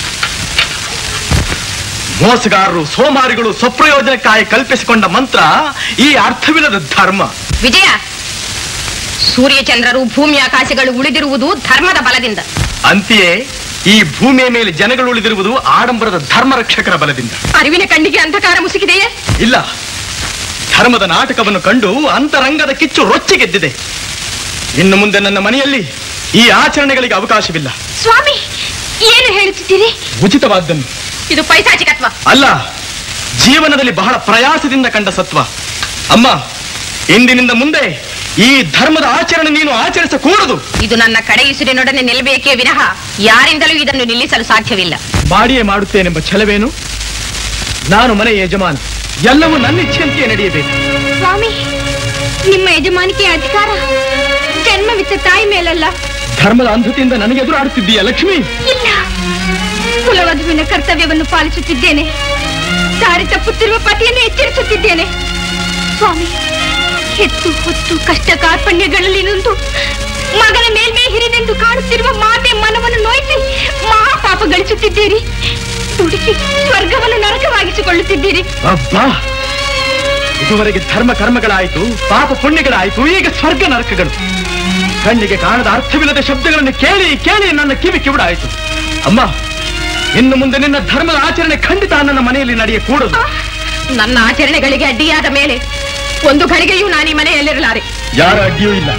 ಮೋಸಗಾರರು ಸೋಮಾರಿಗಳು ಸ್ವಪ್ರಯೋಜನಕ್ಕಾಗಿ ಕಲ್ಪಿಸಿಕೊಂಡ ಮಂತ್ರ ಈ ಅರ್ಥವಿಲ್ಲದ ಧರ್ಮ ವಿಜಯ ಸೂರ್ಯಚಂದ್ರರು ಭೂಮಿ ಆಕಾಶಗಳು ಉಳಿದಿರುವುದು ಧರ್ಮದ ಬಲದಿಂದ ಅಂತೆಯೇ ಈ ಭೂಮಿಯ ಮೇಲೆ ಜನಗಳು ಉಳಿದಿರುವುದು ಆಡಂಬರದ ಧರ್ಮ ರಕ್ಷಕರ ಬಲದಿಂದ ಅರಿವಿನ ಕಣ್ಣಿಗೆ ಅಂಧಕಾರ ಮುಸುಕಿದೆಯೇ ಇಲ್ಲ ಧರ್ಮದ ನಾಟಕವನ್ನು ಕಂಡು ಅಂತರಂಗದ ಕಿಚ್ಚು ರೊಚ್ಚಿಗೆದ್ದಿದೆ ಇನ್ನು ಮುಂದೆ ನನ್ನ ಮನೆಯಲ್ಲಿ ಈ ಆಚರಣೆಗಳಿಗೆ ಅವಕಾಶವಿಲ್ಲ ಸ್ವಾಮಿ ಏನು ಹೇಳುತ್ತಿದ್ದೀರಿ ಉಚಿತವಾದ್ದನ್ನು ಇದು ಪೈಸಾಚಿಕತ್ವ ಅಲ್ಲ ಜೀವನದಲ್ಲಿ ಬಹಳ ಪ್ರಯಾಸದಿಂದ ಕಂಡ ಸತ್ವ ಅಮ್ಮ ಇಂದಿನಿಂದ ಮುಂದೆ ಈ ಧರ್ಮದ ಆಚರಣೆ ನೀನು ಆಚರಿಸಕೂಡದು ಇದು ನನ್ನ ಕಡೆಯುಸಿರಿನೊಡನೆ ನಿಲ್ಲಬೇಕೇ ವಿನಃ ಯಾರಿಂದಲೂ ಇದನ್ನು ನಿಲ್ಲಿಸಲು ಸಾಧ್ಯವಿಲ್ಲ ಮಾಡಿಯೇ ಮಾಡುತ್ತೇನೆಂಬ ಛಲವೇನು ನಾನು ಮನೆ ಯಜಮಾನ ಎಲ್ಲವೂ ನನ್ನ ಇಚ್ಛೆಯಂತೆಯೇ ನಡೆಯಬೇಕು ಸ್ವಾಮಿ ನಿಮ್ಮ ಯಜಮಾನಿಕೆ ಅಧಿಕಾರ ಜನ್ಮವಿತ್ತ ತಾಯಿ ಮೇಲಲ್ಲ ಧರ್ಮದ ಅಂಧತೆಯಿಂದ ನನಗೆ ಎದುರಾಡುತ್ತಿದ್ದೀಯ ಲಕ್ಷ್ಮಿ ಇಲ್ಲ ಕುಲವಧುವಿನ ಕರ್ತವ್ಯವನ್ನು ಪಾಲಿಸುತ್ತಿದ್ದೇನೆ ದಾರಿ ತಪ್ಪುತ್ತಿರುವ ಪತಿಯನ್ನು ಎಚ್ಚರಿಸುತ್ತಿದ್ದೇನೆ ಸ್ವಾಮಿ ಹೆತ್ತು ಹೊತ್ತು ಕಷ್ಟ ಕಾರ್ಪಣ್ಯಗಳಲ್ಲಿ ನಿಂತು ಮಗನ ಮೇಲ್ಮೇ ಹಿರಿದೆಂದು ಕಾಣುತ್ತಿರುವ ಮಾತೆ ಮನವನ್ನು ನೋಯಿಸಿ ಮಹಾಪಾಪ ಗಳಿಸುತ್ತಿದ್ದೀರಿ ದುಡುಕಿ ಸ್ವರ್ಗವನ್ನು ನರಕವಾಗಿಸಿಕೊಳ್ಳುತ್ತಿದ್ದೀರಿ ಅಬ್ಬಾ ಇದುವರೆಗೆ ಧರ್ಮ ಕರ್ಮಗಳಾಯಿತು ಪಾಪ ಪುಣ್ಯಗಳಾಯಿತು ಈಗ ಸ್ವರ್ಗ ನರಕಗಳು ಕಣ್ಣಿಗೆ ಕಾಣದ ಅರ್ಥವಿಲ್ಲದ ಶಬ್ದಗಳನ್ನು ಕೇಳಿ ಕೇಳಿ ನನ್ನ ಕಿವಿ ಕಿವಿಡಾಯಿತು ಅಮ್ಮ ಇನ್ನು ಮುಂದೆ ನಿನ್ನ ಧರ್ಮದ ಆಚರಣೆ ಖಂಡಿತ ನನ್ನ ಮನೆಯಲ್ಲಿ ನಡೆಯಕೂಡದು ನನ್ನ ಆಚರಣೆಗಳಿಗೆ ಅಡ್ಡಿಯಾದ ಮೇಲೆ ಒಂದು ಘಳಿಗೆಯೂ ನಾನು ಈ ಮನೆಯಲ್ಲಿರಲಾರೆ ಯಾರ ಅಡ್ಡಿಯೂ ಇಲ್ಲ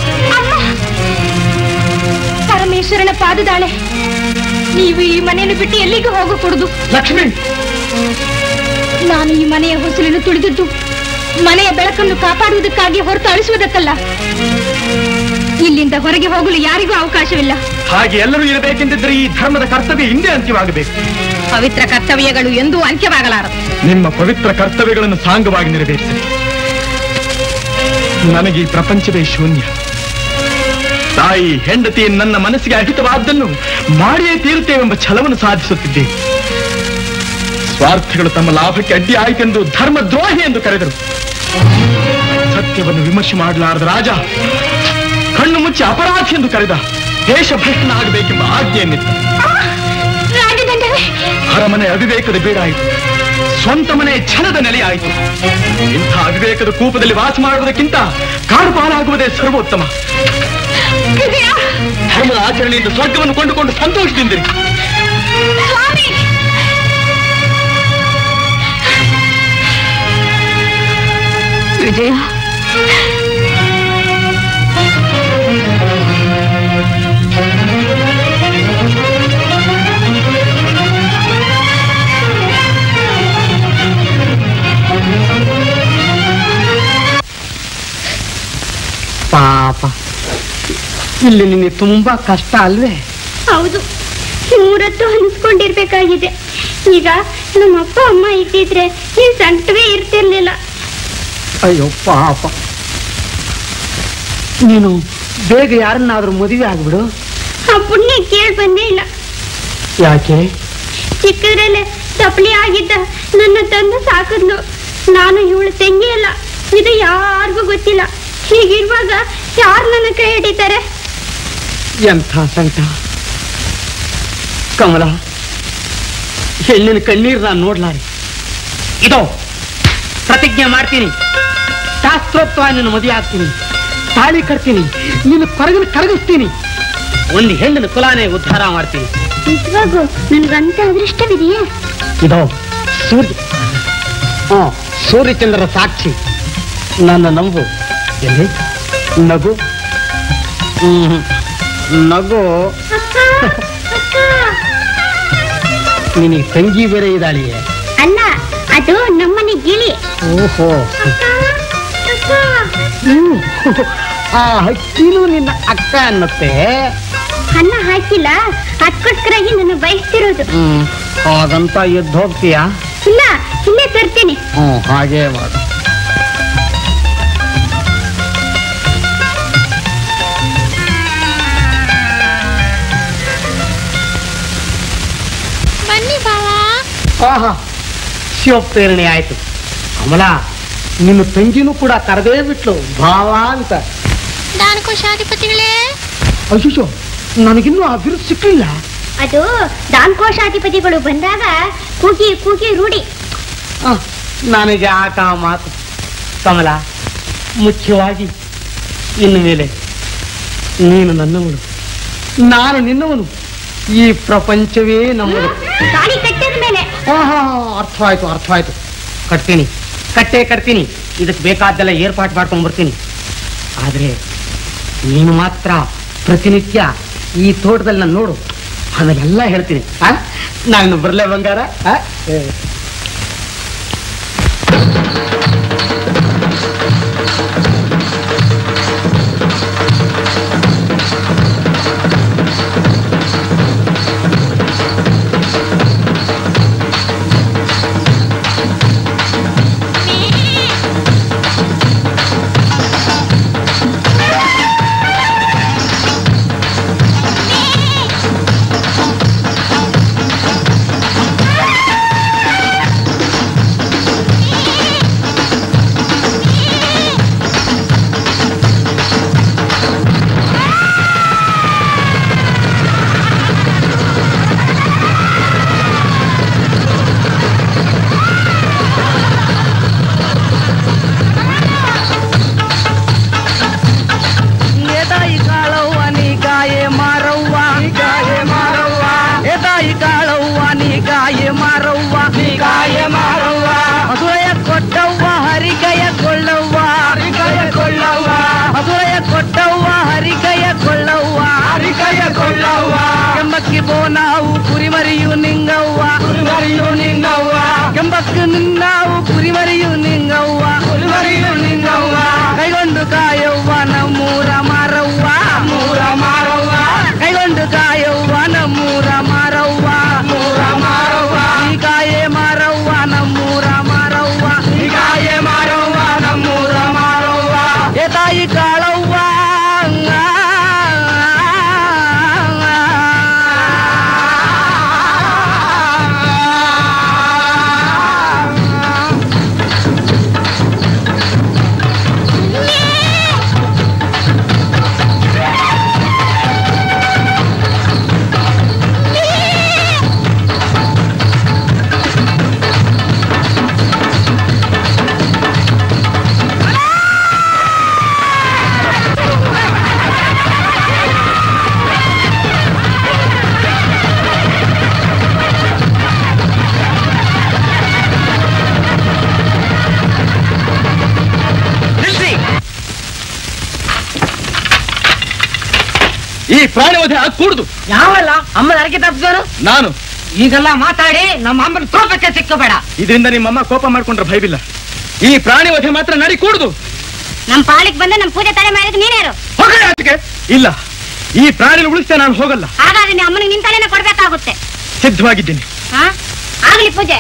ಪರಮೇಶ್ವರನ ಪಾದದಾಳೆ ನೀವು ಈ ಮನೆಯನ್ನು ಬಿಟ್ಟು ಎಲ್ಲಿಗೂ ಹೋಗಕೂಡದು ಲಕ್ಷ್ಮಿ ನಾನು ಈ ಮನೆಯ ಹೊಸಲನ್ನು ತುಳಿದದ್ದು ಮನೆಯ ಬೆಳಕನ್ನು ಕಾಪಾಡುವುದಕ್ಕಾಗಿ ಹೊರತು ಅಳಿಸುವುದಕ್ಕಲ್ಲ ಇಲ್ಲಿಂದ ಹೊರಗೆ ಹೋಗಲು ಯಾರಿಗೂ ಅವಕಾಶವಿಲ್ಲ ಹಾಗೆ ಎಲ್ಲರೂ ಇರಬೇಕೆಂದಿದ್ರೆ ಈ ಧರ್ಮದ ಕರ್ತವ್ಯ ಹಿಂದೆ ಅಂತ್ಯವಾಗಬೇಕು ಪವಿತ್ರ ಕರ್ತವ್ಯಗಳು ಎಂದೂ ಅಂತ್ಯವಾಗಲಾರದು ನಿಮ್ಮ ಪವಿತ್ರ ಕರ್ತವ್ಯಗಳನ್ನು ಸಾಂಗವಾಗಿ ನೆರವೇರಿಸಲಿ ನನಗೆ ಈ ಪ್ರಪಂಚವೇ ಶೂನ್ಯ ತಾಯಿ ಹೆಂಡತಿ ನನ್ನ ಮನಸ್ಸಿಗೆ ಅಹಿತವಾದ್ದನ್ನು ಮಾಡಿಯೇ ತೀರುತ್ತೇವೆಂಬ ಛಲವನ್ನು ಸಾಧಿಸುತ್ತಿದ್ದೆ ಸ್ವಾರ್ಥಗಳು ತಮ್ಮ ಲಾಭಕ್ಕೆ ಅಡ್ಡಿ ಆಯಿತೆಂದು ಧರ್ಮದ್ರೋಹಿ ಎಂದು ಕರೆದರು ಸತ್ಯವನ್ನು ವಿಮರ್ಶೆ ಮಾಡಲಾರದ ರಾಜ ಕಣ್ಣು ಮುಚ್ಚಿ ಅಪರಾಧಿ ಎಂದು ಕರೆದ ದೇಶಭ್ರಷ್ಟನಾಗಬೇಕೆಂಬ ಆಜ್ಞೆಯನ್ನಿತ್ತ ರಾಜದಂಡವೇ ಅರಮನೆ ಅವಿವೇಕದ ಬೀಡಾಯಿತು ಸ್ವಂತ ಮನೆ ಛಲದ ನೆಲೆಯಾಯಿತು ಇಂಥ ಅವಿವೇಕದ ಕೂಪದಲ್ಲಿ ವಾಸ ಮಾಡುವುದಕ್ಕಿಂತ ಕಾಡು ಪಾಲಾಗುವುದೇ ಸರ್ವೋತ್ತಮ ಧರ್ಮದ ಆಚರಣೆಯಿಂದ ಸ್ವರ್ಗವನ್ನು ಕೊಂಡುಕೊಂಡು ಸಂತೋಷದಿಂದಿರಿ ವಿಜಯ ಪಾಪ ಇಲ್ಲಿ ನಿನಗೆ ತುಂಬಾ ಕಷ್ಟ ಅಲ್ವೇ ಹೌದು ಮೂರತ್ತು ಅನಿಸ್ಕೊಂಡಿರ್ಬೇಕಾಗಿದೆ ಈಗ ನಮ್ಮ ಅಪ್ಪ ಅಮ್ಮ ಇದ್ದಿದ್ರೆ ಈ ಸಂಕಟವೇ ಇರ್ತಿರ್ಲಿಲ್ಲ ಅಯ್ಯೋ ಪಾಪ ನೀನು ಬೇಗ ಯಾರನ್ನಾದ್ರೂ ಮದುವೆ ಆಗ್ಬಿಡು ಆ ಪುಣ್ಯ ಕೇಳಿ ಬಂದೇ ಇಲ್ಲ ಯಾಕೆ ಚಿಕ್ಕದ್ರಲ್ಲೇ ತಪ್ಪಲಿ ಆಗಿದ್ದ ನನ್ನ ತಂದೆ ಸಾಕಿದ್ಲು ನಾನು ಇವಳು ತಂಗಿ ಅಲ್ಲ ಇದು ಯಾರಿಗೂ ಗೊತ್ತಿಲ್ಲ ಹೀಗಿರುವಾಗ ಯಾರು ನನ್ನ ಕೈ ಹಿಡಿತಾರೆ ಎಂಥ ಸಂಕಟ ಕಮಲ ಹೆಣ್ಣಿನ ಕಣ್ಣೀರು ನಾನು ನೋಡ್ಲಾರೆ ಇದೋ ಪ್ರತಿಜ್ಞೆ ಮಾಡ್ತೀನಿ ಶಾಸ್ತ್ರೋಕ್ತವ ನಿನ್ನ ಮದುವೆ ಆಗ್ತೀನಿ ತಾಳಿ ಕಟ್ತೀನಿ ನಿನ್ನ ಕೊರಗನ ಕರಗಿಸ್ತೀನಿ ಒಂದು ಹೆಣ್ಣಿನ ಕುಲಾನೇ ಉದ್ಧಾರ ಮಾಡ್ತೀನಿ ನಿಜವಾಗೂ ನನ್ಗಂತ ಅದೃಷ್ಟವಿದೆಯಾ ಇದೋ ಸೂರ್ಯ ಹಾ ಸೂರ್ಯಚಂದ್ರರ ಸಾಕ್ಷಿ ನನ್ನ ನಂಬು ಎಲ್ಲಿ ನಗು ಹ್ಮ್ ನಗು ನಿನಗೆ ತಂಗಿ ಬೇರೆ ಇದ್ದಾಳಿಯೇ ಅಲ್ಲ ಅದು ನಮ್ಮನೆ ಗಿಳಿ ಓಹೋ ಹ್ಮ್. ಆ ಹಕ್ಕಿನೂ ನಿನ್ನ ಅಕ್ಕ ಅನ್ನತ್ತೆ ಅನ್ನ ಹಾಕಿಲ್ಲ ಅದಕ್ಕೋಸ್ಕರಾಗಿ ನನ್ನ ಬಯಸ್ತಿರೋದು ಹ್ಮ್ ಹಾಗಂತ ಎದ್ದು ಹೋಗ್ತೀಯಾ ಇಲ್ಲ ಇಲ್ಲೇ ತರ್ತೀನಿ ಹ್ಮ್ ಹಾಗೇ ಮಾಡು ಬನ್ನಿ ಬಾವಾ ಆಹಾ ಶಿವಪ್ರೇರಣೆ ಆಯ್ತು ಕಮಲ ನಿನ್ನ ತಂಗಿನೂ ಕೂಡ ಕರೆದೇ ಬಿಟ್ಲು ಭಾವ ಅಂತ ದಾನಕೋಶಾಧಿಪತಿಗಳೇ ಅಯ್ಯೋ ನನಗಿನ್ನೂ ಆ ಬಿರುದು ಸಿಕ್ಲಿಲ್ಲ ಅದು ದಾನಕೋಶಾಧಿಪತಿಗಳು ಬಂದಾಗ ಕೂಗಿ ಕೂಗಿ ರೂಢಿ ಆ, ನನಗೆ ಆಟ ಮಾತು ಕಮಲ ಮುಖ್ಯವಾಗಿ ಇನ್ನು ಮೇಲೆ ನೀನು ನನ್ನವನು ನಾನು ನಿನ್ನವನು ಈ ಪ್ರಪಂಚವೇ ನಮ್ಮದು ತಾಳಿ ಕಟ್ಟಿದ ಮೇಲೆ ಆಹಾ ಅರ್ಥವಾಯ್ತು ಅರ್ಥವಾಯ್ತು ಕಟ್ತೀನಿ ಕಟ್ಟೆ ಕಟ್ತೀನಿ ಇದಕ್ಕೆ ಬೇಕಾದ್ದೆಲ್ಲ ಏರ್ಪಾಟ್ ಮಾಡ್ಕೊಂಡ್ ಬರ್ತೀನಿ ಆದ್ರೆ ನೀನು ಮಾತ್ರ ಪ್ರತಿನಿತ್ಯ ಈ ತೋಟದಲ್ಲಿ ನಾನು ನೋಡು ಆಮೇಲೆ ಎಲ್ಲ ಹೇಳ್ತೀನಿ ಆ? ನಾನು ಬರ್ಲೆ ಬಂಗಾರ ಆ? ಏ. ಎದಾಯಿ ಕಾಳವ್ವ ನೀ ಗಾಯೆ ಮಾರವ್ವ ಗಾಯೆ ಮಾರವ್ವ ಎದಾಯಿ ಕಾಳವ್ವ ನೀ ಗಾಯೆ ಮಾರವ್ವ ನೀ ಗಾಯೆ ಮಾರವ್ವ ಮಧುರಯ ಕೊಟ್ಟವ್ವ ಹರಿಗಯ ಕೊಳ್ಳವ್ವ ಹರಿಗಯ ಕೊಳ್ಳವ್ವ ಮಧುರಯ ಕೊಟ್ಟವ್ವ ಹರಿಗಯ ಕೊಳ್ಳವ್ವ ಹರಿಗಯ ಕೊಳ್ಳವ್ವ ಕೆಂಬಕ್ಕಿ ಬೋನಾವು ಕುರಿಮರಿಯು ನಿಂಗವ್ವ ಕುರಿಮರಿಯು ನಿಂಗವ್ವ ಕೆಂಬಕ್ಕೆ ನಿನ್ನಾವು ಕುರಿಮರಿಯು ನಿಂಗವ್ವ ಕುರಿಮರಿಯು ನಿಂಗವ್ವ ಕೈಗೊಂಡು ಕಾಯವ್ವ ನಮ್ಮೂರ ಮಾರವ್ವ ಮೂರ ಮಾರವ್ವ ಕೈಗೊಂಡು ಕಾಯವ್ವ ನಮ್ಮೂರ ಮಾರವ್ವ ಮೂರ ಮಾರವ್ವ ಈ ಕಾಯೆ ಮಾರವ್ವ ನಮ್ಮೂರ ಮಾರವ್ವ ಈ ಕಾಯೆ ಮಾರವ್ವ ನಮ್ಮೂರ ಮಾರವ್ವ ಏ ತಾಯಿ ಕಾಳವ್ವ ಈ ಪ್ರಾಣಿ ವಧೆ ಕೂಡುದು ಯಾವಲ್ಲ ಅಮ್ಮನ ಅರಕೆ ತಪ್ಪಿಸೋರು ನಾನು ಈಗೆಲ್ಲ ಮಾತಾಡಿ ನಮ್ಮ ಅಮ್ಮನ ಕೋಪಕ್ಕೆ ಸಿಕ್ಕಬೇಡ ಇದರಿಂದ ನಿಮ್ಮಮ್ಮ ಕೋಪ ಮಾಡ್ಕೊಂಡ್ರೆ ಭಯವಿಲ್ಲ ಈ ಪ್ರಾಣಿ ವಧೆ ಮಾತ್ರ ನಡಿ ಕೂಡುದು ನಮ್ ಪಾಲಿಗೆ ಬಂದು ನಮ್ ಪೂಜೆ ತಡೆ ಮಾಡಿದ್ ನೀನೇರು ಹೋಗಲ್ಲ ಆಚೆಗೆ ಇಲ್ಲ ಈ ಪ್ರಾಣಿ ಉಳಿಸ್ತೇ ನಾನು ಹೋಗಲ್ಲ ಹಾಗಾದ್ರೆ ನಿಮ್ಮ ಅಮ್ಮನಿಗೆ ನಿನ್ ತಲೆನೇ ಕೊಡ್ಬೇಕಾಗುತ್ತೆ ಸಿದ್ಧವಾಗಿದ್ದೀನಿ ಹಾ ಆಗ್ಲಿ ಪೂಜೆ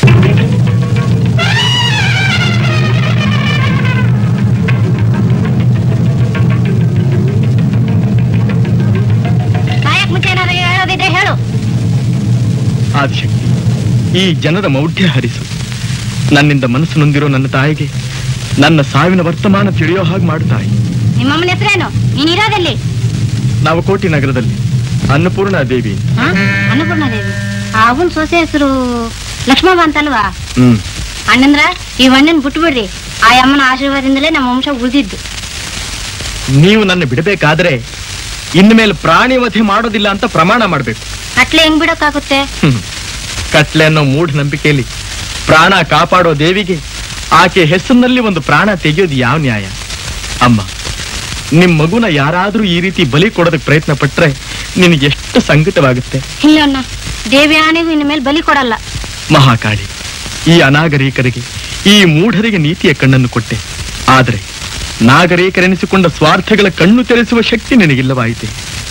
ಸಾಯಕ್ ಮುಂಚೆ ಏನಾದ್ರು ಹೇಳೋದಿದ್ರೆ ಹೇಳು ಆದಿಶಕ್ತಿ ಈ ಜನರ ಮೌಢ್ಯ ಹರಿಸು ನನ್ನಿಂದ ಮನಸ್ಸು ನೊಂದಿರೋ ನನ್ನ ತಾಯಿಗೆ ನನ್ನ ಸಾವಿನ ವರ್ತಮಾನ ತಿಳಿಯೋ ಹಾಗೆ ಮಾಡ್ತಾಯಿ ನಿಮ್ಮಮ್ಮನ ಹೆಸರೇನು ನೀನ್ ಇರೋದಲ್ಲಿ ನಾವು ಕೋಟಿ ನಗರದಲ್ಲಿ ಅನ್ನಪೂರ್ಣ ದೇವಿ ಹಾ ಅನ್ನಪೂರ್ಣ ದೇವಿ ಆ ಅವನ್ ಸೊಸೆ ಹೆಸರು ಲಕ್ಷ್ಮಮ್ಮ ಅಂತಲ್ವಾ ಹ್ಮ್ ಅಣ್ಣಂದ್ರ ಈ ಹಣ್ಣನ್ ಬಿಟ್ಬಿಡ್ರಿ ಆ ಅಮ್ಮನ ಆಶೀರ್ವಾದದಿಂದಲೇ ನಮ್ಮ ವಂಶ ಉಳಿದಿದ್ದು ನೀವು ನನ್ನ ಬಿಡಬೇಕಾದ್ರೆ ಇನ್ಮೇಲೆ ಪ್ರಾಣಿ ವಧೆ ಮಾಡೋದಿಲ್ಲ ಅಂತ ಪ್ರಮಾಣ ಮಾಡ್ಬೇಕು ಕಟ್ಲೆ ಹೆಂಗ್ ಬಿಡಕ್ಕಾಗುತ್ತೆ ಹ್ಮ್. ಕಟ್ಲೆ ಅನ್ನೋ ಮೂಢ ನಂಬಿಕೆಯಲ್ಲಿ ಪ್ರಾಣ ಕಾಪಾಡೋ ದೇವಿಗೆ ಆಕೆ ಹೆಸರಿನಲ್ಲಿ ಒಂದು ಪ್ರಾಣ ತೆಗೆಯೋದು ಯಾವ ನ್ಯಾಯ ಅಮ್ಮ ನಿಮ್ ಮಗುನ ಯಾರಾದ್ರೂ ಈ ರೀತಿ ಬಲಿ ಕೊಡೋದಕ್ಕೆ ಪ್ರಯತ್ನ ಪಟ್ರೆ ನಿನಗೆ ಎಷ್ಟು ಸಂಕಟವಾಗುತ್ತೆ ಇಲ್ಲ ಅಣ್ಣ ದೇವಿ ಆನೆಗೂ ಇನ್ನು ಮೇಲೆ ಬಲಿ ಕೊಡಲ್ಲ ಮಹಾಕಾಳಿ ಈ ಅನಾಗರಿಕರಿಗೆ ಈ ಮೂಢರಿಗೆ ನೀತಿಯ ಕಣ್ಣನ್ನು ಕೊಟ್ಟೆ ಆದರೆ ನಾಗರಿಕರೆನಿಸಿಕೊಂಡ ಸ್ವಾರ್ಥಗಳ ಕಣ್ಣು ತೆರೆಸುವ ಶಕ್ತಿ ನಿನಗಿಲ್ಲವಾಯಿತೆ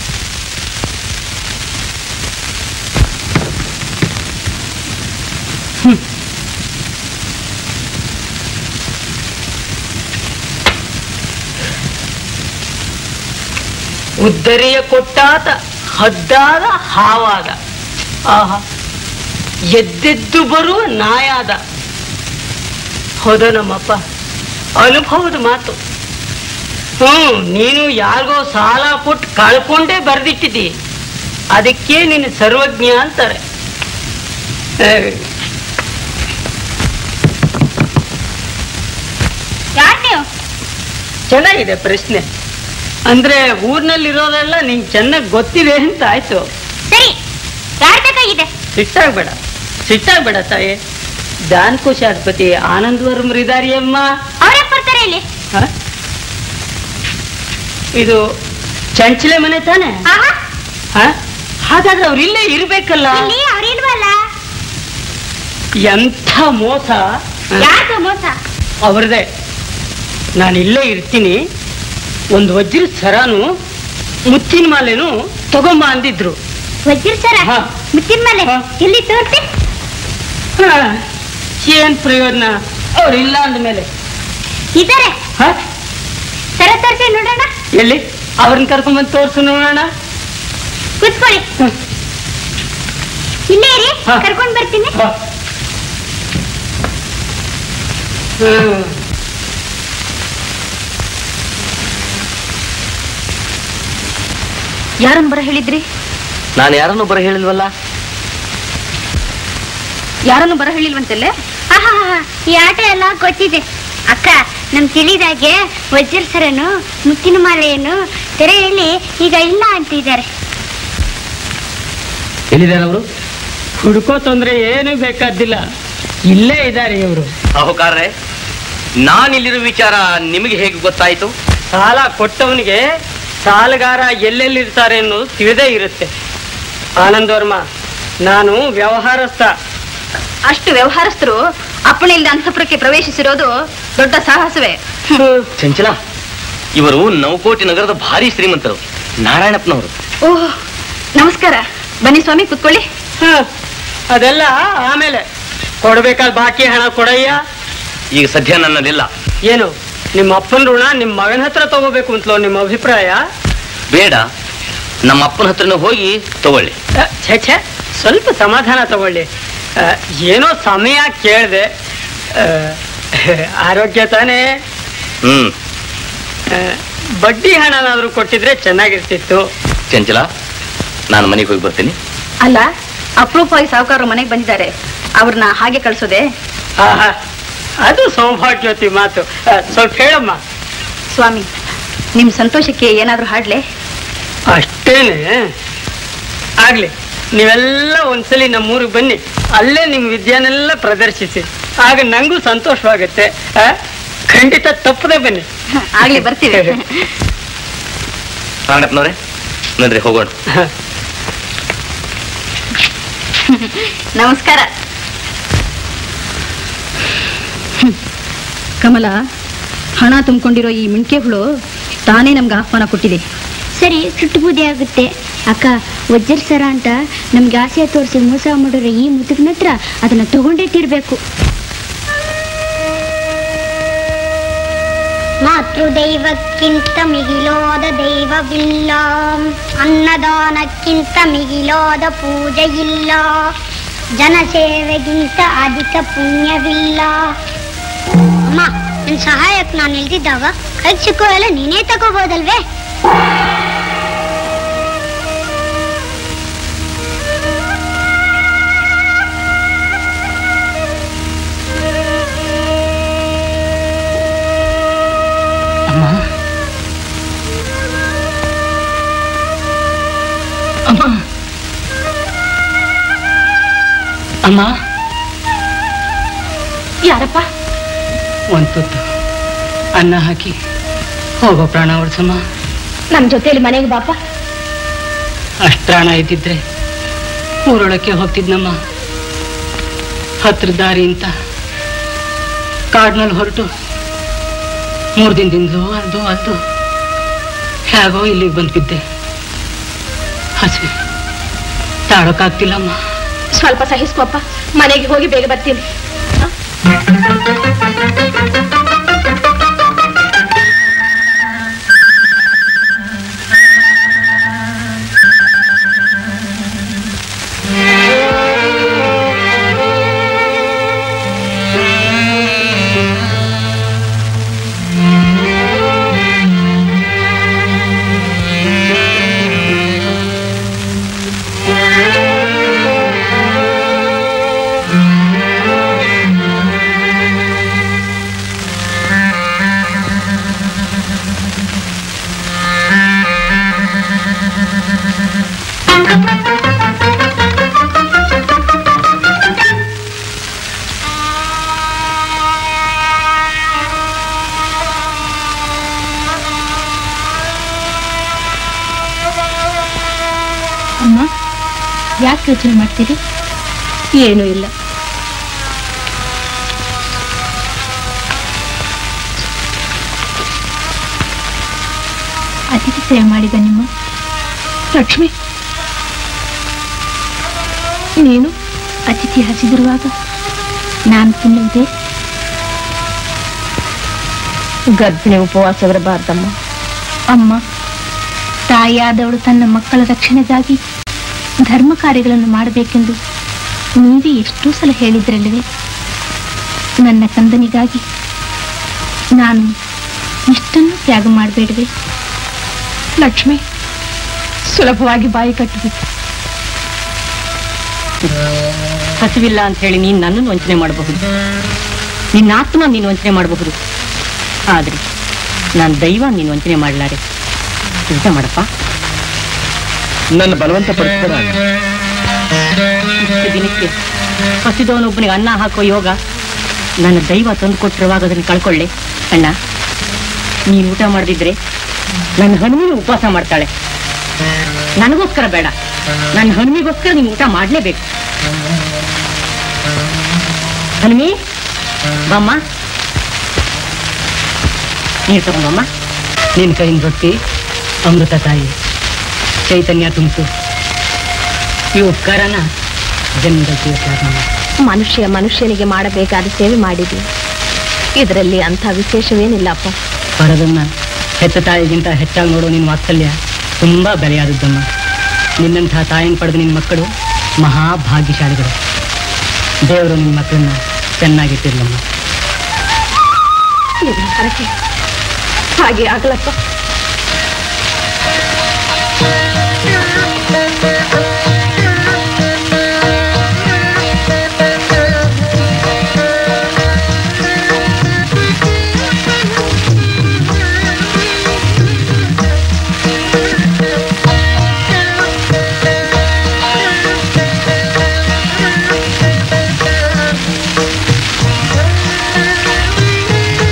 ಉದ್ದರಿಯ ಕೊಟ್ಟಾತ ಹದ್ದಾದ ಹಾವಾದ ಆಹಾ ಎದ್ದೆದ್ದು ಬರುವ ನಾಯಾದ ಹೌದ ನಮ್ಮಪ್ಪ ಅನುಭವದ ಮಾತು ಹ್ಮ್ ನೀನು ಯಾರಿಗೋ ಸಾಲ ಕೊಟ್ಟು ಕಳ್ಕೊಂಡೇ ಬರ್ದಿಟ್ಟಿದ್ದಿ ಅದಕ್ಕೆ ನೀನು ಸರ್ವಜ್ಞ ಅಂತಾರೆ ಏ, ಯಾರ್ ನೀವು ಚೆನ್ನಾಗಿದೆ ಪ್ರಶ್ನೆ ಅಂದ್ರೆ ಊರ್ನಲ್ಲಿರೋದೆಲ್ಲ ನಿಂಗೆ ಚೆನ್ನಾಗಿ ಗೊತ್ತಿದೆ ಅಂತ ಆಯ್ತು ಸರಿ ಯಾರ್ ಬೇಕಾಗಿದೆ ಸಿಟ್ಟಾಗ್ಬೇಡ ಸಿಟ್ಟಾಗ್ಬೇಡ ತಾಯಿ ದಾನಕೋಶಾಧಿಪತಿ ಆನಂದವರ್ಮರು ಇದಾರಿ ಅಮ್ಮ ಅವ್ರೇ ಬರ್ತಾರೆ ಇಲ್ಲಿ ಹ? ಇದು ಚಂಚಲೆ ಮನೆ ತಾನೆ ಆಹಾ ಹ? ಹಾಗಾದ್ರೆ ಅವ್ರು ಇಲ್ಲೇ ಇರ್ಬೇಕಲ್ಲ ಇಲ್ಲಿ ಅವ್ರಿಲ್ವಲ್ಲ ಎಂಥ ಮೋಸ ಯಾಕೆ ಮೋಸ ಅವ್ರದೇ ನಾನು ಇಲ್ಲೇ ಇರ್ತೀನಿ ಒಂದು ವಜ್ರ ಸರಾನು ಮುತ್ತಿನ ಮಾಲೆನು ತಗೊಂಬ ಅಂದಿದ್ರು ವಜ್ರ ಸರ ಹಾ. ಮುತ್ತಿನ ಮೇಲೆ ಇಲ್ಲಿ ತೋರ್ಸಿ ಹ, ಏನ್ ಪ್ರಯೋಜನ ಅವ್ರು ಇಲ್ಲ ಅಂದ್ಮೇಲೆ ಇದಾರೆ ಹ? ಸರ ತೋರ್ಸಿ ನೋಡೋಣ ಎಲ್ಲಿ ಅವ್ರನ್ನ ಕರ್ಕೊಂಡ್ಬಂದು ತೋರ್ಸು ನೋಡೋಣ ಕೂತ್ಕೊಳ್ಳಿ ಇಲ್ಲೇ ಇರಿ ಹಾ. ಕರ್ಕೊಂಡ್ ಬರ್ತೀನಿ ಹ್ಮ್ ಯಾರನ್ನ ಬರ ಹೇಳಿದ್ರಿ ನಾನು ಯಾರನ್ನೂ ಬರ ಹೇಳಿಲ್ವಲ್ಲ ಯಾರನ್ನು ಬರ ಹೇಳಿಲ್ವಂತಲ್ಲೇ ಆಹಾ ಈ ಆಟ ಎಲ್ಲ ಗೊತ್ತಿದೆ ಅಕ್ಕ ನಮ್ ತಿಳಿದಾಗೆ ವಜ್ರ ಸರನು ಮುತ್ತಿನ ಮಾಲೆಯನ್ನು ತೆರೆಯಲ್ಲಿ ಈಗ ಇಲ್ಲ ಅಂತಿದ್ದಾರೆ ಎಲ್ಲಿದ್ದಾರೆ ಅವರು ಹುಡುಕೋ ತೊಂದ್ರೆ ಏನು ಬೇಕಾದಿಲ್ಲ ಇಲ್ಲೇ ಇದ್ದಾರೆ ಇವರು ಸಾಹುಕಾರ್ರೆ ನಾನಿಲ್ಲಿರೋ ವಿಚಾರ ನಿಮಗೆ ಹೇಗೆ ಗೊತ್ತಾಯ್ತು ಸಾಲ ಕೊಟ್ಟವನಿಗೆ ಸಾಲಗಾರ ಎಲ್ಲೆಲ್ಲಿರ್ತಾರೆ ಅನ್ನೋದು ತಿಳಿದೇ ಇರುತ್ತೆ ಆನಂದ್ ವರ್ಮ ನಾನು ವ್ಯವಹಾರಸ್ಥ ಅಷ್ಟು ವ್ಯವಹಾರಸ್ಥರು ಅಪ್ಪಣೆ ಇಲ್ಲದ ಅಂತಃಪುರಕ್ಕೆ ಪ್ರವೇಶಿಸಿರೋದು ದೊಡ್ಡ ಸಾಹಸವೇ ಚಂಚಲ ಇವರು ನವಕೋಟಿ ನಗರದ ಭಾರಿ ಶ್ರೀಮಂತರು ನಾರಾಯಣಪ್ಪನವರು ಓಹ್ ನಮಸ್ಕಾರ ಬನ್ನಿ ಸ್ವಾಮಿ ಕುತ್ಕೊಳ್ಳಿ ಹ, ಅದೆಲ್ಲ ಆಮೇಲೆ ಕೊಡ್ಬೇಕಾದ ಬಾಕಿ ಹಣ ಕೊಡಯ್ಯ ಈಗ ಸದ್ಯ ನನ್ನಲ್ಲಿಲ್ಲ ಏನು ನಿಮ್ಮ ಅಪ್ಪನ ಋಣ ನಿಮ್ಮ ಮಗನ ಹತ್ರ ತಗೋಬೇಕು ಅಂತಲೋ ನಿಮ್ಮ ಅಭಿಪ್ರಾಯ ಬೇಡ ನಮ್ಮ ಅಪ್ಪನ ಹತ್ರನೇ ಹೋಗಿ ತಗೊಳ್ಳಿ ಅ, ಛೆ ಛೆ ಸ್ವಲ್ಪ ಸಮಾಧಾನ ತಗೊಳ್ಳಿ ಅ, ಏನೋ ಸಮಯ ಕೇಳಿದೆ ಆರೋಗ್ಯ ತಾನೇ ಹ್ಮ್ ಆ, ಬಡ್ಡಿ ಹಣನಾದ್ರೂ ಕೊಟ್ಟಿದ್ರೆ ಚೆನ್ನಾಗಿರ್ತಿತ್ತು ಚಂಚಲ ನಾನು ಮನೆಗೆ ಹೋಗಿ ಬರ್ತೀನಿ ಅಲ್ಲ ಅಪರೂಪವಾಗಿ ಸಾಹುಕಾರರು ಮನೆಗೆ ಬಂದಿದ್ದಾರೆ ಅವ್ರನ್ನ ಹಾಗೆ ಕಳ್ಸೋದೆ ಆಹಾ, ಅದು ಸೌಭಾಗ್ಯವತಿ ಮಾತು ಆ, ಸ್ವಲ್ಪ ಹೇಳಮ್ಮ ಸ್ವಾಮಿ ನಿಮ್ ಸಂತೋಷಕ್ಕೆ ಏನಾದ್ರೂ ಹಾಡ್ಲೆ ಅಷ್ಟೇನೆ ಆಗ್ಲಿ ನೀವೆಲ್ಲ ಒಂದ್ಸಲಿ ನಮ್ಮೂರಿಗೆ ಬನ್ನಿ ಅಲ್ಲೇ ನಿಮ್ ವಿದ್ಯಾನೆಲ್ಲ ಪ್ರದರ್ಶಿಸಿ ಆಗ ನಂಗೂ ಸಂತೋಷವಾಗುತ್ತೆ ಆ? ಖಂಡಿತ ತಪ್ಪದೆ ಬನ್ನಿ ಆಗ್ಲಿ ಬರ್ತೀವಿ ನಾರಾಯಣಪ್ಪನವ್ರೆ ಅಂದ್ರೆ ಹೋಗೋಣ ನಮಸ್ಕಾರ ಕಮಲ ಹಣ ತುಂಬಿಕೊಂಡಿರೋ ಈ ಮಿಣ್ಕೆ ಹುಳು ತಾನೇ ನಮ್ಗೆ ಆಹ್ವಾನ ಕೊಟ್ಟಿದೆ ಸರಿ ಸುಟ್ಟು ಬೂದಿ ಆಗುತ್ತೆ ಅಕ್ಕ ವಜ್ರ ಸರ ಅಂತ ನಮ್ಗೆ ಆಸೆ ತೋರಿಸಿ ಮೋಸ ಮಾಡಿರೋ ಈ ಮುದುಕನ ಹತ್ರ ಅದನ್ನ ತಗೊಂಡೇ ತೀರ್ಬೇಕು ಮಾತೃದೈವಕ್ಕಿಂತ ಮಿಗಿಲಾದ ದೈವವಿಲ್ಲ ಅನ್ನದಾನಕ್ಕಿಂತ ಮಿಗಿಲಾದ ಪೂಜೆ ಇಲ್ಲ ಜನಸೇವೆಗಿಂತ ಅಧಿಕ ಪುಣ್ಯವಿಲ್ಲ ಅಮ್ಮ ನಿನ್ ಸಹಾಯಕ್ಕೆ ನಾನು ಇಲ್ದಿದ್ದಾಗ ಕೈಗೆ ಸಿಕ್ಕೋ ಎಲ್ಲ ನೀನೇ ತಗೋಬೋದಲ್ವೇ ಅಮ್ಮ ಅಮ್ಮ ಅಮ್ಮ ಯಾರಪ್ಪ ಒಂದ್ ತುತ್ತು ಅನ್ನ ಹಾಕಿ ಹೋಗೋ ಪ್ರಾಣ ಉಳ್ಸಮ್ಮ ನಮ್ ಜೊತೆಲಿ ಮನೆಗೆ ಬಾಪ ಅಷ್ಟ್ ಪ್ರಾಣ ಇದ್ದಿದ್ರೆ ಊರೊಳಕ್ಕೆ ಹೋಗ್ತಿದ್ನಮ್ಮ ಹತ್ರ ದಾರಿ ಅಂತ ಕಾಡ್ನಲ್ಲಿ ಹೊರಟು ಮೂರು ದಿನದಿಂದಲೂ ಅಲ್ದು ಅಲ್ದು ಹೇಗೋ ಇಲ್ಲಿಗೆ ಬಂದು ಬಿದ್ದೆ ಹಸಿವೆ ತಾಳೋಕ್ಕಾಗ್ತಿಲ್ಲಮ್ಮ ಸ್ವಲ್ಪ ಸಹಿಸ್ಕೊಪ್ಪ ಮನೆಗೆ ಹೋಗಿ ಬೇಗ ಬರ್ತೀನಿ ಅಮ್ಮ ಯಾಕೆ ಯೋಚನೆ ಮಾಡ್ತೀರಿ ಏನೂ ಇಲ್ಲ ಅತಿಥಿ ಸೇವೆ ಮಾಡಿದ ನಿಮ್ಮ ಲಕ್ಷ್ಮಿ ನೀನು ಅತಿಥಿ ಹಸಿದಿರುವಾಗ ನಾನು ತಿನ್ನುವುದೇ ಗರ್ಭಿಣಿ ಉಪವಾಸವಿರಬಾರ್ದಮ್ಮ ಅಮ್ಮ ತಾಯಿಯಾದವಳು ತನ್ನ ಮಕ್ಕಳ ರಕ್ಷಣೆಗಾಗಿ ಧರ್ಮ ಕಾರ್ಯಗಳನ್ನು ಮಾಡಬೇಕೆಂದು ನೀವೇ ಎಷ್ಟೋ ಸಲ ಹೇಳಿದ್ರಲ್ಲವೇ ನನ್ನ ಕಂದನಿಗಾಗಿ ನಾನು ಇಷ್ಟನ್ನು ತ್ಯಾಗ ಮಾಡಬೇಡವೆ ಲಕ್ಷ್ಮಿ ಸುಲಭವಾಗಿ ಬಾಯಿ ಕಟ್ಟಿಬಿಟ್ಟು ಹಸಿವಿಲ್ಲ ಅಂತ ಹೇಳಿ ನೀನು ನನ್ನನ್ನು ವಂಚನೆ ಮಾಡಬಹುದು ನಿನ್ನ ಆತ್ಮ ನೀನು ವಂಚನೆ ಮಾಡಬಹುದು ಆದ್ರೆ ನಾನು ದೈವ ನೀನು ವಂಚನೆ ಮಾಡಲಾರೆ ಊಟ ಮಾಡಪ್ಪ ನನ್ನ ಬಲವಂತ ಪಡಿಸ್ಬೇಡ ಇಷ್ಟು ದಿನಕ್ಕೆ ಹಸಿದವನೊಬ್ಬನಿಗೆ ಅನ್ನ ಹಾಕೋ ಯೋಗ ನನ್ನ ದೈವ ತಂದು ಕೊಟ್ಟಿರುವಾಗ ಅದನ್ನು ಕಳ್ಕೊಳ್ಳೆ ಅಣ್ಣ ನೀನು ಊಟ ಮಾಡದಿದ್ರೆ ನನ್ನ ಹನುಮಿನ ಉಪವಾಸ ಮಾಡ್ತಾಳೆ ನನಗೋಸ್ಕರ ಬೇಡ ನನ್ನ ಹನುಮಿಗೋಸ್ಕರ ನೀನು ಊಟ ಮಾಡಲೇಬೇಕು ಹನುಮಿ ಬಮ್ಮ ನೀರು ತಗೊಂಬಮ್ಮ ನಿನ್ನ ಕೈಯಿಂದ ರೊಟ್ಟಿ ಅಮೃತ ತಾಯಿ ಚೈತನ್ಯ ತುಂಬಿಸು ಈ ಉಪಕಾರನ ಜನ್ಮದಲ್ಲಿ ತೀರ್ಸ್ಲಾರ್ದಮ್ಮ. ಮನುಷ್ಯ ಮನುಷ್ಯನಿಗೆ ಮಾಡಬೇಕಾದ ಸೇವೆ ಮಾಡಿದ್ವಿ ಇದರಲ್ಲಿ ಅಂಥ ವಿಶೇಷವೇನಿಲ್ಲಪ್ಪ ಪರದನ್ನ ಹೆತ್ತ ತಾಯಿಗಿಂತ ಹೆಚ್ಚಾಗಿ ನೋಡೋ ನಿನ್ನ ವಾತ್ಸಲ್ಯ ತುಂಬಾ ಬೆಲೆಯಾದದ್ದಮ್ಮ ನಿನ್ನಂಥ ತಾಯಿನ ಪಡೆದ ನಿನ್ನ ಮಕ್ಕಳು ಮಹಾಭಾಗ್ಯಶಾಲಿಗಳು ದೇವರು ನಿನ್ನ ಮಕ್ಕಳನ್ನ ಚೆನ್ನಾಗಿಟ್ಟಿರ್ಲಮ್ಮ ನಿನ್ನ ಹರಕೆ ಹಾಗೆ ಆಗಲಪ್ಪ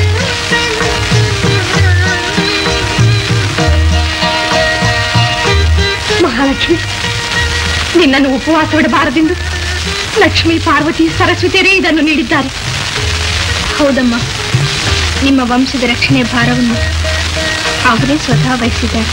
Thank you. ನಿನ್ನನ್ನು ಉಪವಾಸ ಬಿಡಬಾರದೆಂದು ಲಕ್ಷ್ಮೀ ಪಾರ್ವತಿ ಸರಸ್ವತಿಯರೇ ಇದನ್ನು ನೀಡಿದ್ದಾರೆ ಹೌದಮ್ಮ ನಿಮ್ಮ ವಂಶದ ರಕ್ಷಣೆ ಭಾರವನ್ನು ಅವರೇ ಸ್ವತಃ ವಹಿಸಿದ್ದಾರೆ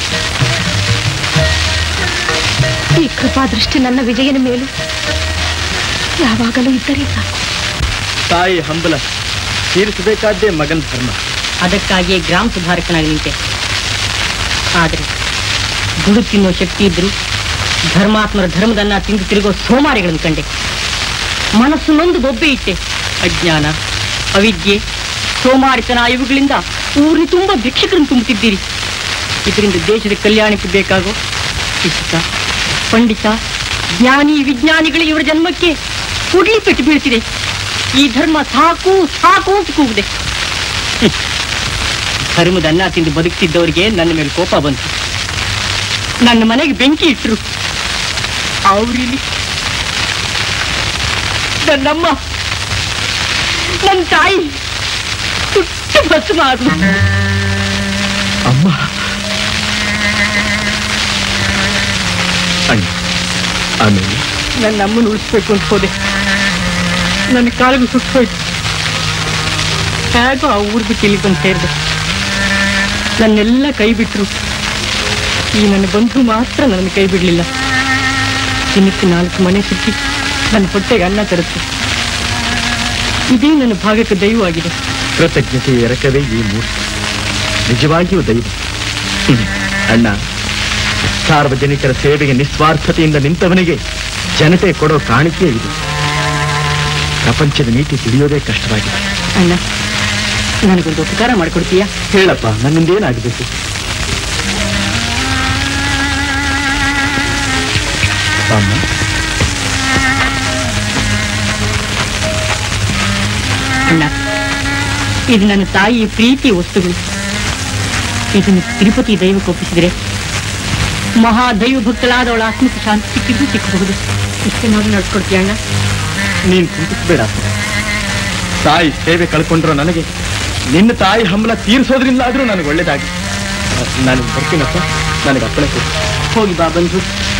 ಈ ಕೃಪಾ ದೃಷ್ಟಿ ನನ್ನ ವಿಜಯನ ಮೇಲೂ ಯಾವಾಗಲೂ ಇದ್ದರೆ ಸಾಕು ತಾಯಿ ಹಂಬಲ ತೀರಿಸಬೇಕಾದ್ದೇ ಮಗನ ಧರ್ಮ ಅದಕ್ಕಾಗಿಯೇ ಗ್ರಾಮ ಸುಧಾರಕನಾಗಿ ನಿಂತೆ ಆದರೆ ದುಡು ತಿನ್ನೋ ಶಕ್ತಿ ಇದ್ರು ಧರ್ಮಾತ್ಮರ ಧರ್ಮದನ್ನ ತಿಂದು ತಿರುಗೋ ಸೋಮಾರಿಗಳನ್ನು ಕಂಡೆ ಮನಸ್ಸು ನೊಂದು ಬೊಬ್ಬೆ ಇಟ್ಟೆ ಅಜ್ಞಾನ ಅವಿದ್ಯೆ ಸೋಮಾರಿತನ ಇವುಗಳಿಂದ ಊರಿ ತುಂಬ ಭಿಕ್ಷಕರನ್ನು ತುಂಬುತ್ತಿದ್ದೀರಿ ಇದರಿಂದ ದೇಶದ ಕಲ್ಯಾಣಕ್ಕೆ ಬೇಕಾಗೋ ಶಿಕ್ಷಕ ಪಂಡಿತ ಜ್ಞಾನಿ ವಿಜ್ಞಾನಿಗಳ ಇವರ ಜನ್ಮಕ್ಕೆ ಕುಡ್ಲಿ ಪೆಟ್ಟು ಬೀಳ್ತಿದೆ ಈ ಧರ್ಮ ಸಾಕು ಸಾಕು ಅಂತ ಕೂಗಿದೆ ಹ್ಮ್. ಧರ್ಮದ ಅನ್ನ ತಿಂದು ಬದುಕ್ತಿದ್ದವರಿಗೆ ನನ್ನ ಮೇಲೆ ಕೋಪ ಬಂತು ನನ್ನ ಮನೆಗೆ ಬೆಂಕಿ ಇಟ್ರು ಅವ್ರಿಲಿ ನನ್ನಮ್ಮ ನನ್ನ ತಾಯಿ ಸುಟ್ಟು ಭಸ್ಮ ಆದ್ಲು ಅಮ್ಮ ಅಣ್ಣ ಆಮೇಲೆ ನನ್ನ ಅಮ್ಮನ ಉಳಿಸ್ಬೇಕು ಅಂತ ಹೋದೆ ನನ್ನ ಕಾಲಿಗೆ ಸುಟ್ಟೋಯ್ತು ಹೇಗೋ ಆ ಊರ್ ಬಿಟ್ಟು ಇಲ್ಲಿ ಬಂದು ಸೇರಿದೆ ನನ್ನೆಲ್ಲ ಕೈ ಬಿಟ್ರು ಈ ನನ್ನ ಬಂಧು ಮಾತ್ರ ನನ್ನ ಕೈ ಬಿಡ್ಲಿಲ್ಲ ದಿನಕ್ಕೆ ನಾಲ್ಕು ಮನೆ ಸುತ್ತಿ ನನ್ನ ಹೊಟ್ಟೆಗೆ ಅನ್ನ ತರುತ್ತೆ ಇದೇ ನನ್ನ ಭಾಗಕ್ಕೆ ದೈವವಾಗಿದೆ ಕೃತಜ್ಞತೆ ಎರಕವೇ ಈ ಮೂರ್ತಿ ನಿಜವಾಗಿಯೂ ದೈವ ಹ್ಮ್. ಅಣ್ಣ ಸಾರ್ವಜನಿಕರ ಸೇವೆಗೆ ನಿಸ್ವಾರ್ಥತೆಯಿಂದ ನಿಂತವನಿಗೆ ಜನತೆ ಕೊಡೋ ಕಾಣಿಕೆ ಇದು ಪ್ರಪಂಚದ ನೀತಿ ತಿಳಿಯೋದೇ ಕಷ್ಟವಾಗಿದೆ ಅಣ್ಣ ನನಗೊಂದು ಉಪಕಾರ ಮಾಡಿಕೊಡ್ತೀಯಾ ಹೇಳಪ್ಪ ನನ್ನಿಂದೇನಾಗಬೇಕು ಅಮ್ಮ ಅಣ್ಣ ಇದು ನನ್ನ ತಾಯಿಯ ಪ್ರೀತಿ ವಸ್ತುಗಳು ಇದನ್ನು ತಿರುಪತಿ ದೈವಕ್ಕೆ ಒಪ್ಪಿಸಿದರೆ ಮಹಾ ದೈವ ಭಕ್ತಳಾದವಳ ಆತ್ಮಕ್ಕೆ ಶಾಂತಿ ಸಿಕ್ಕಿದ್ದು ಸಿಕ್ಕಬಹುದು ಇಷ್ಟೇ ನೋಡಿ ನಡ್ಸ್ಕೊಡ್ತೀಯ ಅಣ್ಣ ನೀನ್ ಕುಂತಿಸ್ಬೇಡ ತಾಯಿ ಸೇವೆ ಕಳ್ಕೊಂಡ್ರೋ ನನಗೆ ನಿನ್ನ ತಾಯಿ ಹಂಬಲ ತೀರಿಸೋದ್ರಿಂದ ಆದ್ರೂ ನನಗೆ ಒಳ್ಳೇದಾಗಿ ನಾನು ಬರ್ತೀನಪ್ಪ ನನಗೆ ಅಪ್ಪಣೆ ಕೊಡು ಹೋಗಿ ಬಾ ಬಂಧು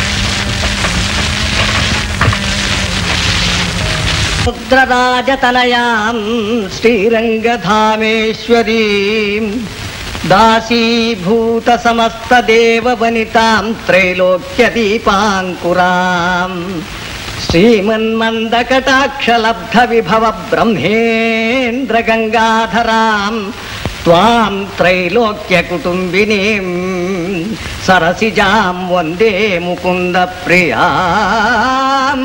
रुद्रराजतनयां श्रीरङ्गधामेश्वरीं दासीभूतसमस्तदेववनितां त्रैलोक्यदीपाङ्कुराम् श्रीमन्मन्दकटाक्षलब्धविभव ब्रह्मेन्द्रगङ्गाधराम् त्वां त्रैलोक्यकुटुम्बिनीं सरसिजां वन्दे मुकुन्दप्रियाम्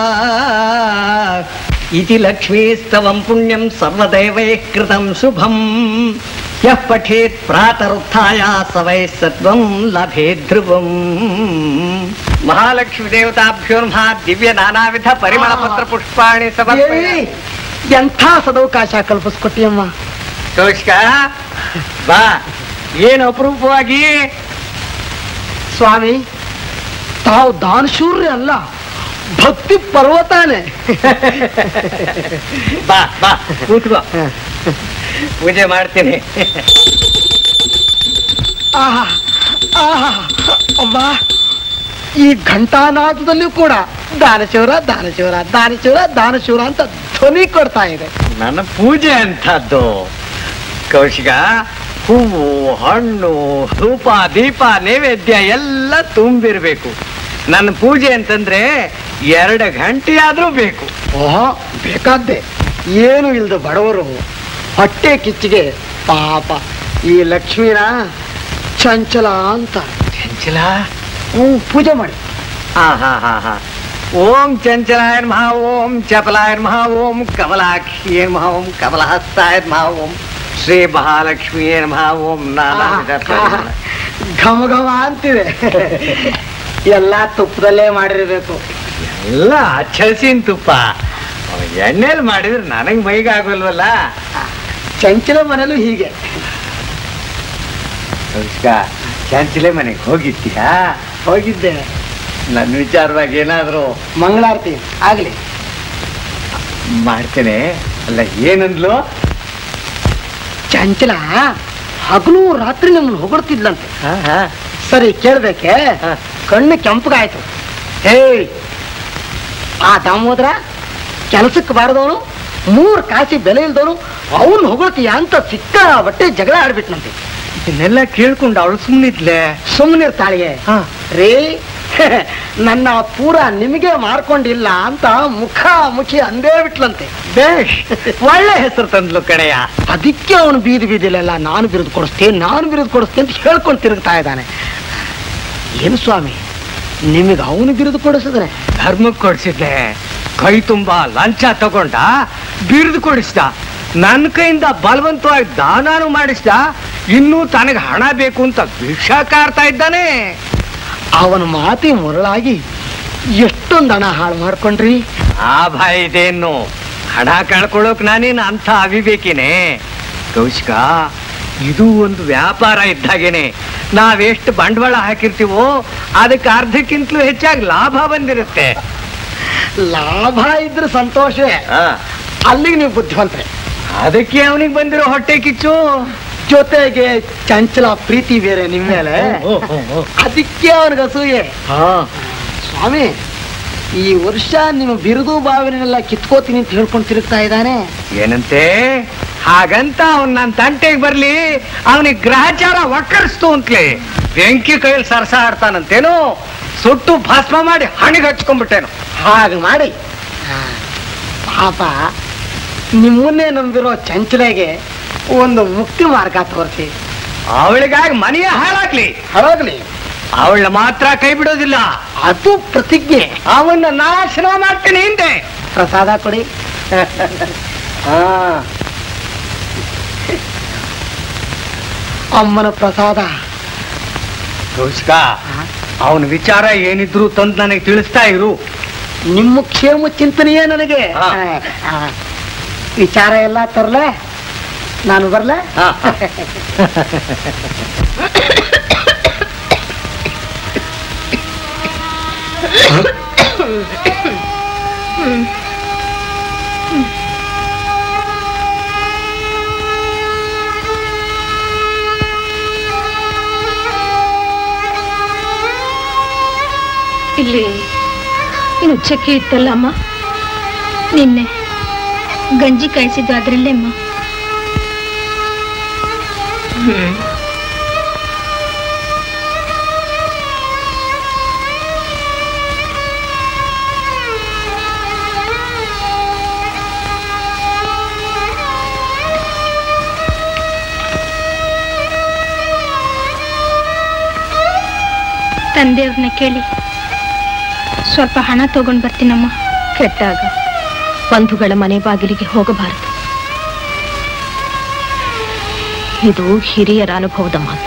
इति लक्ष्मीस्तवं पुण्यं सर्वदैवैः कृतं शुभम् यः पठेत् प्रातरुत्थाय स वै सत्त्वं लभेत् ध्रुवम् महालक्ष्मी देवताभ्यो नमः ದಿವ್ಯ ನಾನಾವಿಧ ಪರಿಮಳ ಪತ್ರ ಪುಷ್ಪಾಣಿ ಎಂಥ ಸದವಕಾಶ ಕಲ್ಪಿಸ್ಕೊಟ್ಟಿಯಮ್ಮ ಕೌಶಿಕ ಬಾ ಏನು ಅಪರೂಪವಾಗಿ ಸ್ವಾಮಿ ತಾವು ದಾನಶೂರ್ಯ ಅಲ್ಲ ಭಕ್ತಿ ಪರ್ವತಾನೆ ಬಾ ಬಾ ಕೂತ್ಕೋ ಪೂಜೆ ಮಾಡ್ತೀನಿ ಆಹಾ ಆಹಾ ಅಮ್ಮ ಈ ಘಂಟಾನಾದದಲ್ಲೂ ಕೂಡ ದಾನಶಿವರ ದಾನಶಿವರ ದಾನಶಿವರ ದಾನಶಿವರ ಅಂತ ಧ್ವನಿ ಕೊಡ್ತಾ ಇದೆ ನನ್ನ ಪೂಜೆ ಅಂತದ್ದು ಕೌಶಿಕ ಹೂವು ಹಣ್ಣು ಧೂಪ ದೀಪ ನೈವೇದ್ಯ ಎಲ್ಲ ತುಂಬಿರ್ಬೇಕು ನನ್ನ ಪೂಜೆ ಅಂತಂದ್ರೆ ಎರಡು ಗಂಟೆ ಆದ್ರೂ ಬೇಕು ಓಹೋ ಬೇಕಾದ್ದೆ ಏನು ಇಲ್ದ ಬಡವರು ಹೊಟ್ಟೆ ಕಿಚ್ಚಿಗೆ ಪಾಪ ಈ ಲಕ್ಷ್ಮೀನ ಚಂಚಲ ಅಂತ ಚಂಚಲ ಹ್ಞೂ ಪೂಜೆ ಮಾಡಿ ಹಾ ಹಾ ಹಾ ಹಾ ಓಂ ಚಂಚಲಾಯ ನಮಃ ಓಂ ಚಪಲಾಯ ನಮಃ ಓಂ ಕಮಲಾಕ್ಷಿಯೇ ನಮಃ ಓಂ ಕಮಲಹಸ್ತಾಯ ನಮಃ ಓಂ ಶ್ರೀ ಮಹಾಲಕ್ಷ್ಮಿಯೇ ನಮಃ ಓಂ ನಾನಾವಿಧ ಪರಿಮಳ. ಘಮ ಘಮ ಅಂತಿದೆ ಎಲ್ಲ ತುಪ್ಪದಲ್ಲೇ ಮಾಡಿರ್ಬೇಕು ಎಲ್ಲ ಹಸಿನ ತುಪ್ಪ ಎಣ್ಣೆಲಿ ಮಾಡಿದ್ರೆ ನನಗೆ ಮೈಗಾಗಲ್ವಲ್ಲ ಚಂಚಲ ಮನೇಲೂ ಹೀಗೆ ಕೌಶಿಕ ಚಂಚಲೆ ಮನೆಗೆ ಹೋಗಿದ್ದೀಯಾ ಹೋಗಿದ್ದೆ ನನ್ನ ವಿಚಾರವಾಗಿ ಏನಾದ್ರು ಮಂಗಳಾರತಿ ಆಗ್ಲಿ ಮಾಡ್ತೇನೆ ಅಲ್ಲ ಏನಂದ್ಲು ಚಂಚಲ ಹಗಲು ರಾತ್ರಿ ನಮ್ಮನ್ನು ಹೊಗಳ್ತಿದ್ಲಂತೆ ಸರಿ ಕೇಳ್ಬೇಕೆ ಕಣ್ಣು ಕೆಂಪಗಾಯ್ತು ಏಯ್ ಆ ದಾಮೋದರ ಕೆಲಸಕ್ಕೆ ಬಾರದವನು ಮೂರು ಕಾಸಿ ಬೆಲೆ ಇಲ್ದವನು ಅವನು ಹೊಗಳ್ತೀಯ ಅಂತ ಸಿಕ್ಕ ಬಟ್ಟೆ ಜಗಳ ಆಡ್ಬಿಟ್ನಂತೆ ಇದನ್ನೆಲ್ಲ ಕೇಳ್ಕೊಂಡು ಅವಳು ಸುಮ್ಮನಿದ್ಲೆ ಸುಮ್ಮನಿರ್ತಾಳಿಗೆ ರೇ ನನ್ನ ಪೂರ ನಿಮಗೆ ಮಾಡ್ಕೊಂಡಿಲ್ಲ ಅಂತ ಮುಖ ಮುಖಿ ಅಂದೇ ಬಿಟ್ಲಂತೆ ಬೇಷ್ ಒಳ್ಳೆ ಹೆಸರು ತಂದ್ಲು ಕಡೆಯ ಅದಕ್ಕೆ ಅವನು ಬೀದಿ ಬೀದಿಲೆಲ್ಲ ನಾನು ಬಿರುದು ಕೊಡಿಸ್ತೇನೆ ನಾನು ಬಿರುದು ಕೊಡಿಸ್ತೇನೆ ಅಂತ ಹೇಳ್ಕೊಂಡು ತಿರುಗ್ತಾ ಇದ್ದಾನೆ ಏನು ಸ್ವಾಮಿ ನಿಮಗೆ ಅವನು ಬಿರುದು ಕೊಡಿಸಿದ್ರೆ ಧರ್ಮಕ್ಕೆ ಕೊಡಿಸಿದ್ದೆ ಕೈ ತುಂಬಾ ಲಂಚ ತಗೊಂಡ ಬಿರುದು ಕೊಡಿಸ್ದ ನನ್ನ ಕೈಯಿಂದ ಬಲವಂತವಾಗಿ ದಾನಾನು ಮಾಡಿಸ್ದ ಇನ್ನೂ ತನಗೆ ಹಣ ಬೇಕು ಅಂತ ವಿಷ ಕಾರ್ತಾ ಇದ್ದಾನೆ ಅವನ ಮಾತಿ ಮುರಳಾಗಿ ಎಷ್ಟೊಂದು ಹಣ ಹಾಳು ಮಾಡ್ಕೊಂಡ್ರಿ ಆ ಭಾಯ್ ಇದೇನು ಹಣ ಕಳ್ಕೊಳ್ಳೋಕ್ ನಾನೇನು ಅಂಥ ಅವಿಬೇಕಿನೇ ಕೌಶಿಕ ಇದು ಒಂದು ವ್ಯಾಪಾರ ಇದ್ದಾಗೇನೆ ನಾವೆಷ್ಟು ಬಂಡವಾಳ ಹಾಕಿರ್ತೀವೋ ಅದಕ್ಕೆ ಅರ್ಧಕ್ಕಿಂತಲೂ ಹೆಚ್ಚಾಗಿ ಲಾಭ ಬಂದಿರುತ್ತೆ ಲಾಭ ಇದ್ರೆ ಸಂತೋಷವೇ ಅಲ್ಲಿಗೆ ನೀವು ಬುದ್ಧಿವಂತ್ರೆ ಅದಕ್ಕೆ ಅವನಿಗೆ ಬಂದಿರೋ ಹೊಟ್ಟೆ ಕಿಚ್ಚು ಜೊತೆಗೆ ಚಂಚಲ ಪ್ರೀತಿ ಬೇರೆ ನಿಮ್ಮ ಮೇಲೆ ಅದಕ್ಕೆ ಅವನಿಗೆ ಅಸೂಯೆ ಸ್ವಾಮಿ ಈ ವರ್ಷ ನಿಮ್ಮ ಬಿರುದು ಬಾವಿನೆಲ್ಲ ಕಿತ್ಕೋತೀನಿ ಅಂತ ಹೇಳ್ಕೊಂಡು ತಿರುಗ್ತಾ ಇದ್ದಾನೆ ಏನಂತೆ ಹಾಗಂತ ಅವನ್ ನನ್ನ ತಂಟೆಗೆ ಬರ್ಲಿ ಅವನಿಗೆ ಗ್ರಹಚಾರ ಒಕ್ಕರಿಸ್ತು ಅಂತಲೇ ಬೆಂಕಿ ಕೈಯಲ್ಲಿ ಸರಸ ಆಡ್ತಾನಂತೇನು ಸುಟ್ಟು ಭಸ್ಮ ಮಾಡಿ ಹಣಿಗೆ ಹಚ್ಕೊಂಡ್ಬಿಟ್ಟೇನು ಹಾಗೆ ಮಾಡಿ ಆ, ಪಾಪ ನಿಮ್ಮನ್ನೇ ನಂಬಿರೋ ಚಂಚಲೆಗೆ ಒಂದು ಮುಕ್ತಿ ಮಾರ್ಗ ತೋರಿಸಿ ಅವಳಿಗಾಗಿ ಮನೆಯ ಹಾಳಾಗ್ಲಿ ಹಾಳಾಗ್ಲಿ ಅವಳನ್ನ ಮಾತ್ರ ಕೈ ಬಿಡೋದಿಲ್ಲ ಅದು ಪ್ರತಿಜ್ಞೆ ಅವನ್ನ ನಾಶನ ಮಾಡ್ತೀನಿ ಹಿಂದೆ ಪ್ರಸಾದ ಕೊಡಿ ಹಾ ಅಮ್ಮನ ಪ್ರಸಾದ ಕೌಶಿಕ ಅವನ ವಿಚಾರ ಏನಿದ್ರು ತಂದು ನನಗೆ ತಿಳಿಸ್ತಾ ಇರು ನಿಮ್ಮ ಕ್ಷೇಮ ಚಿಂತನೆಯೇ ನನಗೆ ಹಾ. ಆ, ವಿಚಾರ ಎಲ್ಲ ತರಲೆ ನಾನು ಬರ್ಲೆ ಇಲ್ಲಿ ನುಚ್ಚಕ್ಕಿ ಇತ್ತಲ್ಲ ಅಮ್ಮ ನಿನ್ನೆ ಗಂಜಿ ಕಾಯಿಸಿದ್ದು ಅದ್ರಲ್ಲೇ ಅಮ್ಮ ತಂದೆಯವ್ರನ್ನ ಕೇಳಿ ಸ್ವಲ್ಪ ಹಣ ತಗೊಂಡ್ ಬರ್ತೀನಮ್ಮ ಕೆಟ್ಟಾಗ ಬಂಧುಗಳ ಮನೆ ಬಾಗಿಲಿಗೆ ಹೋಗಬಾರದು ಇದು ಹಿರಿಯರ ಅನುಭವದ ಮಾತು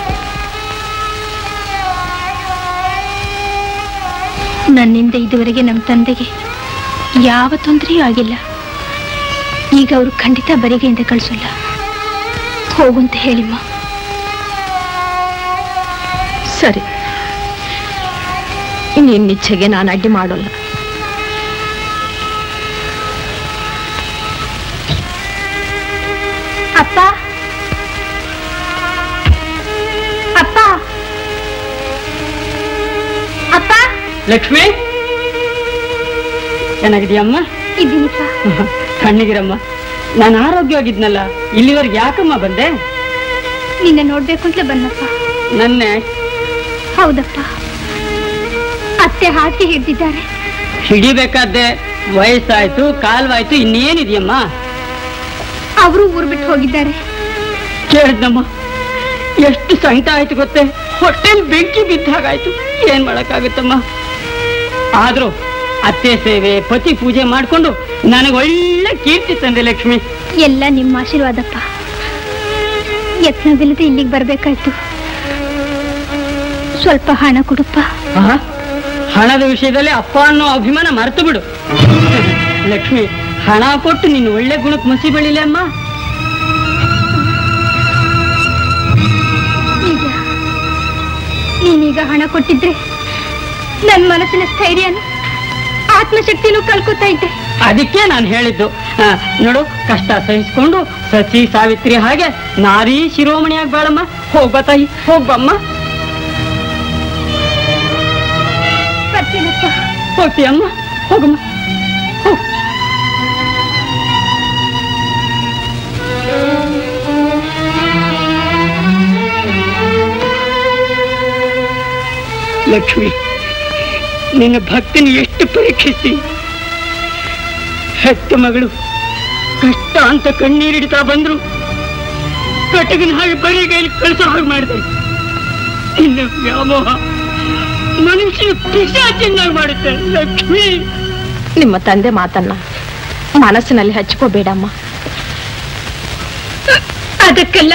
ನನ್ನಿಂದ ಇದುವರೆಗೆ ನಮ್ಮ ತಂದೆಗೆ ಯಾವ ತೊಂದರೆಯೂ ಆಗಿಲ್ಲ ಈಗ ಅವರು ಖಂಡಿತ ಬರಿಗೆಯಿಂದ ಕಳಿಸಲ್ಲ ಹೋಗುಂತ ಹೇಳಿಮ್ಮ ಸರಿ ನಿನ್ನಿಚ್ಛೆಗೆ ನಾನು ಅಡ್ಡಿ ಮಾಡೋಲ್ಲ ಅಪ್ಪ ಅಪ್ಪ ಅಪ್ಪ ಲಕ್ಷ್ಮಿ ಚೆನ್ನಾಗಿದೆಯಮ್ಮ ಇದ್ದೀನಿಪ್ಪ ಕಣ್ಣಿಗಿರಮ್ಮ ನಾನು ಆರೋಗ್ಯವಾಗಿದ್ನಲ್ಲ ಇಲ್ಲಿವರೆಗೆ ಯಾಕಮ್ಮ ಬಂದೆ ನಿನ್ನ ನೋಡ್ಬೇಕು ಅಂತಲೇ ಬನ್ನಪ್ಪ ನನ್ನೆ ಹೌದಪ್ಪ ಅತ್ತೆ ಹಾಕಿ ಹಿಡ್ದಿದ್ದಾರೆ ಹಿಡಿಬೇಕಾದ್ದೆ ವಯಸ್ಸಾಯ್ತು ಕಾಲ್ವಾಯ್ತು ಇನ್ನೇನಿದೆಯಮ್ಮ ಅವರು ಊರ್ ಬಿಟ್ಟು ಹೋಗಿದ್ದಾರೆ ಕೇಳಿದ್ನಮ್ಮ ಎಷ್ಟು ಸಂಕಟ ಆಯ್ತು ಗೊತ್ತೇ ಹೊಟ್ಟೆಲ್ ಬೆಂಕಿ ಬಿದ್ದ ಹಾಗಾಯ್ತು ಏನ್ ಮಾಡಕ್ಕಾಗುತ್ತಮ್ಮ ಆದ್ರೂ ಅತ್ತೆ ಸೇವೆ ಪತಿ ಪೂಜೆ ಮಾಡ್ಕೊಂಡು ನನಗೆ ಒಳ್ಳೆ ಕೀರ್ತಿ ತಂದೆ ಲಕ್ಷ್ಮಿ ಎಲ್ಲ ನಿಮ್ಮ ಆಶೀರ್ವಾದಪ್ಪ ಯತ್ನವಿಲ್ಲದೆ ಇಲ್ಲಿಗೆ ಬರ್ಬೇಕಾಯ್ತು ಸ್ವಲ್ಪ ಹಣ ಕೊಡಪ್ಪ ಆಹಾ, ಹಣದ ವಿಷಯದಲ್ಲಿ ಅಪ್ಪ ಅನ್ನೋ ಅಭಿಮಾನ ಮರೆತು ಬಿಡು ಲಕ್ಷ್ಮಿ ಹಣ ಕೊಟ್ಟು ನಿನ್ನ ಒಳ್ಳೆ ಗುಣಕ್ಕೆ ಮಸಿ ಬೆಳಿಲೆ ಅಮ್ಮ ನಿಜ ನೀನೀಗ ಹಣ ಕೊಟ್ಟಿದ್ರೆ ನನ್ನ ಮನಸ್ಸಿನ ಸ್ಥೈರ್ಯನ ಆತ್ಮಶಕ್ತಿನೂ ಕಳ್ಕೊತಾ ಇದ್ದೆ ಅದಕ್ಕೆ ನಾನು ಹೇಳಿದ್ದು ಆ, ನೋಡು ಕಷ್ಟ ಸಹಿಸ್ಕೊಂಡು ಸಚಿ ಸಾವಿತ್ರಿ ಹಾಗೆ ನಾರೀ ಶಿರೋಮಣಿಯಾಗಿ ಬಾಳಮ್ಮ ಹೋಗ್ಬಾ ತಾಯಿ ಹೋಗ್ಬಮ್ಮ ಬರ್ತೀನಪ್ಪ ಹೋಗ್ತೀಯಮ್ಮ ಹೋಗಮ್ಮ ಹೋಗು ಲಕ್ಷ್ಮಿ ನಿನ್ನ ಭಕ್ತಿನ ಎಷ್ಟು ಪರೀಕ್ಷಿಸಿ ಹೆತ್ತ ಮಗಳು ಕಷ್ಟ ಅಂತ ಕಣ್ಣೀರಿಡ್ತಾ ಬಂದ್ರು ಕಟಗಿನ ಹಾಗೆ ಬರೀ ಕೈಲಿ ಕಳಿಸೋ ಹಾಗೆ ಮಾಡಿದೆ ನಿನ್ನ ವ್ಯಾಮೋಹ ಮನುಷ್ಯ ಪಿಶಾಚಿನ್ನಾಗಿ ಮಾಡುತ್ತೆ ಲಕ್ಷ್ಮಿ ನಿಮ್ಮ ತಂದೆ ಮಾತನ್ನ ಮನಸ್ಸಿನಲ್ಲಿ ಹಚ್ಕೋಬೇಡಮ್ಮ ಅದಕ್ಕೆಲ್ಲ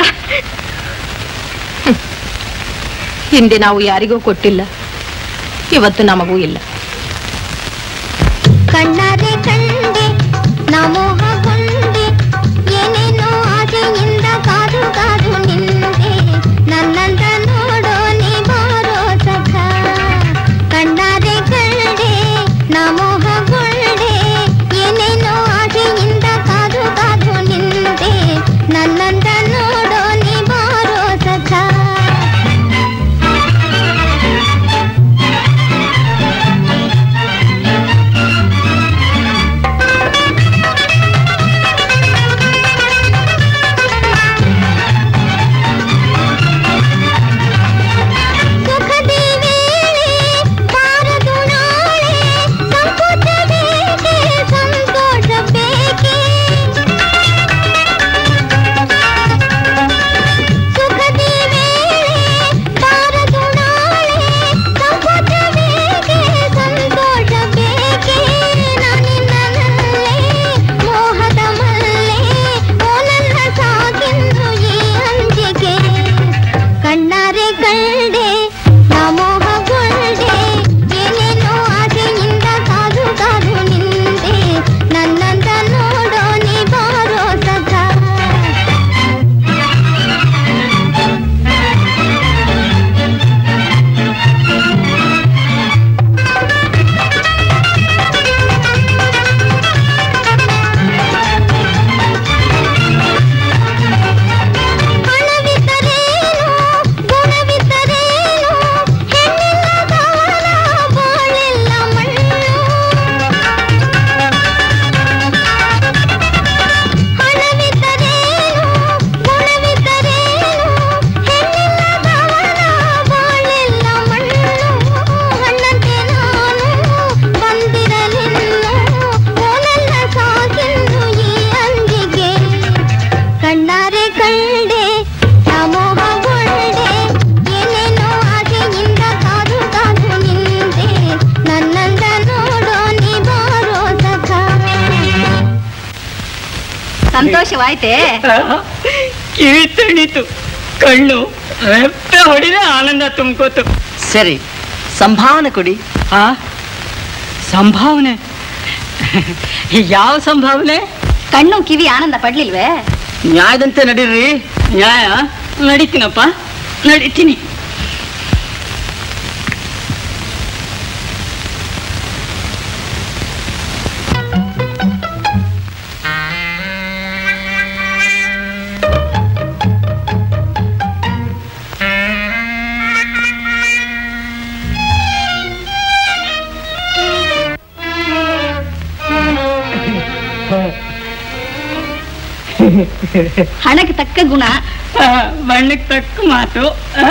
ಹಿಂದೆ ನಾವು ಯಾರಿಗೂ ಕೊಟ್ಟಿಲ್ಲ ಇವತ್ತು ನಮಗೂ ಇಲ್ಲ ಕಣ್ಣಾರೆ ಕಂಡೆ ನಮೋಹಗೊಂಡೆ ಏನೇನೋ ಆಸೆಯಿಂದ ಕಾದು ಕಾದು ನಿಂದೆ ನನ್ನಂತ ನೋಡೋ ನೀ ಬಾರೋ ಸಖ ಕಣ್ಣಾರೆ ಕಂಡೆ ನಮೋಹಗೊಂಡೆ ಏನೇನೋ ಆಸೆಯಿಂದ ಕಾದು ಕಾದು ನಿಂದೆ ನನ್ನಂತ ನೋಡೋ ನೀ ಬಾರೋ ಸಖ ಸುಖದಿ ವೇಳೆ ಬಾರದು ನಾಳೆ ಸಂಕೋಚ ಬೇಕೆ ಸಂತೋಷ ಬೇಕೆ ಸುಖದಿ ವೇಳೆ ಬಾರದು ನಾಳೆ ಸಂಕೋಚ ಬೇಕೆ ಸಂತೋಷ ಬೇಕೆ ನಾನಿನ್ನನಲ್ಲೇ ಮೋಹದ ಮಲ್ಲೆ ಓ ನನ್ನ ಸಾಕಿಂದು ಈ ಅಂಜಿಗೆ ಕಣ್ಣಾರೆ ಕಂಡೆ ನಮೋಹಗೊಂಡೆ ಏನೇನೋ ಆಸೆಯಿಂದ ಕಾದು ಕಾದು ನಿಂದೆ ನನ್ನಂತ ನೋಡೋ ನೀ ಬಾರೋ ಸಖ ಹಣವಿದ್ದರೇನು ಗುಣವಿದ್ದರೇನು ಹೆಣ್ಣಿಲ್ಲದವನ ಬಾಳೆಲ್ಲ ಮಣ್ಣು ಹಣವಿದ್ದರೇನು ಗುಣವಿದ್ದರೇನು ಹೆಣ್ಣಿಲ್ಲದವನ ಬಾಳೆಲ್ಲ ಮಣ್ಣು ಹಣ್ಣಂತೆ ನಾನು ಬಂದಿರಲಿನ್ನು ಓನಲ್ಲ ಸಾಕಿನ್ನು ಈ ಅಂಜಿಗೆ ಕಣ್ಣಾರೆ ಕಂಡೆ ನಮೋಹಗೊಂಡೆ ಏನೇನೋ ಆಸೆಯಿಂದ ಕಾದು ಕಾದು ನಿಂದೆ ನನ್ನಂದ ನೋಡೋ ನೀ ಬಾರೋ ಸಖ ಸಂತೋಷವಾಯ್ತೆ ಕಿವಿ ತಣಿತು ಕಣ್ಣು ರೆಪ್ಪೆ ಹೊಡಿದೆ ಆನಂದ ತುಂಬ್ಕೋತು ಸರಿ ಸಂಭಾವನೆ ಕೊಡಿ ಆ ಸಂಭಾವನೆ ಯಾವ ಸಂಭಾವನೆ ಕಣ್ಣು ಕಿವಿ ಆನಂದ ಪಡ್ಲಿಲ್ವೇ ನ್ಯಾಯದಂತೆ ನಡೀರಿ ನ್ಯಾಯ ನಡೀತೀನಪ್ಪ ನಡೀತೀನಿ ಹಣಕ್ಕೆ ತಕ್ಕ ಗುಣ ಬಣ್ಣಕ್ಕೆ ತಕ್ಕ ಮಾತು ಆ?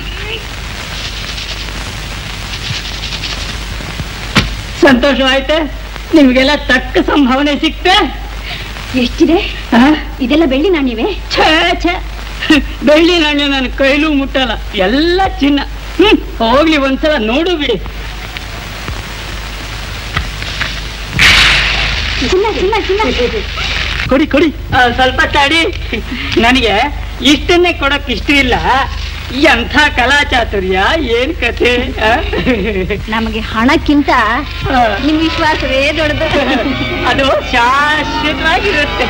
ಸಂತೋಷವಾಯ್ತೆ ನಿಮ್ಗೆಲ್ಲ ತಕ್ಕ ಸಂಭಾವನೆ ಸಿಕ್ತೆ ಎಷ್ಟಿದೆ ಇದೆಲ್ಲ ಬೆಳ್ಳಿ ನಾಣ್ಯವೇ ಛೇ ಛೇ ಬೆಳ್ಳಿ ನಾಣ್ಯ ನನ್ನ ಕೈಲೂ ಮುಟ್ಟಲ್ಲ ಎಲ್ಲ ಚಿನ್ನ ಹ್ಮ್ ಹೋಗ್ಲಿ ಒಂದ್ಸಲ ನೋಡು ಬಿಡಿ ಚಿನ್ನ ಚಿನ್ನ ಚಿನ್ನ ಕೊಡಿ ಕೊಡಿ ಆ, ಸ್ವಲ್ಪ ತಡಿ ನನಗೆ ಇಷ್ಟನ್ನೇ ಕೊಡಕ್ ಇಷ್ಟ ಇಲ್ಲ ಎಂಥ ಕಲಾ ಚಾತುರ್ಯ ಏನ್ ಕಥೆ ಆ? ನಮಗೆ ಹಣಕ್ಕಿಂತ ನಿಮ್ ವಿಶ್ವಾಸವೇ ದೊಡ್ಡದು ಅದು ಶಾಶ್ವತವಾಗಿರುತ್ತೆ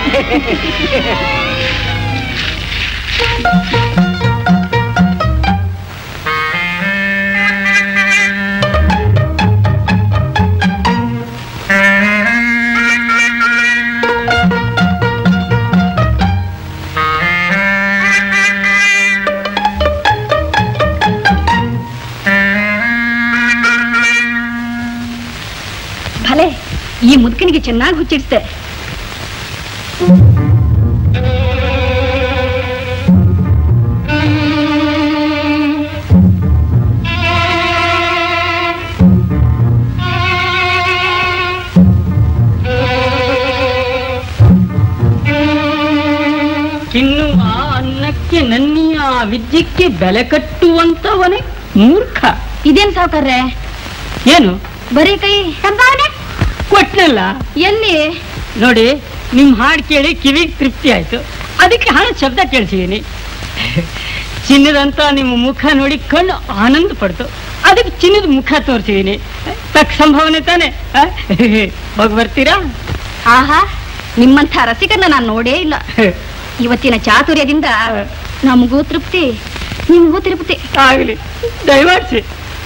ಭಲೆ ಈ ಮುದುಕನಿಗೆ ಚೆನ್ನಾಗಿ ಹುಚ್ಚಿಡ್ತೆ ತಿನ್ನುವ ಅನ್ನಕ್ಕೆ ನನ್ನಿಯ ವಿದ್ಯಕ್ಕೆ ಬೆಲೆ ಕಟ್ಟುವಂತವನೇ ಮೂರ್ಖ ಇದೇನ್ ಸಾವುಕಾರ್ರೆ ಏನು ಬರೀ ಕೈ ಸಂಭಾವನೆ ಕೊಟ್ನಲ್ಲ ಎಲ್ಲಿ ನೋಡಿ ನಿಮ್ ಹಾಡು ಕೇಳಿ ಕಿವಿಗೆ ತೃಪ್ತಿ ಆಯ್ತು ಅದಕ್ಕೆ ಹಣ ಶಬ್ದ ಕೇಳಿಸಿದೀನಿ ಚಿನ್ನದಂತ ನಿಮ್ಮ ಮುಖ ನೋಡಿ ಕಣ್ಣು ಆನಂದ ಪಡ್ತು ಅದಕ್ಕೆ ಚಿನ್ನದ ಮುಖ ತೋರಿಸಿದೀನಿ ತಕ್ಕ ಸಂಭಾವನೆ ತಾನೆ ಆ? ಹೋಗಿ ಬರ್ತೀರಾ ಆಹಾ ನಿಮ್ಮಂಥ ರಸಿಕರನ್ನ ನಾನು ನೋಡೇ ಇಲ್ಲ ಇವತ್ತಿನ ಚಾತುರ್ಯದಿಂದ ನಮಗೂ ತೃಪ್ತಿ ನಿಮಗೂ ತೃಪ್ತಿ ಆಗಲಿ ದಯಮಾಡಿಸಿ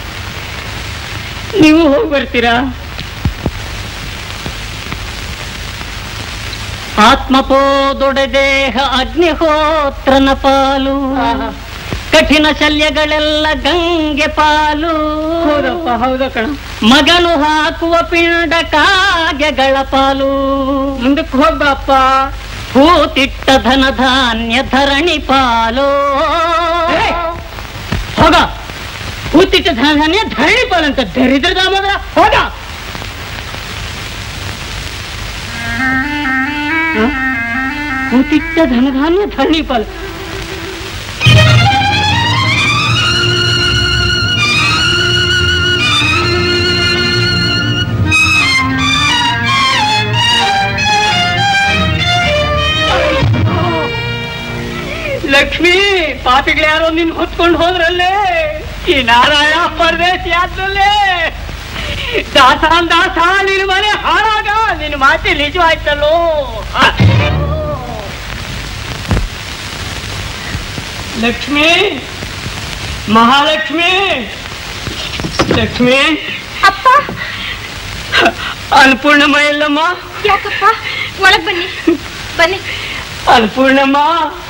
ನೀವು ಹೋಗಿ ಬರ್ತೀರಾ ಆತ್ಮಪೋದೊಡೆದೇಹ ಅಗ್ನಿಹೋತ್ರನ ಪಾಲು ಕಠಿಣ ಶಲ್ಯಗಳೆಲ್ಲ ಗಂಗೆ ಪಾಲು ಹೌದಪ್ಪ ಹೌದ ಕಣ ಮಗನು ಹಾಕುವ ಪಿಂಡ ಕಾಗೆಗಳ ಪಾಲು ಮುಂದಕ್ಕೆ ಹೋಗ್ಬಪ್ಪ ಹೂತಿಟ್ಟ ಧನ ಧಾನ್ಯ ಧರಣಿ ಪಾಲು ಹೋಗ ಹೂತಿಟ್ಟ ಧನ ಧಾನ್ಯ ಧರಣಿ ಪಾಲು ಅಂತ ದರಿದ್ರದ ಮಗ ಹೋಗ ಹ? ಹೂತಿಟ್ಟ ಧನಧಾನ್ಯ ಧರಣಿ ಪಾಲು ಲಕ್ಷ್ಮಿ ಪಾಪಿಗಳು ಯಾರೋ ನಿನ್ ಹೊತ್ಕೊಂಡು ಹೋದ್ರಲ್ಲೇ ಈ ನಾರಾಯಣ ಪರದೇಶಿ ಆದ್ರಲ್ಲೇ ದಾಸಾನ್ ದಾಸ ನಿನ್ ಮನೆ ಹಾಳಾಗ ನಿನ್ ಮಾತಿ ನಿಜವಾಯ್ತಲ್ಲೋ ಆ. ಲಕ್ಷ್ಮಿ ಮಹಾಲಕ್ಷ್ಮಿ ಲಕ್ಷ್ಮಿ ಅಪ್ಪ ಅನ್ಪೂರ್ಣಮ್ಮ ಎಲ್ಲಮ್ಮ ಯಾಕಪ್ಪ ಒಳಗ್ ಬನ್ನಿ ಬನ್ನಿ ಅನ್ಪೂರ್ಣಮ್ಮ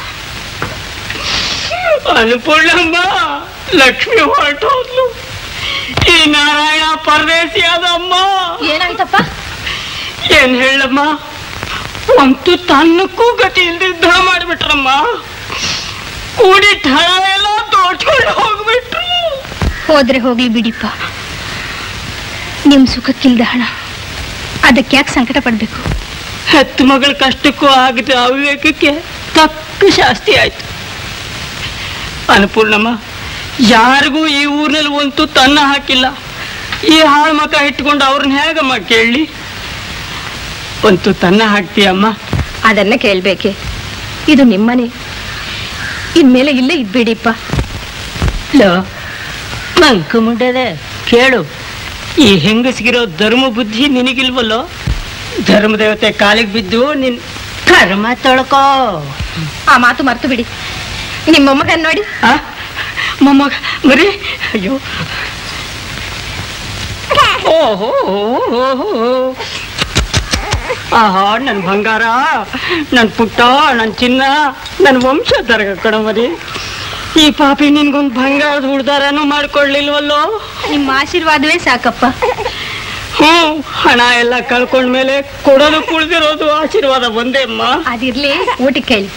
ಅನ್ಪೂರ್ಣಮ್ಮ ಲಕ್ಷ್ಮಿ ಹೊರಟೋದ್ಲು ಈ ನಾರಾಯಣ ಪರದೇಶಿ ಆದಮ್ಮ ಏನಾಯ್ತಪ್ಪ ಏನ್ ಹೇಳಮ್ಮ ಒಂದು ತನ್ನಕ್ಕೂ ಗತಿ ಇಲ್ದಿದ್ದ ಮಾಡ್ಬಿಟ್ರಮ್ಮ ಕೂಡಿ ಠಳ ಎಲ್ಲ ತೋಡ್ಕೊಂಡು ಹೋಗ್ಬಿಟ್ರು ಹೋದ್ರೆ ಹೋಗ್ಲಿ ಬಿಡಿಪ್ಪ ನಿಮ್ ಸುಖಕ್ಕಿಲ್ದ ಹಣ ಅದಕ್ಕೆ ಯಾಕೆ ಸಂಕಟ ಪಡ್ಬೇಕು ಹೆತ್ತು ಮಗಳ ಕಷ್ಟಕ್ಕೂ ಆಗದ ಅವಿವೇಕಕ್ಕೆ ತಕ್ಕ ಶಾಸ್ತಿ ಆಯ್ತು ಅನ್ಪೂರ್ಣಮ್ಮ ಯಾರಿಗೂ ಈ ಊರಿನಲ್ಲಿ ಒಂದು ತನ್ನ ಹಾಕಿಲ್ಲ ಈ ಹಾಳು ಮಕ ಇಟ್ಕೊಂಡು ಅವ್ರನ್ನ ಹೇಗಮ್ಮ ಕೇಳಲಿ ಒಂದು ತನ್ನ ಹಾಕ್ತೀಯಮ್ಮ ಅದನ್ನ ಕೇಳ್ಬೇಕೆ ಇದು ನಿಮ್ಮನೆ ಇನ್ಮೇಲೆ ಇಲ್ಲೇ ಇದ್ಬೇಡಿಪ್ಪ ಲೋ ಮಂಕು ಮುಂಡದೆ ಕೇಳು ಈ ಹೆಂಗಸಿಗಿರೋ ಧರ್ಮ ಬುದ್ಧಿ ನಿನಗಿಲ್ವಲ್ಲೋ ಧರ್ಮ ದೇವತೆ ಕಾಲಿಗೆ ಬಿದ್ದು ನಿನ್ ಕರ್ಮ ತೊಳ್ಕೋ ಆ ಮಾತು ಮರ್ತು ಬಿಡಿ ನಿಮ್ಮ ಮೊಮ್ಮಗನ್ ನೋಡಿ ಆ? ಮೊಮ್ಮಗ ಮರಿ ಅಯ್ಯೋ ಓಹೋ ಓಹೋ ಆಹಾ ನನ್ ಬಂಗಾರ ನನ್ ಪುಟ್ಟ ನನ್ ಚಿನ್ನ ನನ್ ವಂಶಧರ ಕಣ ಮರಿ ಈ ಪಾಪಿ ನಿನ್ಗೊಂದ್ ಬಂಗಾರದ ಉಳ್ದಾರನು ಮಾಡ್ಕೊಳ್ಳಿಲ್ವಲ್ಲೋ ನಿಮ್ಮ ಆಶೀರ್ವಾದವೇ ಸಾಕಪ್ಪ ಹ್ಞೂ ಹಣ ಎಲ್ಲ ಕಳ್ಕೊಂಡ್ಮೇಲೆ ಕೊಡೋದು ಕುಳ್ದಿರೋದು ಆಶೀರ್ವಾದ ಒಂದೇ ಅಮ್ಮ ಅದಿರ್ಲಿ ಊಟಕ್ಕೆ ಹೇಳಿ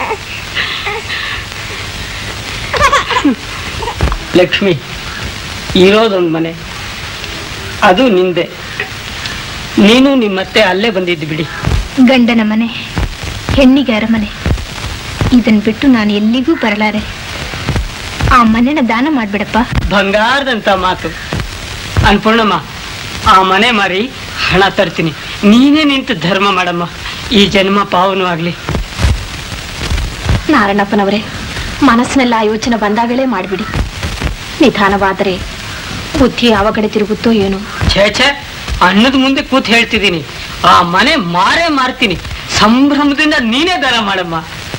ಲಕ್ಷ್ಮಿ ಇರೋದೊಂದು ಮನೆ ಅದು ನಿಂದೆ ನೀನು ನಿಮ್ಮತ್ತೆ ಅಲ್ಲೇ ಬಂದಿದ್ದು ಬಿಡಿ ಗಂಡನ ಮನೆ ಹೆಣ್ಣಿಗೆ ಅರಮನೆ ಇದನ್ ಬಿಟ್ಟು ನಾನು ಎಲ್ಲಿಗೂ ಬರಲಾರೆ ಆ ಮನೆನ ದಾನ ಮಾಡ್ಬಿಡಪ್ಪ ಬಂಗಾರದಂತ ಮಾತು ಅನ್ಪೂರ್ಣಮ್ಮ ಆ ಮನೆ ಮಾರಿ ಹಣ ತರ್ತೀನಿ ನೀನೇ ನಿಂತು ಧರ್ಮ ಮಾಡಮ್ಮ ಈ ಜನ್ಮ ಪಾವನವಾಗ್ಲಿ ನಾರಾಯಣಪ್ಪನವರೇ ಮನಸ್ಸಿನೆಲ್ಲ ಆ ಯೋಚನೆ ಬಂದಾಗಲೇ ಮಾಡಿಬಿಡಿ ನಿಧಾನವಾದರೆ ಬುದ್ಧಿ ಯಾವ ಕಡೆ ತಿರುಗುತ್ತೋ ಏನೋ ಛೇ ಛೇ ಅನ್ನದ ಮುಂದೆ ಕೂತ್ ಹೇಳ್ತಿದ್ದೀನಿ ಆ ಮನೆ ಮಾರೇ ಮಾರ್ತೀನಿ ಸಂಭ್ರಮದಿಂದ ನೀನೇ ದಾನ ಮಾಡಮ್ಮ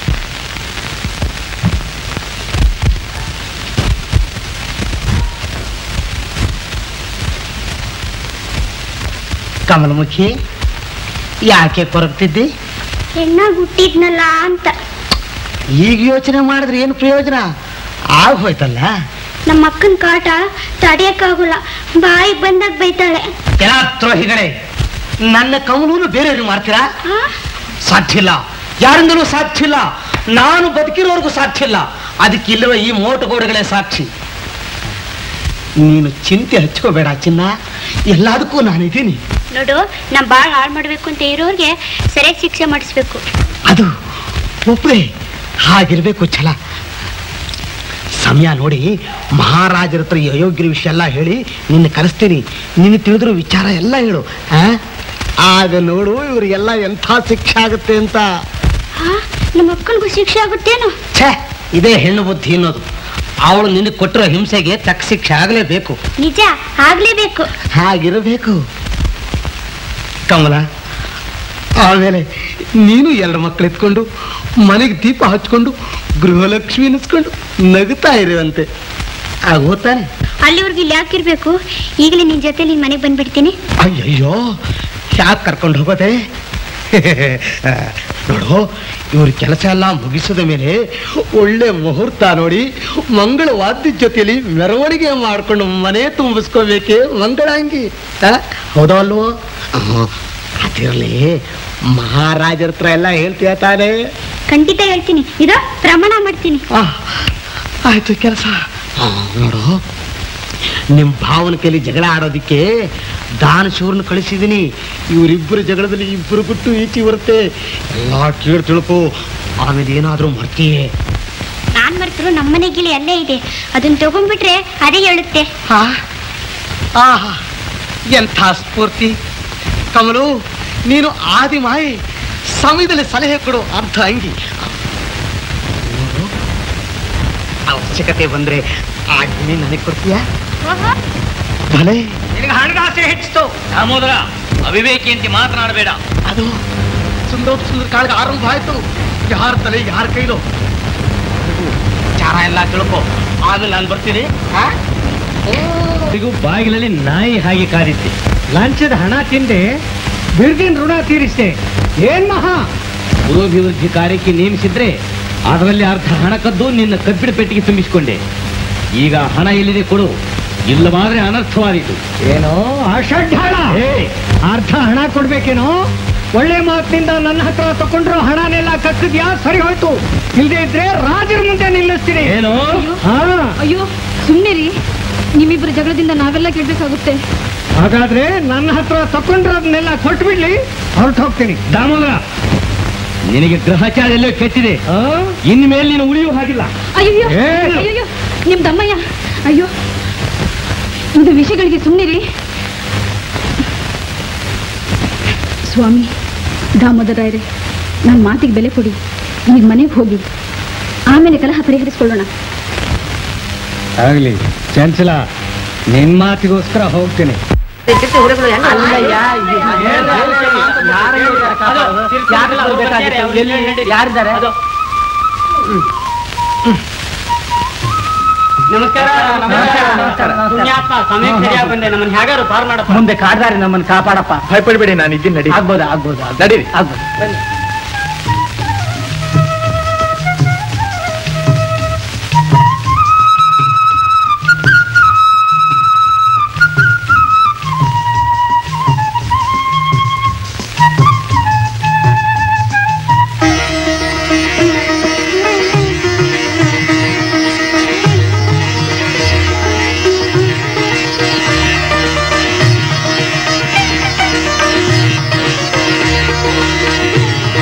ಕಮಲಮುಖಿ ಯಾಕೆ ಕೊರಗ್ತಿದ್ದಿ ಹೆಣ್ಣಾಗ್ ಹುಟ್ಟಿದ್ನಲ್ಲ ಅಂತ ಈಗ ಯೋಚನೆ ಮಾಡಿದ್ರೆ ಏನು ಪ್ರಯೋಜನ ಆಗ ಹೋಯ್ತಲ್ಲ ನಮ್ಮ ಅಕ್ಕನ ಕಾಟ ತಡೆಯಕ್ಕಾಗಲ್ಲ ಬಾಯಿಗೆ ಬಂದಾಗ ಬೈತಾಳೆ ಎಲ್ಲ ದ್ರೋಹಿಗಳೇ ನನ್ನ ಕಮಲೂನು ಬೇರೆಯವ್ರಿಗೆ ಮಾಡ್ತೀರಾ ಸಾಧ್ಯ ಇಲ್ಲ ಯಾರಿಂದಲೂ ಸಾಧ್ಯ ಇಲ್ಲ ನಾನು ಬದುಕಿರೋರ್ಗೂ ಸಾಧ್ಯ ಇಲ್ಲ ಅದಕ್ಕಿಲ್ಲವ ಈ ಮೋಟಗೋಡೆಗಳೇ ಸಾಕ್ಷಿ ನೀನು ಚಿಂತೆ ಹಚ್ಕೋಬೇಡ ಚಿನ್ನ ಎಲ್ಲದಕ್ಕೂ ನಾನಿದ್ದೀನಿ ನೋಡು ನಾ ಬಾಳ್ ಹಾಳು ಮಾಡ್ಬೇಕು ಅಂತ ಇರೋರ್ಗೆ ಸರಿಯಾಗಿ ಶಿಕ್ಷೆ ಮಾಡಿಸ್ಬೇಕು ಅದು ಒಬ್ಬರೇ ಹಾಗಿರ್ಬೇಕು ಛಲ ಸಮಯ ನೋಡಿ ಮಹಾರಾಜರ ಹತ್ರ ಈ ಅಯೋಗ್ಯರ ವಿಷಯ ಎಲ್ಲ ಹೇಳಿ ನಿನ್ನ ಕರೆಸ್ತೀನಿ ನಿನ್ನ ತಿಳಿದ್ರು ವಿಚಾರ ಎಲ್ಲ ಹೇಳು ಆ? ಆಗ ನೋಡು ಇವರಿಗೆಲ್ಲ ಎಂಥ ಶಿಕ್ಷೆ ಆಗುತ್ತೆ ಅಂತ ಹಾ ನಮ್ಮ ಅಕ್ಕನಿಗೂ ಶಿಕ್ಷೆ ಆಗುತ್ತೇನು ಛೇ ಇದೇ ಹೆಣ್ಣು ಬುದ್ಧಿ ಅನ್ನೋದು ಅವಳು ನಿನಗೆ ಕೊಟ್ಟಿರೋ ಹಿಂಸೆಗೆ ತಕ್ಕ ಶಿಕ್ಷೆ ಆಗಲೇಬೇಕು ನಿಜ ಆಗ್ಲೇಬೇಕು ಹಾಗಿರಬೇಕು ಕಮಲ ಆಮೇಲೆ ನೀನು ಎರಡು ಮಕ್ಕಳು ಎತ್ಕೊಂಡು ಮನೆಗೆ ದೀಪ ಹಚ್ಕೊಂಡು ಗೃಹಲಕ್ಷ್ಮಿ ಎನಿಸ್ಕೊಂಡು ನಗುತ್ತಾ ಇರುವಂತೆ ಆಗೋತಾನೆ ಅಲ್ಲಿವರೆಗೂ ಇಲ್ಲಿ ಯಾಕಿರ್ಬೇಕು ಈಗಲೇ ನಿನ್ ಜೊತೆ ನಿನ್ ಮನೆಗೆ ಬಂದ್ಬಿಡ್ತೀನಿ ಅಯ್ಯಯ್ಯೋ ಯಾಕೆ ಕರ್ಕೊಂಡು ಹೋಗೋದೆ ನೋಡು ಇವ್ರ ಕೆಲಸ ಎಲ್ಲ ಮುಗಿಸಿದ ಮೇಲೆ ಒಳ್ಳೆ ಮುಹೂರ್ತ ನೋಡಿ ಮಂಗಳ ವಾದ್ಯದ ಜೊತೆಲಿ ಮೆರವಣಿಗೆ ಮಾಡ್ಕೊಂಡು ಮನೆ ತುಂಬಿಸ್ಕೋಬೇಕೆ ಮಂಗಳಾಂಗಿ ಆ? ಹೌದೋ ಅಲ್ವೋ ಆಹ್, ಅದಿರ್ಲಿ ಮಹಾರಾಜರ ಹತ್ರ ಎಲ್ಲ ಹೇಳ್ತೀಯ ತಾನೇ ಖಂಡಿತ ಹೇಳ್ತೀನಿ ಇದ ಪ್ರಮಾಣ ಮಾಡ್ತೀನಿ ಆಯ್ತು ಕೆಲಸ ನೋಡು ನಿಮ್ ಭಾವನ ಕೈಲಿ ಜಗಳ ಆಡೋದಿಕ್ಕೆ ದಾನ ಶೂರ್ನ ಕಳಿಸಿದೀನಿ ಇವರಿಬ್ಬರು ಜಗಳದಲ್ಲಿ ಇಬ್ಬರು ಬಿಟ್ಟು ಈಚೆ ಬರುತ್ತೆ ಎಲ್ಲ ಕೇಳಿ ತಿಳ್ಕೊ ಆಮೇಲೆ ಏನಾದ್ರೂ ಮರ್ತೀಯೇ ನಾನ್ ಮರ್ತರು ನಮ್ಮನೆ ಗಿಳಿ ಅಲ್ಲೇ ಇದೆ ಅದನ್ನ ತಗೊಂಡ್ಬಿಟ್ರೆ ಅದೇ ಹೇಳುತ್ತೆ ಆಹಾ ಎಂಥ ಸ್ಫೂರ್ತಿ ಕಮಲು ನೀನು ಆದಿಮಾಯಿ ಸಮಯದಲ್ಲಿ ಸಲಹೆ ಕೊಡು ಅರ್ಧ ಅಂಗಿ ನೋಡು, ಅವಶ್ಯಕತೆ ಬಂದ್ರೆ ಆ ಗಿಣಿ ನನಗೆ ಕೊಡ್ತೀಯಾ ಭಲೆ ನಿನಗೆ ಹಣದಾಸೆ ಹೆಚ್ಚಿತು ದಾಮೋದರ ಅವಿವೇಕಿ ಅಂತ ಮಾತನಾಡಬೇಡ ಅದು ಸುಂದರ ಸುಂದರ ಕಾಳಿಗೆ ಆರಂಭ ಆಯ್ತು ಯಾರ ತಲೆ ಯಾರ ಕೈಲೋ ಚಾರ ಎಲ್ಲ ತಿಳ್ಕೊ ಆಮೇಲೆ ನಾನು ಬರ್ತೀನಿ ಆ? ಇಗೂ ಬಾಗಿಲಲ್ಲಿ ನಾಯಿ ಹಾಗೆ ಕಾದಿತ್ತೆ ಲಂಚದ ಹಣ ತಿಂದೆ ಬಿರ್ದಿನ ಋಣ ತೀರಿಸಿದೆ ಏನ್ ಮಹಾ ಪುರೋಭಿವೃದ್ಧಿ ಕಾರ್ಯಕ್ಕೆ ನೇಮಿಸಿದ್ರೆ ಅದರಲ್ಲಿ ಅರ್ಧ ಹಣ ಕದ್ದು ನಿನ್ನ ಕಬ್ಬಿಣ ಪೆಟ್ಟಿಗೆ ತುಂಬಿಸಿಕೊಂಡೆ ಈಗ ಹಣ ಎಲ್ಲಿದೆ ಕೊಡು ಇಲ್ಲವಾದ್ರೆ ಅನರ್ಥವಾದೀತು ಏನೋ ಅಷಡ್ಢಾಳ ಅರ್ಧ ಹಣ ಕೊಡ್ಬೇಕೇನೋ ಒಳ್ಳೆ ಮಾತಿನಿಂದ ನನ್ನ ಹತ್ರ ತಕೊಂಡ್ರು ಹಣನೆಲ್ಲ ಕಕ್ಕಿದ್ಯಾ ಸರಿ ಹೋಯ್ತು ಇಲ್ದೇ ಇದ್ರೆ ರಾಜರ ಮುಂದೆ ನಿಲ್ಲಿಸ್ತೀನಿ ಏನೋ ಹಾ ಅಯ್ಯೋ ಸುಮ್ಮನೆ ರೀ ನಿಮ್ಮಿಬ್ಬರ ಜಗಳದಿಂದ ನಾವೆಲ್ಲ ಕೇಳ್ಬೇಕಾಗುತ್ತೆ ಹಾಗಾದ್ರೆ ನನ್ನ ಹತ್ರ ತಕೊಂಡ್ರದನ್ನೆಲ್ಲ ಕೊಟ್ಟು ಬಿಡ್ಲಿ ಹೊರಟು ಹೋಗ್ತೀನಿ ದಾಮೋದರ ನಿನಗೆ ಗ್ರಹಚಾರ ಎಲ್ಲೋ ಕೆಟ್ಟಿದೆ ಇನ್ಮೇಲೆ ನೀನು ಉಳಿಯೂ ಹಾಗಿಲ್ಲ ಅಯ್ಯೋ ಏ! ಅಯ್ಯೋ ನಿಮ್ ದಮ್ಮಯ್ಯ ಅಯ್ಯೋ ಇದು ವಿಷಯಗಳಿಗೆ ಸುಮ್ಮನಿರಿ ಸ್ವಾಮಿ ದಾಮೋದರಾಯರೇ ನನ್ನ ಮಾತಿಗೆ ಬೆಲೆ ಕೊಡಿ ಈಗ ಮನೆಗೆ ಹೋಗಿ ಆಮೇಲೆ ಕಲಹ ಪರಿಹರಿಸ್ಕೊಳ್ಳೋಣ ಆಗ್ಲಿ ಚಂಚಲ ನಿನ್ ಮಾತಿಗೋಸ್ಕರ ಹೋಗ್ತೀನಿ ಯಾರಿದ್ದಾರೆ ನಮಸ್ಕಾರ ನಮಸ್ಕಾರ ಪುಣ್ಯಾತ್ಮ ಸಮಯಕ್ಕೆ ಸರಿಯಾಗಿ ಬಂದೆ ನಮ್ಮನ್ನ ಹೇಗಾರು ಪಾರ್ ಮಾಡಪ್ಪ ಮುಂದೆ ಕಾಡ್ದಾರಿ ನಮ್ಮನ್ನು ಕಾಪಾಡಪ್ಪ ಭಯಪಡಬೇಡಿ ನಾನು ಇದ್ದೀನಿ ನಡಿ ಆಗ್ಬೋದಾ ಆಗ್ಬೋದು ನಡೀರಿ ಆಗ್ಬೋದು ಬನ್ನಿ ಆ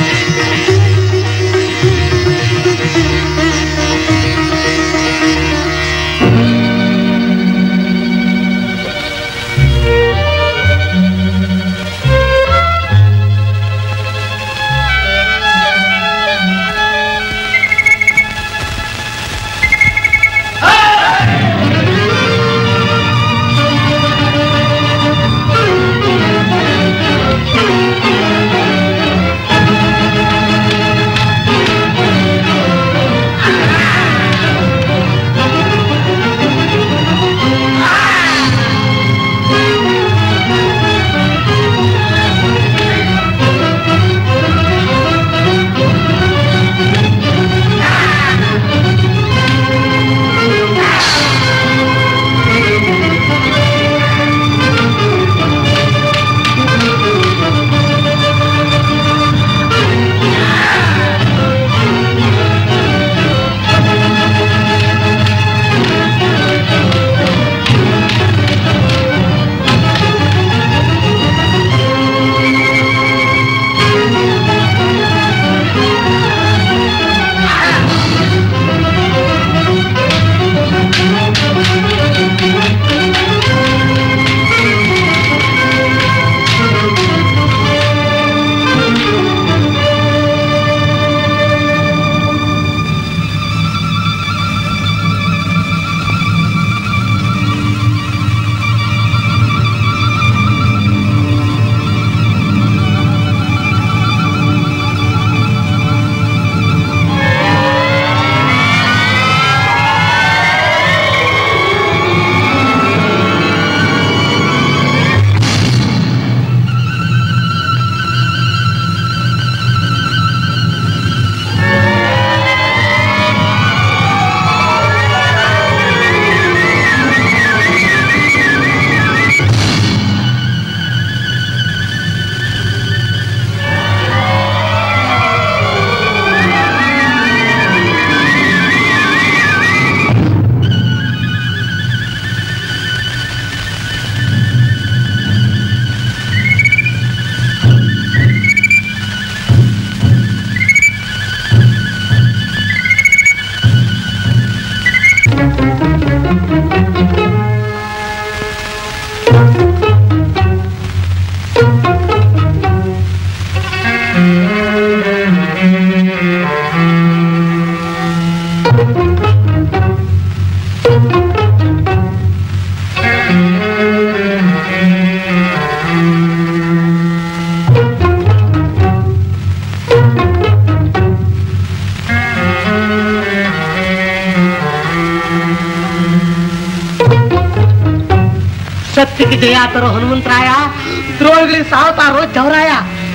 ವಿಜಯ ತರೋ ಹನುಮಂತರಾಯ ದ್ರೋಹಿಗಳಿಗೆ ಸಾವತಾರೋ ಚೌರಾಯ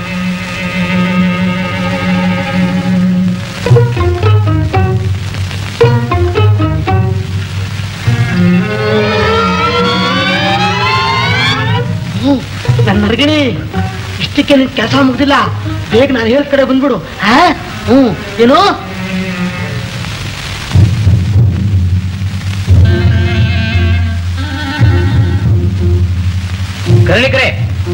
ಹ್ಮ್, ನನ್ನ ನರಗಿಣಿ ಇಷ್ಟಕ್ಕೆ ನಿನ್ ಕೆಲಸ ಮುಗ್ದಿಲ್ಲ ಬೇಗ ನಾನು ಹೇಳಿದ ಕಡೆ ಬಂದ್ಬಿಡು ಹಾ ಹ್ಮ್ ಏನು ಕರಣಿಕರೇ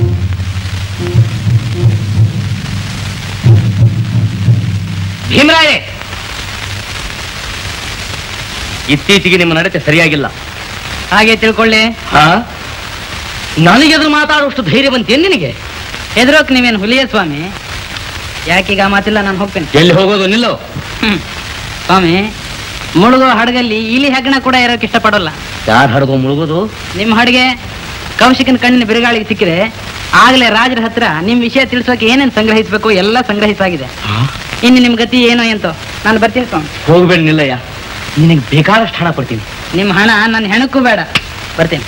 ಭೀಮರಾಯೇ ಇತ್ತೀಚೆಗೆ ನಿಮ್ಮ ನಡತೆ ಸರಿಯಾಗಿಲ್ಲ ಹಾಗೆ ತಿಳ್ಕೊಳ್ಳಿ ಹಾ ನನಗೆದುರು ಮಾತಾಡುವಷ್ಟು ಧೈರ್ಯ ಬಂತೇನ್ ನಿನಗೆ ಎದುರೋಕ್ ನೀವೇನು ಹುಲಿಯ ಸ್ವಾಮಿ ಯಾಕೀಗ ಮಾತಿಲ್ಲ ನಾನು ಹೋಗ್ತೇನೆ ಎಲ್ಲಿ ಹೋಗೋದು ನಿಲ್ಲೋ ಹ್ಮ್. ಸ್ವಾಮಿ ಮುಳುಗೋ ಹಡಗಲ್ಲಿ ಇಲಿ ಹೆಗ್ಗಣ ಕೂಡ ಇರೋಕೆ ಇಷ್ಟಪಡೋಲ್ಲ ಯಾರು ಹಡಗೋ ಮುಳುಗೋದು ನಿಮ್ಮ ಹಡಗೆ ಕೌಶಿಕನ ಕಣ್ಣಿನ ಬಿರುಗಾಳಿಗೆ ಸಿಕ್ಕಿದೆ ಆಗ್ಲೇ ರಾಜರ ಹತ್ರ ನಿಮ್ ವಿಷಯ ತಿಳಿಸೋಕೆ ಏನೇನ್ ಸಂಗ್ರಹಿಸಬೇಕು ಎಲ್ಲ ಸಂಗ್ರಹಿಸಾಗಿದೆ ಇನ್ನು ನಿಮ್ ಗತಿ ಏನೋ ಎಂತೋ ನಾನು ಬರ್ತೀನಿ ಸ್ವಾಮಿ ಹೋಗ್ಬೇಡ ನಿಲ್ಲಯ್ಯ ನಿನಗೆ ಬೇಕಾದಷ್ಟು ಹಣ ಕೊಡ್ತೀನಿ ನಿಮ್ಮ ಹಣ ನನ್ನ ಹೆಣಕ್ಕೂ ಬೇಡ ಬರ್ತೀನಿ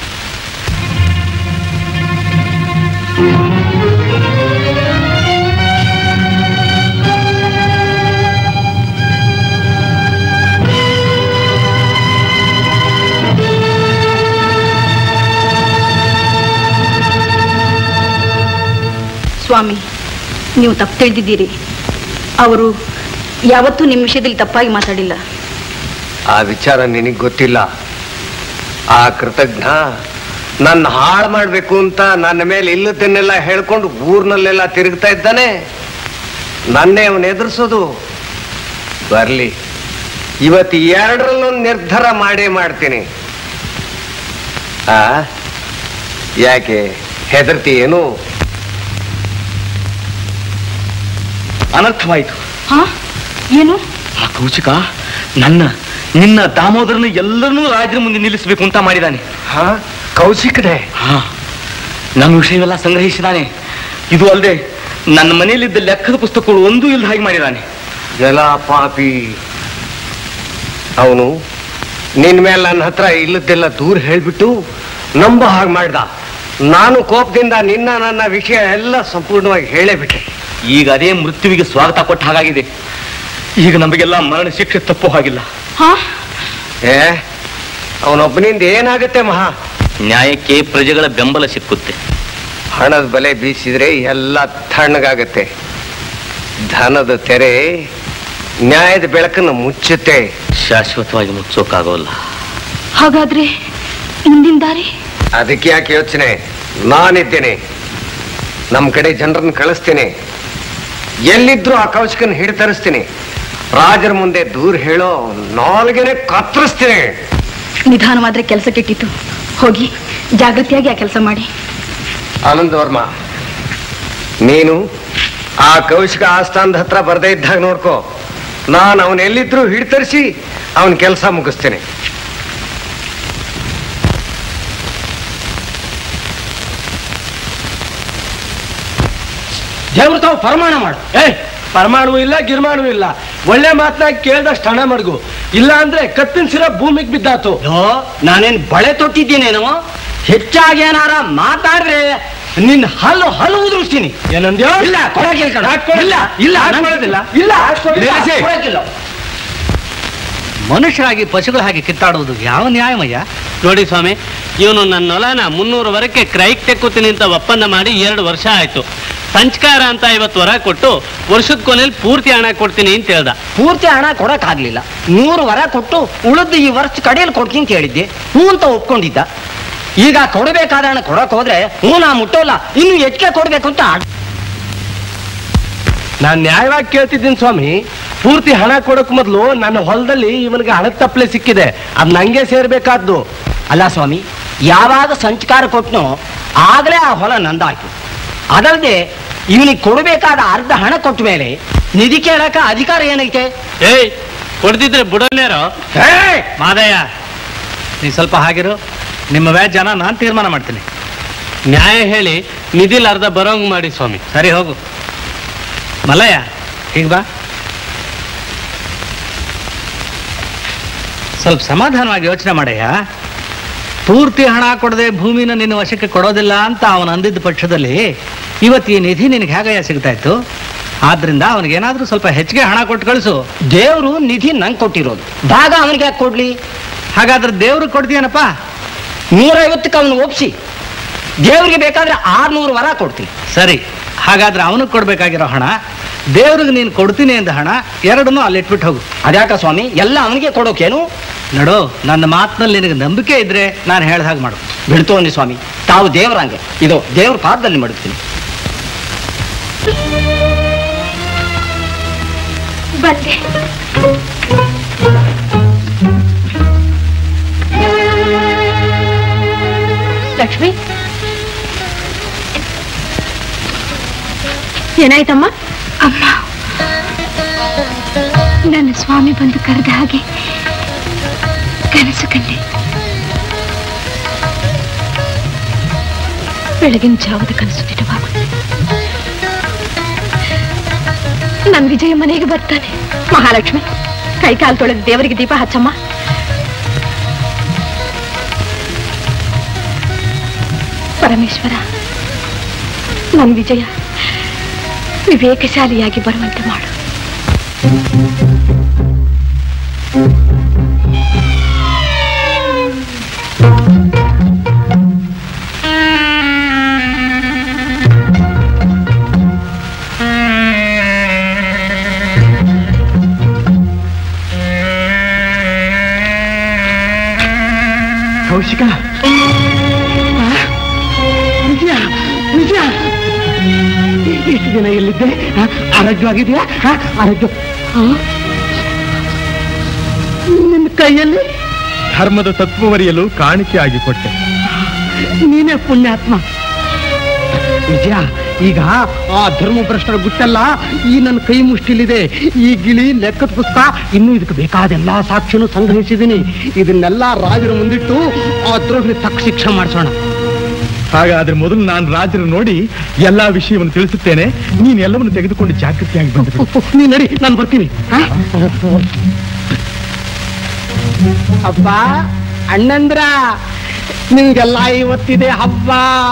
ಸ್ವಾಮಿ ನೀವು ತಪ್ಪು ತಿಳಿದಿದ್ದೀರಿ ಅವರು ಯಾವತ್ತೂ ನಿಮ್ಮ ವಿಷಯದಲ್ಲಿ ತಪ್ಪಾಗಿ ಮಾತಾಡಿಲ್ಲ ಆ ವಿಚಾರ ನಿನಗೆ ಗೊತ್ತಿಲ್ಲ ಆ ಕೃತಜ್ಞ ನನ್ನ ಹಾಳು ಮಾಡಬೇಕು ಅಂತ ನನ್ನ ಮೇಲೆ ಇಲ್ಲದನ್ನೆಲ್ಲ ಹೇಳ್ಕೊಂಡು ಊರ್ನಲ್ಲೆಲ್ಲ ತಿರುಗ್ತಾ ಇದ್ದಾನೆ ನನ್ನೇ ಅವನು ಎದುರಿಸೋದು ಬರ್ಲಿ ಇವತ್ತು ಎರಡರಲ್ಲೂ ನಿರ್ಧಾರ ಮಾಡೇ ಮಾಡ್ತೀನಿ ಆ ಯಾಕೆ ಹೆದರ್ತಿ ಏನು ಅನರ್ಥವಾಯಿತು ಹಾ ಏನು ಆ ಕೌಶಿಕ ನನ್ನ ನಿನ್ನ ದಾಮೋದರನ ಎಲ್ಲರನ್ನೂ ರಾಜರ ಮುಂದೆ ನಿಲ್ಲಿಸಬೇಕು ಅಂತ ಮಾಡಿದಾನೆ ಹಾ ಕೌಶಿಕನೇ ಹಾ ನನ್ನ ವಿಷಯವೆಲ್ಲ ಸಂಗ್ರಹಿಸಿದಾನೆ ಇದು ಅಲ್ಲದೆ ನನ್ನ ಮನೆಯಲ್ಲಿದ್ದ ಲೆಕ್ಕದ ಪುಸ್ತಕಗಳು ಒಂದೂ ಇಲ್ಲದ ಹಾಗೆ ಮಾಡಿದಾನೆ ಜಲ ಪಾಪಿ ಅವನು ನಿನ್ ಮೇಲೆ ನನ್ನ ಹತ್ರ ಇಲ್ಲದ್ದೆಲ್ಲ ದೂರ ಹೇಳ್ಬಿಟ್ಟು ನಂಬೋ ಹಾಗೆ ಮಾಡ್ದ ನಾನು ಕೋಪದಿಂದ ನಿನ್ನ ನನ್ನ ವಿಷಯ ಎಲ್ಲ ಸಂಪೂರ್ಣವಾಗಿ ಹೇಳೇ ಬಿಟ್ಟೆ ಈಗ ಅದೇ ಮೃತ್ಯುವಿಗೆ ಸ್ವಾಗತ ಕೊಟ್ಟ ಹಾಗಾಗಿದೆ ಈಗ ನಮಗೆಲ್ಲ ಮರಣ ಶಿಕ್ಷೆ ತಪ್ಪು ಹಾಗಿಲ್ಲ ಹಾ ಏ ಅವನೊಬ್ಬನಿಂದ ಏನಾಗುತ್ತೆ ಮಹಾ ನ್ಯಾಯಕ್ಕೆ ಪ್ರಜೆಗಳ ಬೆಂಬಲ ಸಿಕ್ಕುತ್ತೆ ಹಣದ ಬಲೆ ಬೀಸಿದ್ರೆ ಎಲ್ಲ ತಣ್ಣಗಾಗತ್ತೆ ಧನದ ತೆರೆ ನ್ಯಾಯದ ಬೆಳಕನ್ನು ಮುಚ್ಚುತ್ತೆ ಶಾಶ್ವತವಾಗಿ ಮುಚ್ಚೋಕ್ಕಾಗೋಲ್ಲ ಹಾಗಾದ್ರೆ ಮುಂದಿನ ದಾರಿ ಅದಕ್ಕೆ ಯಾಕೆ ಯೋಚನೆ ನಾನಿದ್ದೇನೆ ನಮ್ಮ ಕಡೆ ಜನರನ್ನು ಕಳಿಸ್ತೇನೆ ಎಲ್ಲಿದ್ರು ಆ ಕೌಶಕನ ಹಿಡಿತರಿಸ್ತೀನಿ ರಾಜರ ಮುಂದೆ ದೂರ ಹೇಳೋ ನಾಲ್ಗೆನೆ ಕತ್ತರಿಸ್ತೀನಿ ನಿಧಾನವಾದ್ರೆ ಕೆಲಸ ಕೆಟ್ಟಿತ್ತು ಹೋಗಿ ಜಾಗೃತಿಯಾಗಿ ಆ ಕೆಲಸ ಮಾಡಿ ಆನಂದ್ ವರ್ಮ ನೀನು ಆ ಕೌಶಿಕ ಆಸ್ಥಾನದ ಹತ್ರ ಬರ್ದೇ ಇದ್ದಾಗ ನೋಡ್ಕೋ ನಾನು ಅವನ್ ಎಲ್ಲಿದ್ರು ಹಿಡ್ತರಿಸಿ ಅವನ ಕೆಲಸ ಮುಗಿಸ್ತೇನೆ ದೇವ್ರು ತಾವು ಪರಮಾಣ ಮಾಡು ಏ ಪರಮಾಣು ಇಲ್ಲ ಗಿರ್ಮಾಣು ಇಲ್ಲ ಒಳ್ಳೆ ಮಾತನಾಗಿ ಕೇಳ್ದಷ್ಟು ಹಣ ಮಡಗು ಇಲ್ಲ ಅಂದ್ರೆ ಕತ್ತಿನ ಸಿರ ಭೂಮಿಗೆ ಬಿದ್ದಾತು ನಾನೇನ್ ಬಳೆ ತೊಟ್ಟಿದ್ದೀನೇನೋ ಹೆಚ್ಚಾಗಿ ಏನಾರ ಮಾತಾಡ್ರೆ ನಿನ್ ಹಲ್ಲು ಹಲ್ಲು ಉದುರಿಸ್ತೀನಿ ಏನಂದ್ಯೋ ಇಲ್ಲ ಕೊಡಕ್ಕಿಲ್ಲ ಕಣೋ. ಇಲ್ಲ ಇಲ್ಲ ಹಾಕ್ ನಂಗ್- ಕೊಡೋದಿಲ್ಲ. ಇಲ್ಲ ಇಲ್ಲ, ನಿಲ್ಲಿಸಿ. ಕೊಡಕ್ಕಿಲ್ಲ. ಮನುಷ್ಯರಾಗಿ ಪಶುಗಳ ಹಾಗೆ ಕಿತ್ತಾಡುವುದು ಯಾವ ನ್ಯಾಯಮಯ್ಯ ನೋಡಿ ಸ್ವಾಮಿ ಇವನು ನನ್ನ ಹೊಲನ ಮುನ್ನೂರು ವರಕ್ಕೆ ಕ್ರೈಕ್ ತೆಕ್ಕುತ್ತೀನಿ ಅಂತ ಒಪ್ಪಂದ ಮಾಡಿ ಎರಡು ವರ್ಷ ಆಯ್ತು ಸಂಸ್ಕಾರ ಅಂತ ಇವತ್ತು ವರ ಕೊಟ್ಟು ವರ್ಷದ ಕೊನೆಯಲ್ಲಿ ಪೂರ್ತಿ ಹಣ ಕೊಡ್ತೀನಿ ಅಂತ ಹೇಳ್ದ ಪೂರ್ತಿ ಹಣ ಕೊಡಕ್ ಆಗ್ಲಿಲ್ಲ ನೂರು ವರ ಕೊಟ್ಟು ಉಳಿದು ಈ ವರ್ಷ ಕಡೆಯಲ್ಲಿ ಕೊಡ್ತೀನಿ ಅಂತ ಹೇಳಿದ್ದೆ ಹ್ಞೂ ಅಂತ ಒಪ್ಕೊಂಡಿದ್ದ ಈಗ ಕೊಡಬೇಕಾದ ಹಣ ಕೊಡಕ್ ಹೋದ್ರೆ ಹ್ಞೂ ನಾ ಮುಟ್ಟೋಲ್ಲ ಇನ್ನು ಹೆಚ್ಚಿಗೆ ಕೊಡ್ಬೇಕು ಅಂತ ಆಡ್- ನಾನ್ ನ್ಯಾಯವಾಗಿ ಕೇಳ್ತಿದ್ದೀನಿ ಸ್ವಾಮಿ ಪೂರ್ತಿ ಹಣ ಕೊಡಕ್ ಮೊದಲು ನನ್ನ ಹೊಲದಲ್ಲಿ ಇವನಿಗೆ ಹಣದ ತಪ್ಪಲೆ ಸಿಕ್ಕಿದೆ ಅದ್ ನಂಗೆ ಸೇರ್ಬೇಕಾದ್ದು ಅಲ್ಲ ಸ್ವಾಮಿ ಯಾವಾಗ ಸಂಚಕಾರ ಕೊಟ್ನೋ ಆಗಲೇ ಆ ಹೊಲ ನಂದಾಯ್ತು ಅದಲ್ಲದೆ ಇವನಿಗೆ ಕೊಡಬೇಕಾದ ಅರ್ಧ ಹಣ ಕೊಟ್ಟ ಮೇಲೆ ನಿಧಿ ಕೇಳಕ ಅಧಿಕಾರ ಏನೈತೆ ಏಯ್ ಕೊಡ್ದಿದ್ರೆ ಬುಡನೇರೋ ಮಾದಯ್ಯ ನೀ ಸ್ವಲ್ಪ ಹಾಗಿರು ನಿಮ್ಮ ವ್ಯಾಜ್ಯನ ನಾನು ತೀರ್ಮಾನ ಮಾಡ್ತೀನಿ ನ್ಯಾಯ ಹೇಳಿ ನಿಧಿಲ್ ಅರ್ಧ ಬರೋಂಗ್ ಮಾಡಿ ಸ್ವಾಮಿ ಸರಿ ಹೋಗು ಮಲ್ಲಯ್ಯ ಈಗ ಬಾ ಸ್ವಲ್ಪ ಸಮಾಧಾನವಾಗಿ ಯೋಚನೆ ಮಾಡಯ್ಯ ಪೂರ್ತಿ ಹಣ ಕೊಡದೆ ಭೂಮಿನ ನಿನ್ನ ವಶಕ್ಕೆ ಕೊಡೋದಿಲ್ಲ ಅಂತ ಅವನು ಅಂದಿದ್ದ ಪಕ್ಷದಲ್ಲಿ ಇವತ್ತು ಈ ನಿಧಿ ನಿನಗೆ ಹೇಗಯ್ಯ ಸಿಗ್ತಾ ಇತ್ತು ಆದ್ರಿಂದ ಅವನಿಗೇನಾದ್ರೂ ಸ್ವಲ್ಪ ಹೆಚ್ಚಿಗೆ ಹಣ ಕೊಟ್ಟು ಕಳಿಸು ದೇವರು ನಿಧಿ ನಂಗೆ ಕೊಟ್ಟಿರೋದು ಭಾಗ ಅವನಿಗೆ ಯಾಕೆ ಕೊಡ್ಲಿ ಹಾಗಾದ್ರೆ ದೇವ್ರು ಕೊಡ್ತೀಯನಪ್ಪ ನೂರೈವತ್ತಕ್ಕೆ ಅವನು ಒಪ್ಸಿ ದೇವ್ರಿಗೆ ಬೇಕಾದ್ರೆ ಆರ್ನೂರು ವರ ಕೊಡ್ತೀನಿ ಸರಿ ಹಾಗಾದ್ರೆ ಅವನಿಗೆ ಕೊಡ್ಬೇಕಾಗಿರೋ ಹಣ ದೇವ್ರಿಗೆ ನೀನು ಕೊಡ್ತೀನಿ ಅಂದ ಹಣ ಎರಡನ್ನೂ ಅಲ್ಲಿ ಇಟ್ಬಿಟ್ಟು ಹೋಗು ಅದ್ಯಾಕ ಸ್ವಾಮಿ ಎಲ್ಲ ಅವನಿಗೆ ಕೊಡೋಕೇನು ನಡೋ ನನ್ನ ಮಾತಿನಲ್ಲಿ ನಿನಗೆ ನಂಬಿಕೆ ಇದ್ರೆ ನಾನು ಹೇಳ್ದ ಹಾಗೆ ಮಾಡು ಬಿಡ್ತು ಅನ್ನಿ ಸ್ವಾಮಿ ತಾವು ದೇವರಂಗೆ ಇದು ದೇವ್ರ ಪಾದದಲ್ಲಿ ಮಾಡುತ್ತೀನಿ ಬಂದೆ ಲಕ್ಷ್ಮಿ ಏನಾಯ್ತಮ್ಮ ಅಮ್ಮ ನನ್ನ ಸ್ವಾಮಿ ಬಂದು ಕರೆದ ಹಾಗೆ ಕನಸು ಕಂಡೆ ಬೆಳಗಿನ ಜಾವದ ಕನಸು ನಿಜವಾಗುತ್ತೆ ನನ್ ವಿಜಯ ಮನೆಗೆ ಬರ್ತಾನೆ ಮಹಾಲಕ್ಷ್ಮಿ ಕೈ ಕಾಲು ತೊಳೆದು ದೇವರಿಗೆ ದೀಪ ಹಚ್ಚಮ್ಮ ಪರಮೇಶ್ವರ ನನ್ ವಿಜಯ ವಿವೇಕಶಾಲಿಯಾಗಿ ಬರುವಂತೆ ಮಾಡು ಕೌಶಿಕ ವಿಜಯ ವಿಜಯ ಇಷ್ಟು ದಿನ ಎಲ್ಲಿದ್ದೆ ಆ, ಆರೋಗ್ಯವಾಗಿದೆಯಾ ಆ, ಆರೋಗ್ಯ ಆ? ನಿನ್ನ ಕೈಯಲ್ಲಿ ಧರ್ಮದ ತತ್ವವರಿಯಲು ಕಾಣಿಕೆ ಆಗಿ ಕೊಟ್ಟೆ ನೀನೇ ಪುಣ್ಯಾತ್ಮ ವಿಜಯ ಈಗ ಆ ಧರ್ಮಭ್ರಷ್ಟರ ಗುಟ್ಟೆಲ್ಲ ಈ ನನ್ನ ಕೈ ಮುಷ್ಟಿಲಿದೆ ಈ ಗಿಳಿ ಲೆಕ್ಕದ ಪುಸ್ತಕ ಇನ್ನು ಇದಕ್ಕೆ ಬೇಕಾದೆಲ್ಲ ಸಾಕ್ಷಿನೂ ಸಂಗ್ರಹಿಸಿದ್ದೀನಿ ಇದನ್ನೆಲ್ಲ ರಾಜರ ಮುಂದಿಟ್ಟು ಆ ದ್ರೋಹಿ ತಕ್ಕ ಶಿಕ್ಷೆ ಮಾಡಿಸೋಣ ಹಾಗಾದ್ರೆ ಮೊದಲು ನಾನು ರಾಜರು ನೋಡಿ ಎಲ್ಲಾ ವಿಷಯವನ್ನು ತಿಳಿಸುತ್ತೇನೆ ನೀನ್ ಎಲ್ಲವನ್ನು ತೆಗೆದುಕೊಂಡು ಜಾಗೃತಿಯಾಗಿ ಬಂದು ನೀ ನಡಿ ನಾನು ಬರ್ತೀನಿ ಆ? ಹಬ್ಬ ಅಣ್ಣಂದ್ರ ನಿಮ್ಗೆಲ್ಲ ಇವತ್ತಿದೆ ಹಬ್ಬ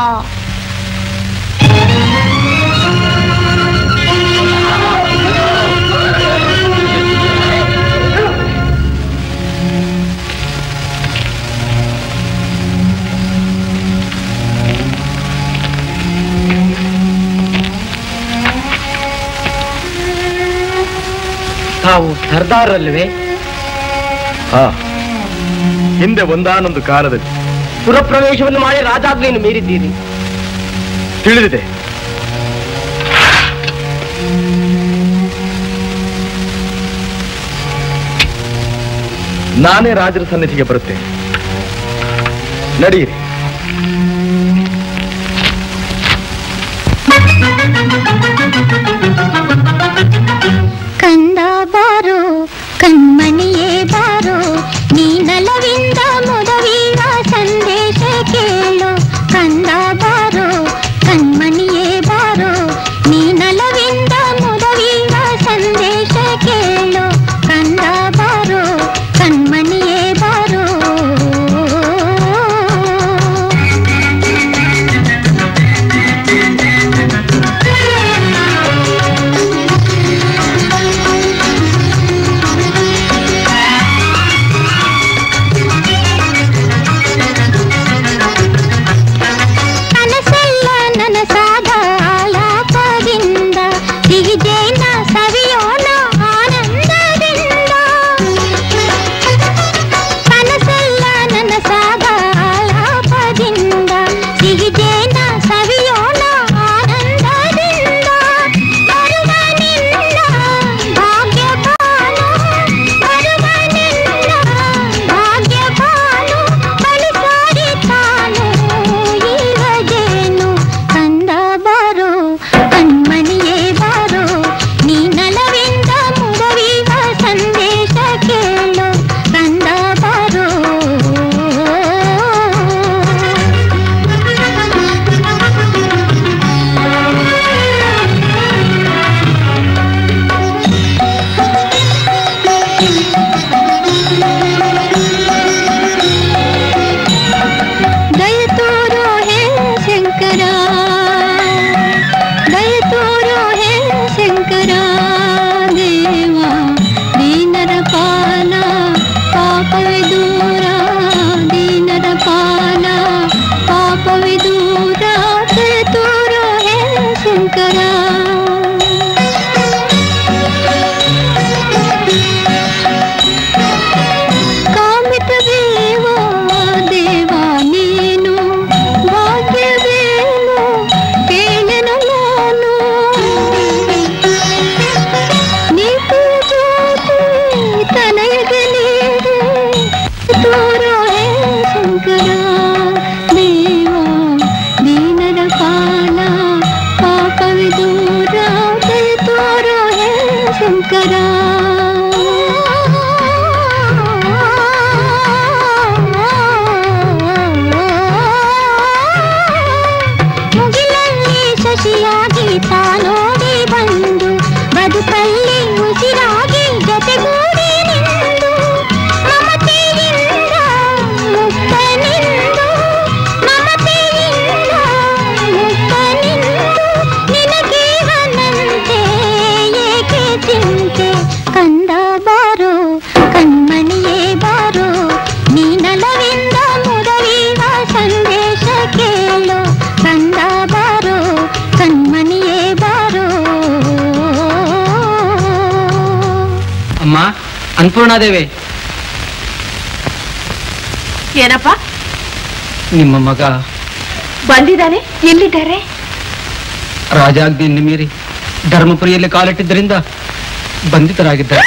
ತಾವು ಸರ್ದಾರಲ್ವೇ ಹಾ ಹಿಂದೆ ಒಂದಾನೊಂದು ಕಾಲದಲ್ಲಿ ಪುರಪ್ರವೇಶವನ್ನು ಮಾಡಿ ರಾಜಾಜ್ಞೆಯನ್ನು ಮೀರಿದ್ದೀರಿ ತಿಳಿದಿದೆ ನಾನೇ ರಾಜರ ಸನ್ನಿಧಿಗೆ ಬರುತ್ತೇನೆ ನಡೆಯಿರಿ ಕಂದ ಬಾರೋ ಕಣ್ಮಣಿಯೇ ಬಾರೋ ನೀ ನಲವಿಂದ ಮುದವೀರ ಸಂದೇಶ ಕೇಳು ಕಂದ ಬಾರೋ ಕಣ್ಮಣಿಯೇ ಬಾರೋ ನೀ ನಲವಿಂದ ಮುದವೀರ ಸಂದೇಶ ಕೇಳು ಕಂದ ಬಾರೋ ಕಣ್ಮಣಿಯೇ ಬಾರೋ ಶಂಕರ ದೇವ ದೀನರ ಪಾಲ ಪಾಪವೇ ದೂರ ದೀನರ ಪಾಲ ಪಾಪವೇ ದೂರ ತೋರ ಹೇ ಶಂಕರ ಕಾಮಿತವೇವ ದೇವ ನೀನು ಭಾಗ್ಯವೇನು ಕೇಳನು ನಾನು ನೀತಿ ಜ್ಯೋತಿ ತನಯಗೆ ನೀಡೆ ತೋರೋ ಹೇ ಶಂಕರ ದೇವ ದೀನರ ಪಾಲ ಪಾಪವಿ ದೂರ ದಯ ತೋರೋ ಹೇ ಶಂಕರ ಮುಗಿಲಲ್ಲಿ ಶಶಿಯಾಗಿ ತಾನೋಡಿ ಬಂದು ಬದುಕಲ್ಲಿ ಉಸಿರಾಗಿ ಜೊತೆಗೂಡಿ ನಿಂದು ಮಮತೆಯಿಂದ ಮುಕ್ತನಿಂದು ಮಮತೆಯಿಂದ ಮುಕ್ತನಿಂದು ನಿನಗೇವನಂತೆ ಏಕೆ ಚಿಂತೆ ಕಂದ ಬಾರೋ ಕಣ್ಮಣಿಯೇ ಬಾರೋ ನೀನಲವಿಂದ ಮುದವಿವ ಸಂದೇಶ ಕೇಳು ಕಂದ ಬಾರೋ ಕಣ್ಮಣಿಯೇ ಬಾರೋ ಅಮ್ಮ ಅನ್ನಪೂರ್ಣಾದೇವಿ ಏನಪ್ಪ ನಿಮ್ಮ ಮಗ ಬಂದಿದ್ದಾನೆ ಎಲ್ಲಿದ್ದಾರೆ ರಾಜಾಜ್ಞೆಯನ್ನು ಮೀರಿ ಧರ್ಮಪುರಿಯಲ್ಲಿ ಕಾಲಿಟ್ಟಿದ್ದರಿಂದ ಬಂಧಿತರಾಗಿದ್ದಾರೆ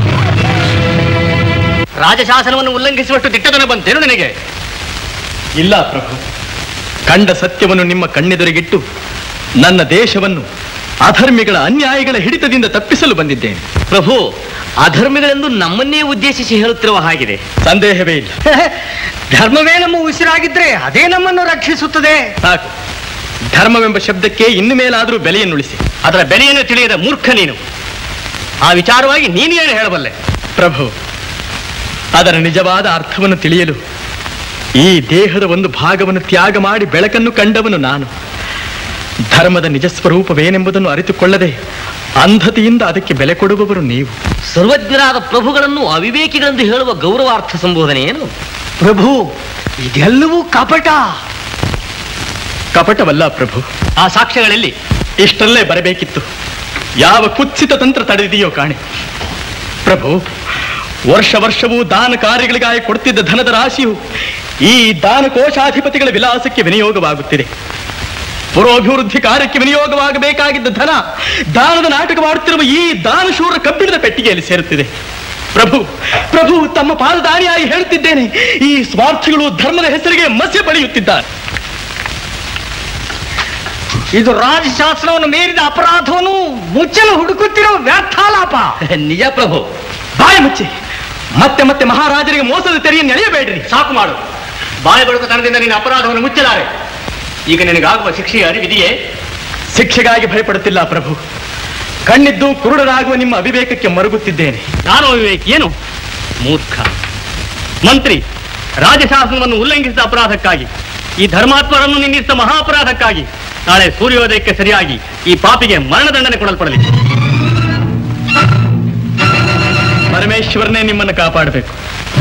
ರಾಜಶಾಸನವನ್ನು ಉಲ್ಲಂಘಿಸುವಷ್ಟು ದಿಟ್ಟತನ ಬಂತೇನು ನಿನಗೆ ಇಲ್ಲ ಪ್ರಭು ಕಂಡ ಸತ್ಯವನ್ನು ನಿಮ್ಮ ಕಣ್ಣೆದುರಿಗಿಟ್ಟು ನನ್ನ ದೇಶವನ್ನು ಅಧರ್ಮಿಗಳ ಅನ್ಯಾಯಗಳ ಹಿಡಿತದಿಂದ ತಪ್ಪಿಸಲು ಬಂದಿದ್ದೇನೆ ಪ್ರಭು ಅಧರ್ಮಿಗಳೆಂದು ನಮ್ಮನ್ನೇ ಉದ್ದೇಶಿಸಿ ಹೇಳುತ್ತಿರುವ ಹಾಗಿದೆ ಸಂದೇಹವೇ ಇಲ್ಲ ಧರ್ಮವೇ ನಮ್ಮ ಉಸಿರಾಗಿದ್ರೆ ಅದೇ ನಮ್ಮನ್ನು ರಕ್ಷಿಸುತ್ತದೆ ಸಾಕು ಧರ್ಮವೆಂಬ ಶಬ್ದಕ್ಕೆ ಇನ್ನು ಮೇಲಾದರೂ ಬೆಲೆಯನ್ನುಳಿಸಿ ಅದರ ಬೆಲೆಯನ್ನು ತಿಳಿಯದ ಮೂರ್ಖ ನೀನು ಆ ವಿಚಾರವಾಗಿ ನೀನು ಏನು ಹೇಳಬಲ್ಲೆ ಪ್ರಭು ಅದರ ನಿಜವಾದ ಅರ್ಥವನ್ನು ತಿಳಿಯಲು ಈ ದೇಹದ ಒಂದು ಭಾಗವನ್ನು ತ್ಯಾಗ ಮಾಡಿ ಬೆಳಕನ್ನು ಕಂಡವನು ನಾನು ಧರ್ಮದ ನಿಜ ಸ್ವರೂಪವೇನೆಂಬುದನ್ನು ಅರಿತುಕೊಳ್ಳದೆ ಅಂಧತೆಯಿಂದ ಅದಕ್ಕೆ ಬೆಲೆ ಕೊಡುವವರು ನೀವು ಸರ್ವಜ್ಞರಾದ ಪ್ರಭುಗಳನ್ನು ಅವಿವೇಕಿಗಳೆಂದು ಹೇಳುವ ಗೌರವಾರ್ಥ ಸಂಬೋಧನೆ ಏನು ಪ್ರಭು ಇದೆಲ್ಲವೂ ಕಪಟ ಕಪಟವಲ್ಲ ಪ್ರಭು ಆ ಸಾಕ್ಷ್ಯಗಳಲ್ಲಿ ಇಷ್ಟರಲ್ಲೇ ಬರಬೇಕಿತ್ತು ಯಾವ ಕುತ್ಸಿತ ತಂತ್ರ ತಡೆದಿದೆಯೋ ಕಾಣೆ ಪ್ರಭು ವರ್ಷ ವರ್ಷವೂ ದಾನ ಕಾರ್ಯಗಳಿಗಾಗಿ ಕೊಡ್ತಿದ್ದ ಧನದ ರಾಶಿಯು ಈ ದಾನ ಕೋಶಾಧಿಪತಿಗಳ ವಿಲಾಸಕ್ಕೆ ವಿನಿಯೋಗವಾಗುತ್ತಿದೆ ಪುರೋಭಿವೃದ್ಧಿ ಕಾರ್ಯಕ್ಕೆ ವಿನಿಯೋಗವಾಗಬೇಕಾಗಿದ್ದ ಧನ ದಾನದ ನಾಟಕ ಮಾಡುತ್ತಿರುವ ಈ ದಾನಶೂರ ಕಬ್ಬಿಣದ ಪೆಟ್ಟಿಗೆಯಲ್ಲಿ ಸೇರುತ್ತಿದೆ ಪ್ರಭು ಪ್ರಭು ತಮ್ಮ ಪಾದದಾರಿಯಾಗಿ ಹೇಳುತ್ತಿದ್ದೇನೆ ಈ ಸ್ವಾರ್ಥಿಗಳು ಧರ್ಮದ ಹೆಸರಿಗೆ ಮಸ್ಯ ಪಡೆಯುತ್ತಿದ್ದಾರೆ ಇದು ರಾಜಶಾಸ್ತ್ರವನ್ನು ಮೀರಿದ ಅಪರಾಧವನ್ನು ಮುಚ್ಚಲು ಹುಡುಕುತ್ತಿರೋ ವ್ಯರ್ಥಾಲಾಪ ನಿಜ ಪ್ರಭು ಬಾಯಿ ಮುಚ್ಚಿ ಮತ್ತೆ ಮತ್ತೆ ಮಹಾರಾಜರಿಗೆ ಮೋಸದ ತೆರೆಯನ್ನು ಎಳೆಯಬೇಡ್ರಿ ಸಾಕು ಮಾಡು ಬಾಯ ಬಳುಕತನದಿಂದ ನಿನ್ನ ಅಪರಾಧವನ್ನು ಮುಚ್ಚಲಾರೆ ಈಗ ನಿನಗಾಗುವ ಶಿಕ್ಷೆಯ ಅರಿವಿದೆಯೇ ಶಿಕ್ಷೆಗಾಗಿ ಭಯಪಡುತ್ತಿಲ್ಲ ಪ್ರಭು ಕಣ್ಣಿದ್ದು ಕುರುಡರಾಗುವ ನಿಮ್ಮ ಅವಿವೇಕಕ್ಕೆ ಮರುಗುತ್ತಿದ್ದೇನೆ ನಾನು ಅವಿವೇಕ್ ಏನು ಮೂರ್ಖ ಮಂತ್ರಿ ರಾಜಶಾಸನವನ್ನು ಉಲ್ಲಂಘಿಸಿದ ಅಪರಾಧಕ್ಕಾಗಿ ಈ ಧರ್ಮಾತ್ಮರನ್ನು ನಿಂದಿಸಿದ ಮಹಾಪರಾಧಕ್ಕಾಗಿ ನಾಳೆ ಸೂರ್ಯೋದಯಕ್ಕೆ ಸರಿಯಾಗಿ ಈ ಪಾಪಿಗೆ ಮರಣದಂಡನೆ ಕೊಡಲ್ಪಡಲಿದೆ ಪರಮೇಶ್ವರನೇ ನಿಮ್ಮನ್ನು ಕಾಪಾಡಬೇಕು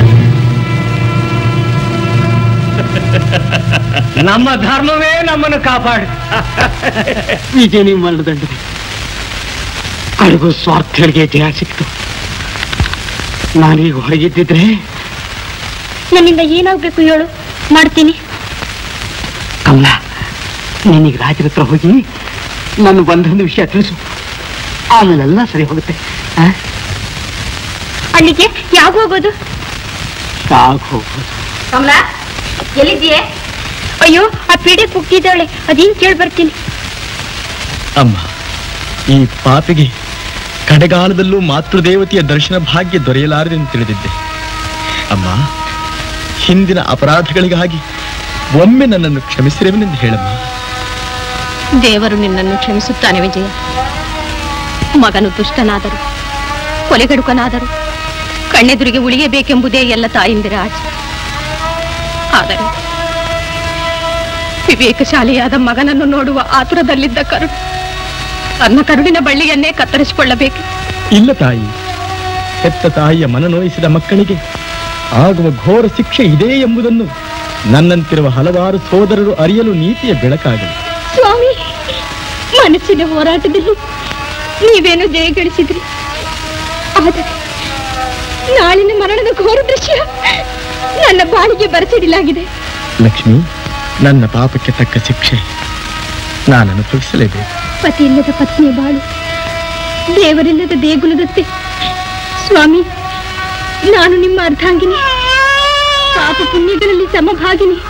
ನಮ್ಮ ಧರ್ಮವೇ ನಮ್ಮನ್ನು ಕಾಪಾಡು ವಿಜಯನಿ ಮರಣದಂಡ ಅಡುಗು ಸ್ವಾರ್ಥಗಳಿಗೆ ಜಯ ಸಿಕ್ತು ನಾನೀಗ ಹೊರಗಿದ್ದಿದ್ರೆ ನನ್ನಿಂದ ಏನಾಗ್ಬೇಕು ಹೇಳು ಮಾಡ್ತೀನಿ ಕಮಲ ನಿನಗೆ ರಾಜರ ಹತ್ರ ಹೋಗಿ ನನ್ನ ಬಂಧನದ ವಿಷಯ ತಿಳಿಸು ಆಮೇಲೆಲ್ಲ ಸರಿ ಹೋಗುತ್ತೆ ಆ? ಅಲ್ಲಿಗೆ ಯಾವಾಗ ಹೋಗೋದು ಸಾಕು ಹೋಗ್ಬೋದು ಕಮಲ ಎಲ್ಲಿದ್ದೀಯೆ ಅಯ್ಯೋ ಆ ಪೀಡೆ ಕುಗ್ತಿದ್ದಾಳೆ ಅದೇನ್ ಕೇಳಿ ಬರ್ತೀನಿ ಅಮ್ಮ ಈ ಪಾಪಿಗೆ ಕಡೆಗಾಲದಲ್ಲೂ ಮಾತೃದೇವತೆಯ ದರ್ಶನ ಭಾಗ್ಯ ದೊರೆಯಲಾರದೆಂದು ತಿಳಿದಿದ್ದೆ ಅಮ್ಮ ಹಿಂದಿನ ಅಪರಾಧಗಳಿಗಾಗಿ ಒಮ್ಮೆ ನನ್ನನ್ನು ಕ್ಷಮಿಸಿರುವೆನೆಂದು ಹೇಳಮ್ಮ ದೇವರು ನಿನ್ನನ್ನು ಕ್ಷಮಿಸುತ್ತಾನೆ ವಿಜಯ ಮಗನು ದುಷ್ಟನಾದರು ಕೊಲೆಗಡುಕನಾದರು ಕಣ್ಣೆದುರಿಗೆ ಉಳಿಯಬೇಕೆಂಬುದೇ ಎಲ್ಲ ತಾಯಿಂದಿರ ಆಚೆ ಆದರೆ ವಿವೇಕಶಾಲಿಯಾದ ಮಗನನ್ನು ನೋಡುವ ಆತುರದಲ್ಲಿದ್ದ ಕರು ತನ್ನ ಕರುಳಿನ ಬಳ್ಳಿಯನ್ನೇ ಕತ್ತರಿಸಿಕೊಳ್ಳಬೇಕು ಇಲ್ಲ ತಾಯಿ ಹೆತ್ತ ತಾಯಿಯ ಮನನೋಯಿಸಿದ ಮಕ್ಕಳಿಗೆ ಆಗುವ ಘೋರ ಶಿಕ್ಷೆ ಇದೆ ಎಂಬುದನ್ನು ನನ್ನಂತಿರುವ ಹಲವಾರು ಸೋದರರು ಅರಿಯಲು ನೀತಿಯ ಬೆಳಕಾಗಲಿ ಸ್ವಾಮಿ ಮನಸ್ಸಿನ ಹೋರಾಟದಲ್ಲಿ ನೀವೇನು ಜಯ ಗಳಿಸಿದ್ರಿ ಆದರೆ ನಾಳಿನ ಮರಣದ ಘೋರ ದೃಶ್ಯ ನನ್ನ ಬಾಳಿಗೆ ಬರಸಿಡಲಾಗಿದೆ ಲಕ್ಷ್ಮಿ ನನ್ನ ಪಾಪಕ್ಕೆ ತಕ್ಕ ಶಿಕ್ಷೆ ನಾನು ಅನುಭವಿಸಲೇಬೇಕು ಪತಿ ಇಲ್ಲದ ಪತ್ನಿಯ ಬಾಳು ದೇವರಿಲ್ಲದ ದೇಗುಲದತ್ತೆ ಸ್ವಾಮಿ ನಾನು ನಿಮ್ಮ ಅರ್ಧಾಂಗಿನಿ ಪಾಪ ಪುಣ್ಯಗಳಲ್ಲಿ ಸಮಭಾಗಿನಿ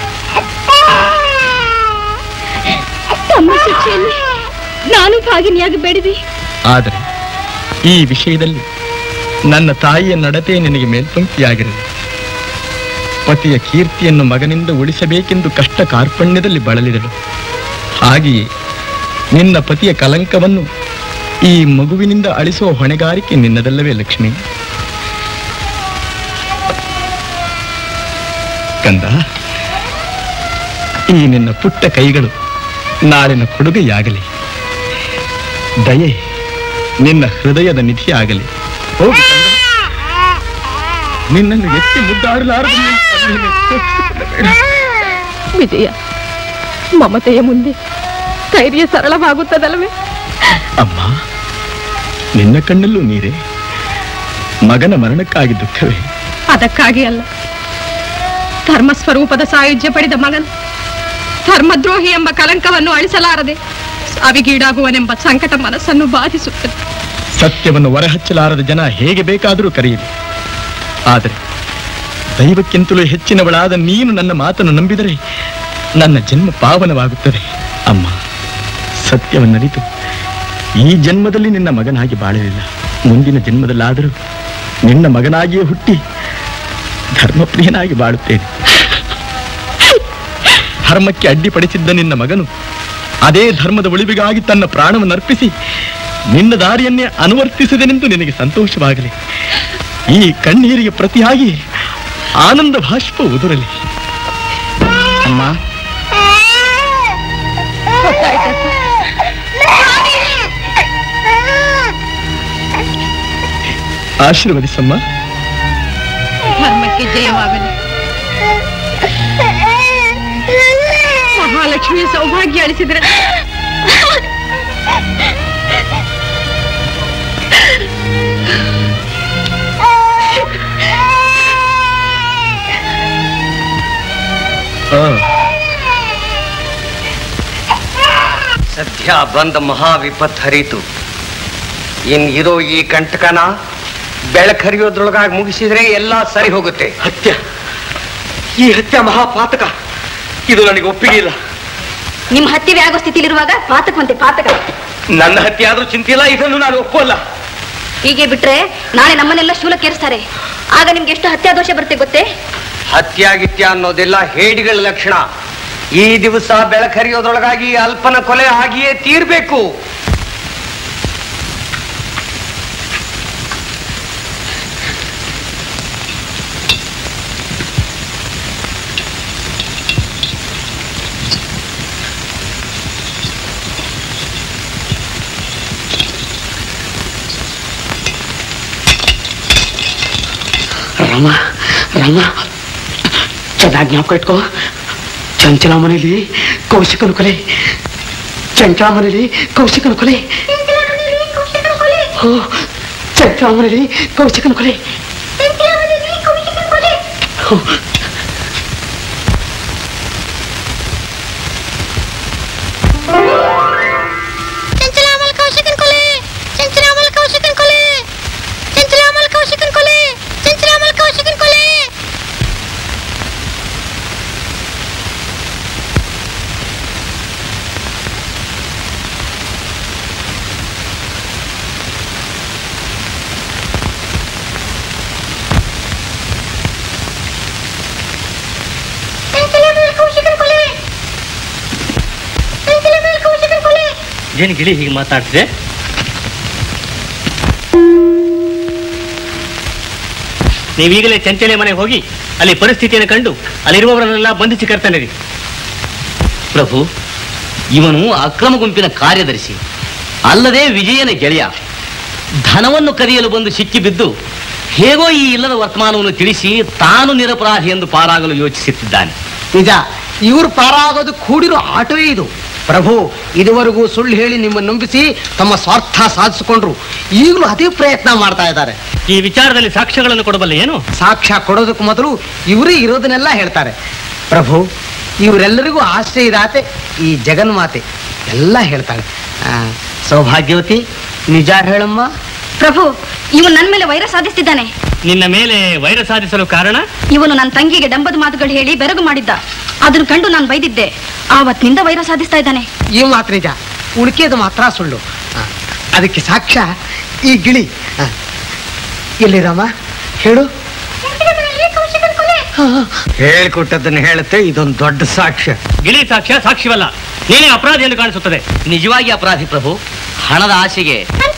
ತಮ್ಮ ಶಿಕ್ಷೆಯಲ್ಲಿ ನಾನು ಭಾಗಿನಿಯಾಗಿ ಬೇಡಿದೆ ಆದರೆ ಈ ವಿಷಯದಲ್ಲಿ ನನ್ನ ತಾಯಿಯ ನಡತೆ ನಿನಗೆ ಮೇಲ್ಪಂಕ್ತಿಯಾಗಿರಲಿ ಪತಿಯ ಕೀರ್ತಿಯನ್ನು ಮಗನಿಂದ ಉಳಿಸಬೇಕೆಂದು ಕಷ್ಟ ಕಾರ್ಪಣ್ಯದಲ್ಲಿ ಬಳಲಿದಳು ಹಾಗೆಯೇ ನಿನ್ನ ಪತಿಯ ಕಲಂಕವನ್ನು ಈ ಮಗುವಿನಿಂದ ಅಳಿಸುವ ಹೊಣೆಗಾರಿಕೆ ನಿನ್ನದಲ್ಲವೇ ಲಕ್ಷ್ಮಿ ಕಂದ ಈ ನಿನ್ನ ಪುಟ್ಟ ಕೈಗಳು ನಾಳಿನ ಕೊಡುಗೆಯಾಗಲಿ ದಯೆ ನಿನ್ನ ಹೃದಯದ ನಿಧಿಯಾಗಲಿ ಹೋಗು ಕಂದ. ನಿನ್ನನ್ನು ಎತ್ತಿ ಮುದ್ದಾಡಲಾರದು ನೀನು ಕಣ್ಣೀರಿನ ತೋರಿಸಿಕೊಳ್ಳಬೇಡ. ವಿಜಯ ಮಮತೆಯ ಮುಂದೆ ಧೈರ್ಯ ಸರಳವಾಗುತ್ತದಲ್ಲವೇ ಅಮ್ಮ ನಿನ್ನ ಕಣ್ಣಲ್ಲೂ ನೀರೇ ಮಗನ ಮರಣಕ್ಕಾಗಿ ದುಃಖವೇ ಅದಕ್ಕಾಗಿ ಅಲ್ಲ ಧರ್ಮ ಸ್ವರೂಪದ ಸಾಯುಜ್ಯ ಪಡೆದ ಮಗನು ಧರ್ಮದ್ರೋಹಿ ಎಂಬ ಕಲಂಕವನ್ನು ಅಳಿಸಲಾರದೆ ಸಾವಿಗೀಡಾಗುವನೆಂಬ ಸಂಕಟ ಮನಸ್ಸನ್ನು ಬಾಧಿಸುತ್ತದೆ ಸತ್ಯವನ್ನು ಹೊರಹಚ್ಚಲಾರದ ಜನ ಹೇಗೆ ಬೇಕಾದರೂ ಕರೆಯಲಿ ಆದರೆ ದೈವಕ್ಕಿಂತಲೂ ಹೆಚ್ಚಿನವಳಾದ ನೀನು ನನ್ನ ಮಾತನ್ನು ನಂಬಿದರೆ ನನ್ನ ಜನ್ಮ ಪಾವನವಾಗುತ್ತದೆ ಅಮ್ಮ ಸತ್ಯವನ್ನರಿತು ಈ ಜನ್ಮದಲ್ಲಿ ನಿನ್ನ ಮಗನಾಗಿ ಬಾಳಲಿಲ್ಲ ಮುಂದಿನ ಜನ್ಮದಲ್ಲಾದರೂ ನಿನ್ನ ಮಗನಾಗಿಯೇ ಹುಟ್ಟಿ ಧರ್ಮಪ್ರಿಯನಾಗಿ ಬಾಳುತ್ತೇನೆ ಧರ್ಮಕ್ಕೆ ಅಡ್ಡಿಪಡಿಸಿದ್ದ ನಿನ್ನ ಮಗನು ಅದೇ ಧರ್ಮದ ಉಳಿವಿಗಾಗಿ ತನ್ನ ಪ್ರಾಣವನ್ನು ಅರ್ಪಿಸಿ ನಿನ್ನ ದಾರಿಯನ್ನೇ ಅನುವರ್ತಿಸಿದನೆಂದು ನಿನಗೆ ಸಂತೋಷವಾಗಲಿ ಈ ಕಣ್ಣೀರಿಗೆ ಪ್ರತಿಯಾಗಿ ಆನಂದ ಭಾಷ್ಪ ಉದುರಲಿ ಅಮ್ಮ ಆಶೀರ್ವದಿಸಮ್ಮ ಧರ್ಮಕ್ಕೆ ಜಯವಾಗಲಿ ಮಹಾಲಕ್ಷ್ಮಿ ಸೌಭಾಗ್ಯ ಅಳಿಸಿದ್ರೆ ಸದ್ಯ ಬಂದ ಮಹಾವಿಪತ್ ಹರಿತು ಇನ್ ಇರೋ ಈ ಕಂಟಕನ ಬೆಳಕರಿಯೋದ್ರೊಳಗಾಗಿ ಮುಗಿಸಿದ್ರೆ ಎಲ್ಲ ಸರಿ ಹೋಗುತ್ತೆ ಹತ್ಯ ಈ ಹತ್ಯ ಮಹಾಪಾತಕ ಇದು ನನಗೆ ಒಪ್ಪಿಗೆ ಇಲ್ಲ ನಿಮ್ಮ ಹತ್ಯೆ ಆಗೋ ಸ್ಥಿತಿಲಿರುವಾಗ ಪಾತಕವಂತೆ ಪಾತಕ ನನ್ನ ಹತ್ಯೆ ಆದ್ರೂ ಚಿಂತಿಲ್ಲ ಇದನ್ನು ನಾನು ಒಪ್ಪಲ್ಲ ಹೀಗೆ ಬಿಟ್ರೆ ನಾಳೆ ನಮ್ಮನ್ನೆಲ್ಲ ಶೂಲಕ್ಕೇರಿಸ್ತಾರೆ ಆಗ ನಿಮ್ಗೆ ಎಷ್ಟು ಹತ್ಯಾದೋಷ ಬರುತ್ತೆ ಗೊತ್ತೇ ಹತ್ಯಾಗಿತ್ಯ ಅನ್ನೋದೆಲ್ಲ ಹೇಡಿಗಳ ಲಕ್ಷಣ ಈ ದಿವಸ ಬೆಳಕರಿಯೋದ್ರೊಳಗಾಗಿ ಅಲ್ಪನ ಕೊಲೆ ಆಗಿಯೇ ತೀರ್ಬೇಕು ರಾಮ ರಾಮ ಚೆನ್ನಾಗಿ ಜ್ಞಾಪಕ ಇಟ್ಕೋ ಚಂಚಲ ಮನೇಲಿ ಕೌಶಿಕನ ಕೊಲೆ ಚಂಚಲ ಮನೇಲಿ ಕೌಶಿಕನ ಕೊಲೆ ಓ, ಚಂಚಲ ಮನೇಲಿ ಕೌಶಿಕನ ಕೊಲೆ ಓ, ಚಂಚಲಾಮಲ್ ಕೌಶಿಕನ್ ಕೊಲೆ ಚಂಚಲಾಮಲ್ ಕೌಶಿಕನ್ ಕೊಲೆ ಚಂಚಲಾಮಲ್ ಕೌಶಿಕನ್ ಕೊಲೆ ಚಂಚಲಾಮಲ್ ಕೌಶಿಕನ್ ಕೊಲೆ ಚಂಚಲಾಮಲ್ ಕೌಶಿಕನ್ ಕೊಲೆ ಚಂಚಲಾಮಲ್ ಕೌಶಿಕನ್ ಕೊಲೆ ಏನ್ ಗಿಳಿ ಹೀಗೆ ಮಾತಾಡ್ತಿದೆ ನೀವೀಗಲೇ ಚಂಚಲೆ ಮನೆಗೆ ಹೋಗಿ ಅಲ್ಲಿ ಪರಿಸ್ಥಿತಿಯನ್ನು ಕಂಡು ಅಲ್ಲಿರುವವರನ್ನೆಲ್ಲ ಬಂಧಿಸಿ ಕರ್ತನಿರಿ ಪ್ರಭು ಇವನು ಅಕ್ರಮ ಗುಂಪಿನ ಕಾರ್ಯದರ್ಶಿ ಅಲ್ಲದೆ ವಿಜಯನ ಗೆಳೆಯ ಧನವನ್ನು ಕದಿಯಲು ಬಂದು ಸಿಕ್ಕಿಬಿದ್ದು ಹೇಗೋ ಈ ಇಲ್ಲದ ವರ್ತಮಾನವನ್ನು ತಿಳಿಸಿ ತಾನು ನಿರಪರಾಧಿ ಎಂದು ಪಾರಾಗಲು ಯೋಚಿಸುತ್ತಿದ್ದಾನೆ ನಿಜ ಇವರು ಪಾರಾಗೋದು ಕೂಡಿರೋ ಆಟವೇ ಇದು ಪ್ರಭು ಇದುವರೆಗೂ ಸುಳ್ಳು ಹೇಳಿ ನಿಮ್ಮನ್ನು ನಂಬಿಸಿ ತಮ್ಮ ಸ್ವಾರ್ಥ ಸಾಧಿಸಿಕೊಂಡ್ರು ಈಗಲೂ ಅದೇ ಪ್ರಯತ್ನ ಮಾಡ್ತಾ ಇದ್ದಾರೆ ಈ ವಿಚಾರದಲ್ಲಿ ಸಾಕ್ಷ್ಯಗಳನ್ನು ಕೊಡಬಲ್ಲ ಏನು ಸಾಕ್ಷ್ಯ ಕೊಡೋದಕ್ಕೂ ಮೊದಲು ಇವರೇ ಇರೋದನ್ನೆಲ್ಲ ಹೇಳ್ತಾರೆ ಪ್ರಭು ಇವರೆಲ್ಲರಿಗೂ ಆಶ್ರಯದಾತೆ ಈ ಜಗನ್ಮಾತೆ ಎಲ್ಲ ಹೇಳ್ತಾಳೆ ಆ, ಸೌಭಾಗ್ಯವತಿ ನಿಜ ಹೇಳಮ್ಮ ಪ್ರಭು ಇವನು ನನ್ನ ಮೇಲೆ ವೈರ ಸಾಧಿಸ್ತಿದ್ದಾನೆ ನಿನ್ನ ಮೇಲೆ ವೈರ ಸಾಧಿಸಲು ಕಾರಣ ಇವನು ನನ್ನ ತಂಗಿಗೆ ಡಂಬದ ಮಾತುಗಳು ಹೇಳಿ ಬೆರಗು ಮಾಡಿದ್ದ ಅದನ್ನು ಕಂಡು ನಾನು ಬೈದಿದ್ದೆ ಆವತ್ತಿನಿಂದ ವೈರ ಸಾಧಿಸ್ತಾ ಇದ್ದಾನೆ ಈ ಮಾತು ನಿಜ ಉಳಿಕೆದು ಮಾತ್ರ ಸುಳ್ಳು ಆ, ಅದಕ್ಕೆ ಸಾಕ್ಷ್ಯ ಈ ಗಿಳಿ ಆ, ಎಲ್ಲಿರಮ್ಮ ಹೇಳು ಹೇಳ್ಕೊಟ್ಟದನ್ನ ಹೇಳುತ್ತೆ ಇದೊಂದು ದೊಡ್ಡ ಸಾಕ್ಷ್ಯ ಗಿಳಿ ಸಾಕ್ಷ್ಯ ಸಾಕ್ಷ್ಯವಲ್ಲ ನೀನೇ ಅಪರಾಧಿ ಎಂದು ಕಾಣಿಸುತ್ತದೆ ನಿಜವಾಗಿ ಅಪರಾಧಿ ಪ್ರಭು ಹಣದ ಆಸೆಗೆ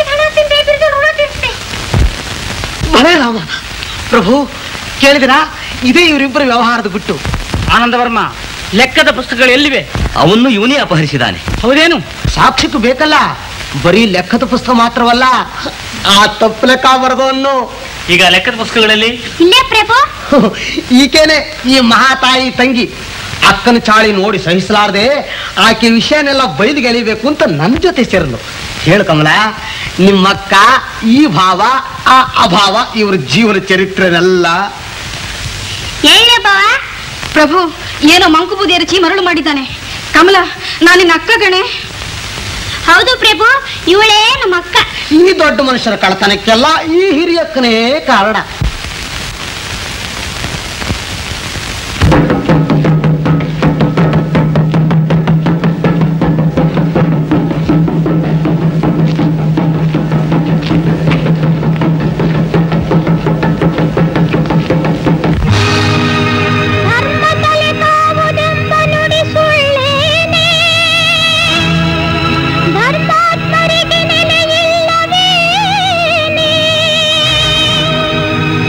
ಬರೇ ರಾಮ ಪ್ರಭು ಕೇಳಿದಿರಾ ಇದೇ ಇವರಿಬ್ಬರ ವ್ಯವಹಾರದ ಗುಟ್ಟು ಆನಂದವರ್ಮ ಲೆಕ್ಕದ ಪುಸ್ತಕಗಳು ಎಲ್ಲಿವೆ ಅವನ್ನು ಇವನೇ ಅಪಹರಿಸಿದ್ದಾನೆ ಹೌದೇನು ಸಾಕ್ಷ್ಯಕ್ಕೂ ಬೇಕಲ್ಲ ಬರೀ ಲೆಕ್ಕದ ಪುಸ್ತಕ ಮಾತ್ರವಲ್ಲ ಆ ತಪ್ಪು ಲೆಕ್ಕ ಬರೆದವನ್ನು ಈಗ ಲೆಕ್ಕದ ಪುಸ್ತಕಗಳಲ್ಲಿ ಇಲ್ಲೇ ಪ್ರಭು ಈಕೆನೆ ಈ ಮಹಾತಾಯಿ ತಂಗಿ ಅಕ್ಕನ ಚಾಳಿ ನೋಡಿ ಸಹಿಸಲಾರದೆ ಆಕೆ ವಿಷಯನೆಲ್ಲ ಬಯಲಿಗೆ ಎಳಿಬೇಕು ಅಂತ ನನ್ನ ಜೊತೆ ಸೇರಲು ಹೇಳು ಕಮಲ ನಿಮ್ಮಕ್ಕ ಈ ಭಾವ ಆ ಅಭಾವ ಇವ್ರ ಜೀವನ ಚರಿತ್ರೆನೆಲ್ಲ ಹೇಳಿ ಬಾವ ಪ್ರಭು ಏನೋ ಮಂಕು ಬೂದಿ ಎರಚಿ ಮರಳು ಮಾಡಿದ್ದಾನೆ ಕಮಲ ನಾನು ನಿನ್ನ ಅಕ್ಕ ಗಣೆ ಹೌದು ಪ್ರಭು ಇವಳೇ ನಮ್ಮ ಅಕ್ಕ ಈ ದೊಡ್ಡ ಮನುಷ್ಯರ ಕಳತನಕ್ಕೆಲ್ಲ ಈ ಹಿರಿಯಕ್ಕನೇ ಕಾರಣ ಧರ್ಮ ತಲೆ ಕಾವುದೆಂಬ ನುಡಿ ಸುಳ್ಳೇನೆ ಧರ್ಮಾತ್ಮರಿಗೆ ನೆಲೆಯಿಲ್ಲವೇನೆ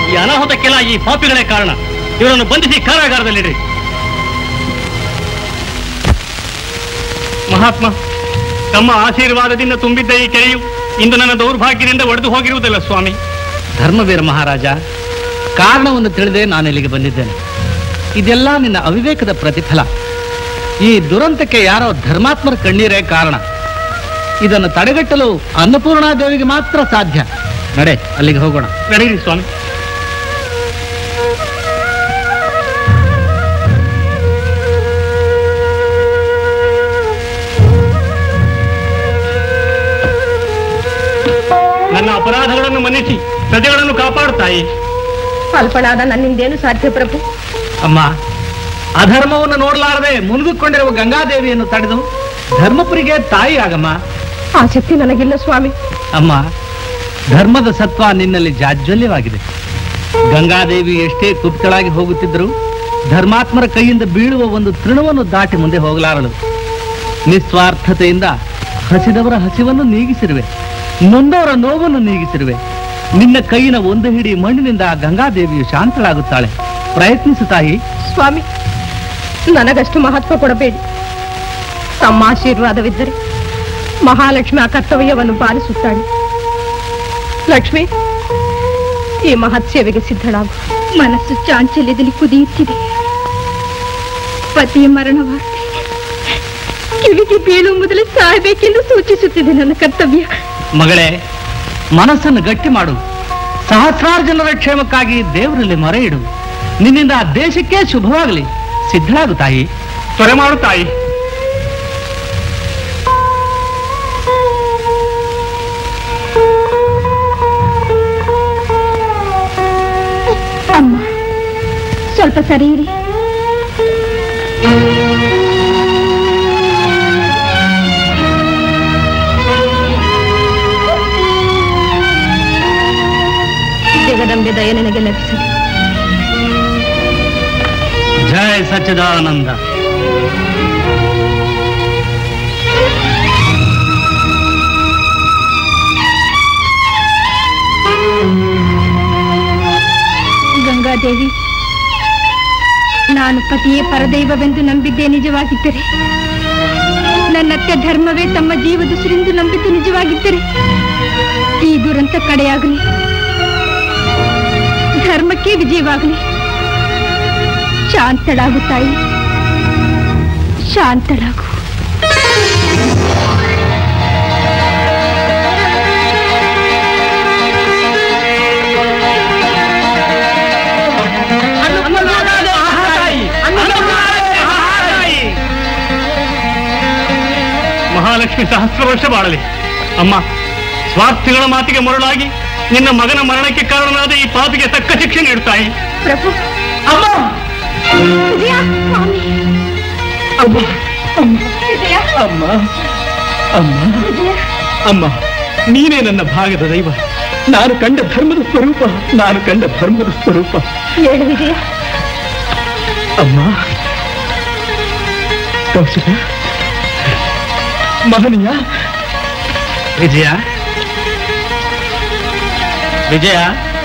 ಈ ಅನಾಹುತಕ್ಕೆಲ್ಲ ಈ ಪಾಪಿಗಳೇ ಕಾರಣ ಇವರನ್ನು ಬಂಧಿಸಿ ಕಾರಾಗಾರದಲ್ಲಿಡ್ರಿ ಮಹಾತ್ಮ ತಮ್ಮ ಆಶೀರ್ವಾದದಿಂದ ತುಂಬಿದ್ದ ಈ ಕೆರೆಯು ಇಂದು ನನ್ನ ದೌರ್ಭಾಗ್ಯದಿಂದ ಒಡೆದು ಹೋಗಿರುವುದಿಲ್ಲ ಸ್ವಾಮಿ ಧರ್ಮವೀರ ಮಹಾರಾಜ ಕಾರಣವನ್ನು ತಿಳಿದೇ ನಾನು ಇಲ್ಲಿಗೆ ಬಂದಿದ್ದೇನೆ ಇದೆಲ್ಲ ನಿನ್ನ ಅವಿವೇಕದ ಪ್ರತಿಫಲ ಈ ದುರಂತಕ್ಕೆ ಯಾರೋ ಧರ್ಮಾತ್ಮರ ಕಣ್ಣೀರೇ ಕಾರಣ ಇದನ್ನು ತಡೆಗಟ್ಟಲು ಅನ್ನಪೂರ್ಣಾದೇವಿಗೆ ಮಾತ್ರ ಸಾಧ್ಯ ನಡೆ ಅಲ್ಲಿಗೆ ಹೋಗೋಣ ನಡೀರಿ ಸ್ವಾಮಿ ನನ್ನ ಅಪರಾಧಗಳನ್ನು ಮನ್ನಿಸಿ ಪ್ರಜೆಗಳನ್ನು ಕಾಪಾಡುತ್ತಾಯಿ ಅಲ್ಪನಾದ ನನ್ನಿಂದೇನು ಸಾಧ್ಯ ಪ್ರಭು ಅಮ್ಮ ಅಧರ್ಮವನ್ನು ನೋಡಲಾರದೆ ಮುನಿದುಕೊಂಡಿರುವ ಗಂಗಾದೇವಿಯನ್ನು ತಡೆದು ಧರ್ಮಪುರಿಗೆ ತಾಯಿ ಆಗಮ್ಮ ಆ ಶಕ್ತಿ ನನಗಿಲ್ಲ ಸ್ವಾಮಿ ಅಮ್ಮ ಧರ್ಮದ ಸತ್ವ ನಿನ್ನಲ್ಲಿ ಜಾಜ್ವಲ್ಯವಾಗಿದೆ ಗಂಗಾದೇವಿ ಎಷ್ಟೇ ಕುಪ್ತಳಾಗಿ ಹೋಗುತ್ತಿದ್ದರೂ ಧರ್ಮಾತ್ಮರ ಕೈಯಿಂದ ಬೀಳುವ ಒಂದು ತೃಣವನ್ನು ದಾಟಿ ಮುಂದೆ ಹೋಗಲಾರಳು ನಿಸ್ವಾರ್ಥತೆಯಿಂದ ಹಸಿದವರ ಹಸಿವನ್ನು ನೀಗಿಸಿರುವೆ ನೊಂದವರ ನೋವನ್ನು ನೀಗಿಸಿರುವೆ ನಿನ್ನ ಕೈಯಿನ ಒಂದು ಹಿಡಿ ಮಣ್ಣಿನಿಂದ ಆ ಗಂಗಾದೇವಿಯು ಶಾಂತಳಾಗುತ್ತಾಳೆ ಪ್ರಯತ್ನಿಸು ತಾಯಿ ಸ್ವಾಮಿ ನನಗಷ್ಟು ಮಹತ್ವ ಕೊಡಬೇಡಿ ತಮ್ಮ ಆಶೀರ್ವಾದವಿದ್ದರೆ ಮಹಾಲಕ್ಷ್ಮಿ ಆ ಕರ್ತವ್ಯವನ್ನು ಪಾಲಿಸುತ್ತಾಳೆ ಲಕ್ಷ್ಮಿ ಈ ಮಹತ್ ಸೇವೆಗೆ ಸಿದ್ಧಳಾಗು ಮನಸ್ಸು ಚಾಂಚಲ್ಯದಲ್ಲಿ ಕುದಿಯುತ್ತಿದೆ ಪತಿಯ ಮರಣ ವಾರ್ತೆ ಕಿವಿಗೆ ಬೀಳುವ ಮೊದಲೇ ಸಾಯಬೇಕೆಂದು ಸೂಚಿಸುತ್ತಿದೆ ನನ್ನ ಕರ್ತವ್ಯ ಮಗಳೇ ಮನಸ್ಸನ್ನು ಗಟ್ಟಿ ಮಾಡು ಸಹಸ್ರಾರು ಜನರ ಕ್ಷೇಮಕ್ಕಾಗಿ ದೇವರಲ್ಲಿ ಮೊರೆ ಇಡು ನಿನ್ನಿಂದ ಆ ದೇಶಕ್ಕೆ ಶುಭವಾಗಲಿ ಸಿದ್ಧಳಾಗು ತಾಯಿ ತ್ವರೆ ಮಾಡು ತಾಯಿ ಅಮ್ಮ ಸ್ವಲ್ಪ ಸರಿ ಇರಿ ಜಗದಂಬೆ ದಯ ನನಗೆ ಲಭಿಸಲಿ ಜಯ ಸಚ್ಚಿದಾನಂದ ಗಂಗಾದೇವಿ ನಾನು ಪತಿಯೇ ಪರದೈವವೆಂದು ನಂಬಿದ್ದೇ ನಿಜವಾಗಿದ್ದರೆ ನನ್ನತ್ತೆ ಧರ್ಮವೇ ತಮ್ಮ ಜೀವದುಸಿರೆಂದು ನಂಬಿದ್ದು ನಿಜವಾಗಿದ್ದರೆ ಈ ದುರಂತ ಕಡೆಯಾಗಲಿ ಧರ್ಮಕ್ಕೆ ವಿಜಯವಾಗಲಿ ಶಾಂತಳಾಗು ತಾಯಿ ಶಾಂತಳಾಗು ಮಹಾಲಕ್ಷ್ಮಿ ಸಹಸ್ರ ವರ್ಷ ಬಾಳಲಿ ಅಮ್ಮ ಸ್ವಾರ್ಥಿಗಳ ಮಾತಿಗೆ ಮರಳಾಗಿ ನಿನ್ನ ಮಗನ ಮರಣಕ್ಕೆ ಕಾರಣನಾದ ಈ ಪಾಪಿಗೆ ತಕ್ಕ ಶಿಕ್ಷೆ ನೀಡುತ್ತಾಯಿ ಪ್ರಭು ಅಮ್ಮ ವಿಜಯ ಸ್ವಾಮಿ ಅಮ್ಮ ಅಮ್ಮ ವಿಜಯ ಅಮ್ಮ ಅಮ್ಮ ವಿಜಯ ಅಮ್ಮ ನೀನೇ ನನ್ನ ಭಾಗದ ದೈವ ನಾನು ಕಂಡ ಧರ್ಮದ ಸ್ವರೂಪ ನಾನು ಕಂಡ ಧರ್ಮದ ಸ್ವರೂಪ ಹೇಳು ವಿಜಯ ಅಮ್ಮ ಕೌಶಿಕ ಮಹನೀಯ ವಿಜಯ ವಿಜಯ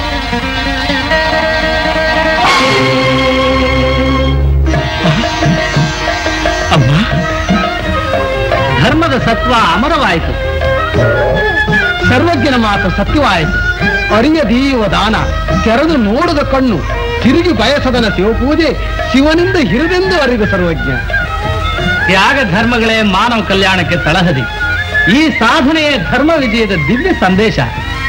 ಅಮ್ಮ ಧರ್ಮದ ಸತ್ವ ಅಮರವಾಯಿತು ಸರ್ವಜ್ಞನ ಮಾತು ಸತ್ಯವಾಯಿತು ಅರಿಯದೀಯುವ ದಾನ ಕೆರೆದು ನೋಡದ ಕಣ್ಣು ತಿರುಗಿ ಬಯಸದನ ಶಿವಪೂಜೆ ಶಿವನಿಂದ ಹಿರಿದೆಂದು ಅರಿದ ಸರ್ವಜ್ಞ ತ್ಯಾಗ ಧರ್ಮಗಳೇ ಮಾನವ ಕಲ್ಯಾಣಕ್ಕೆ ತಳಹದಿ ಈ ಸಾಧನೆಯೇ ಧರ್ಮ ವಿಜಯದ ದಿವ್ಯ ಸಂದೇಶ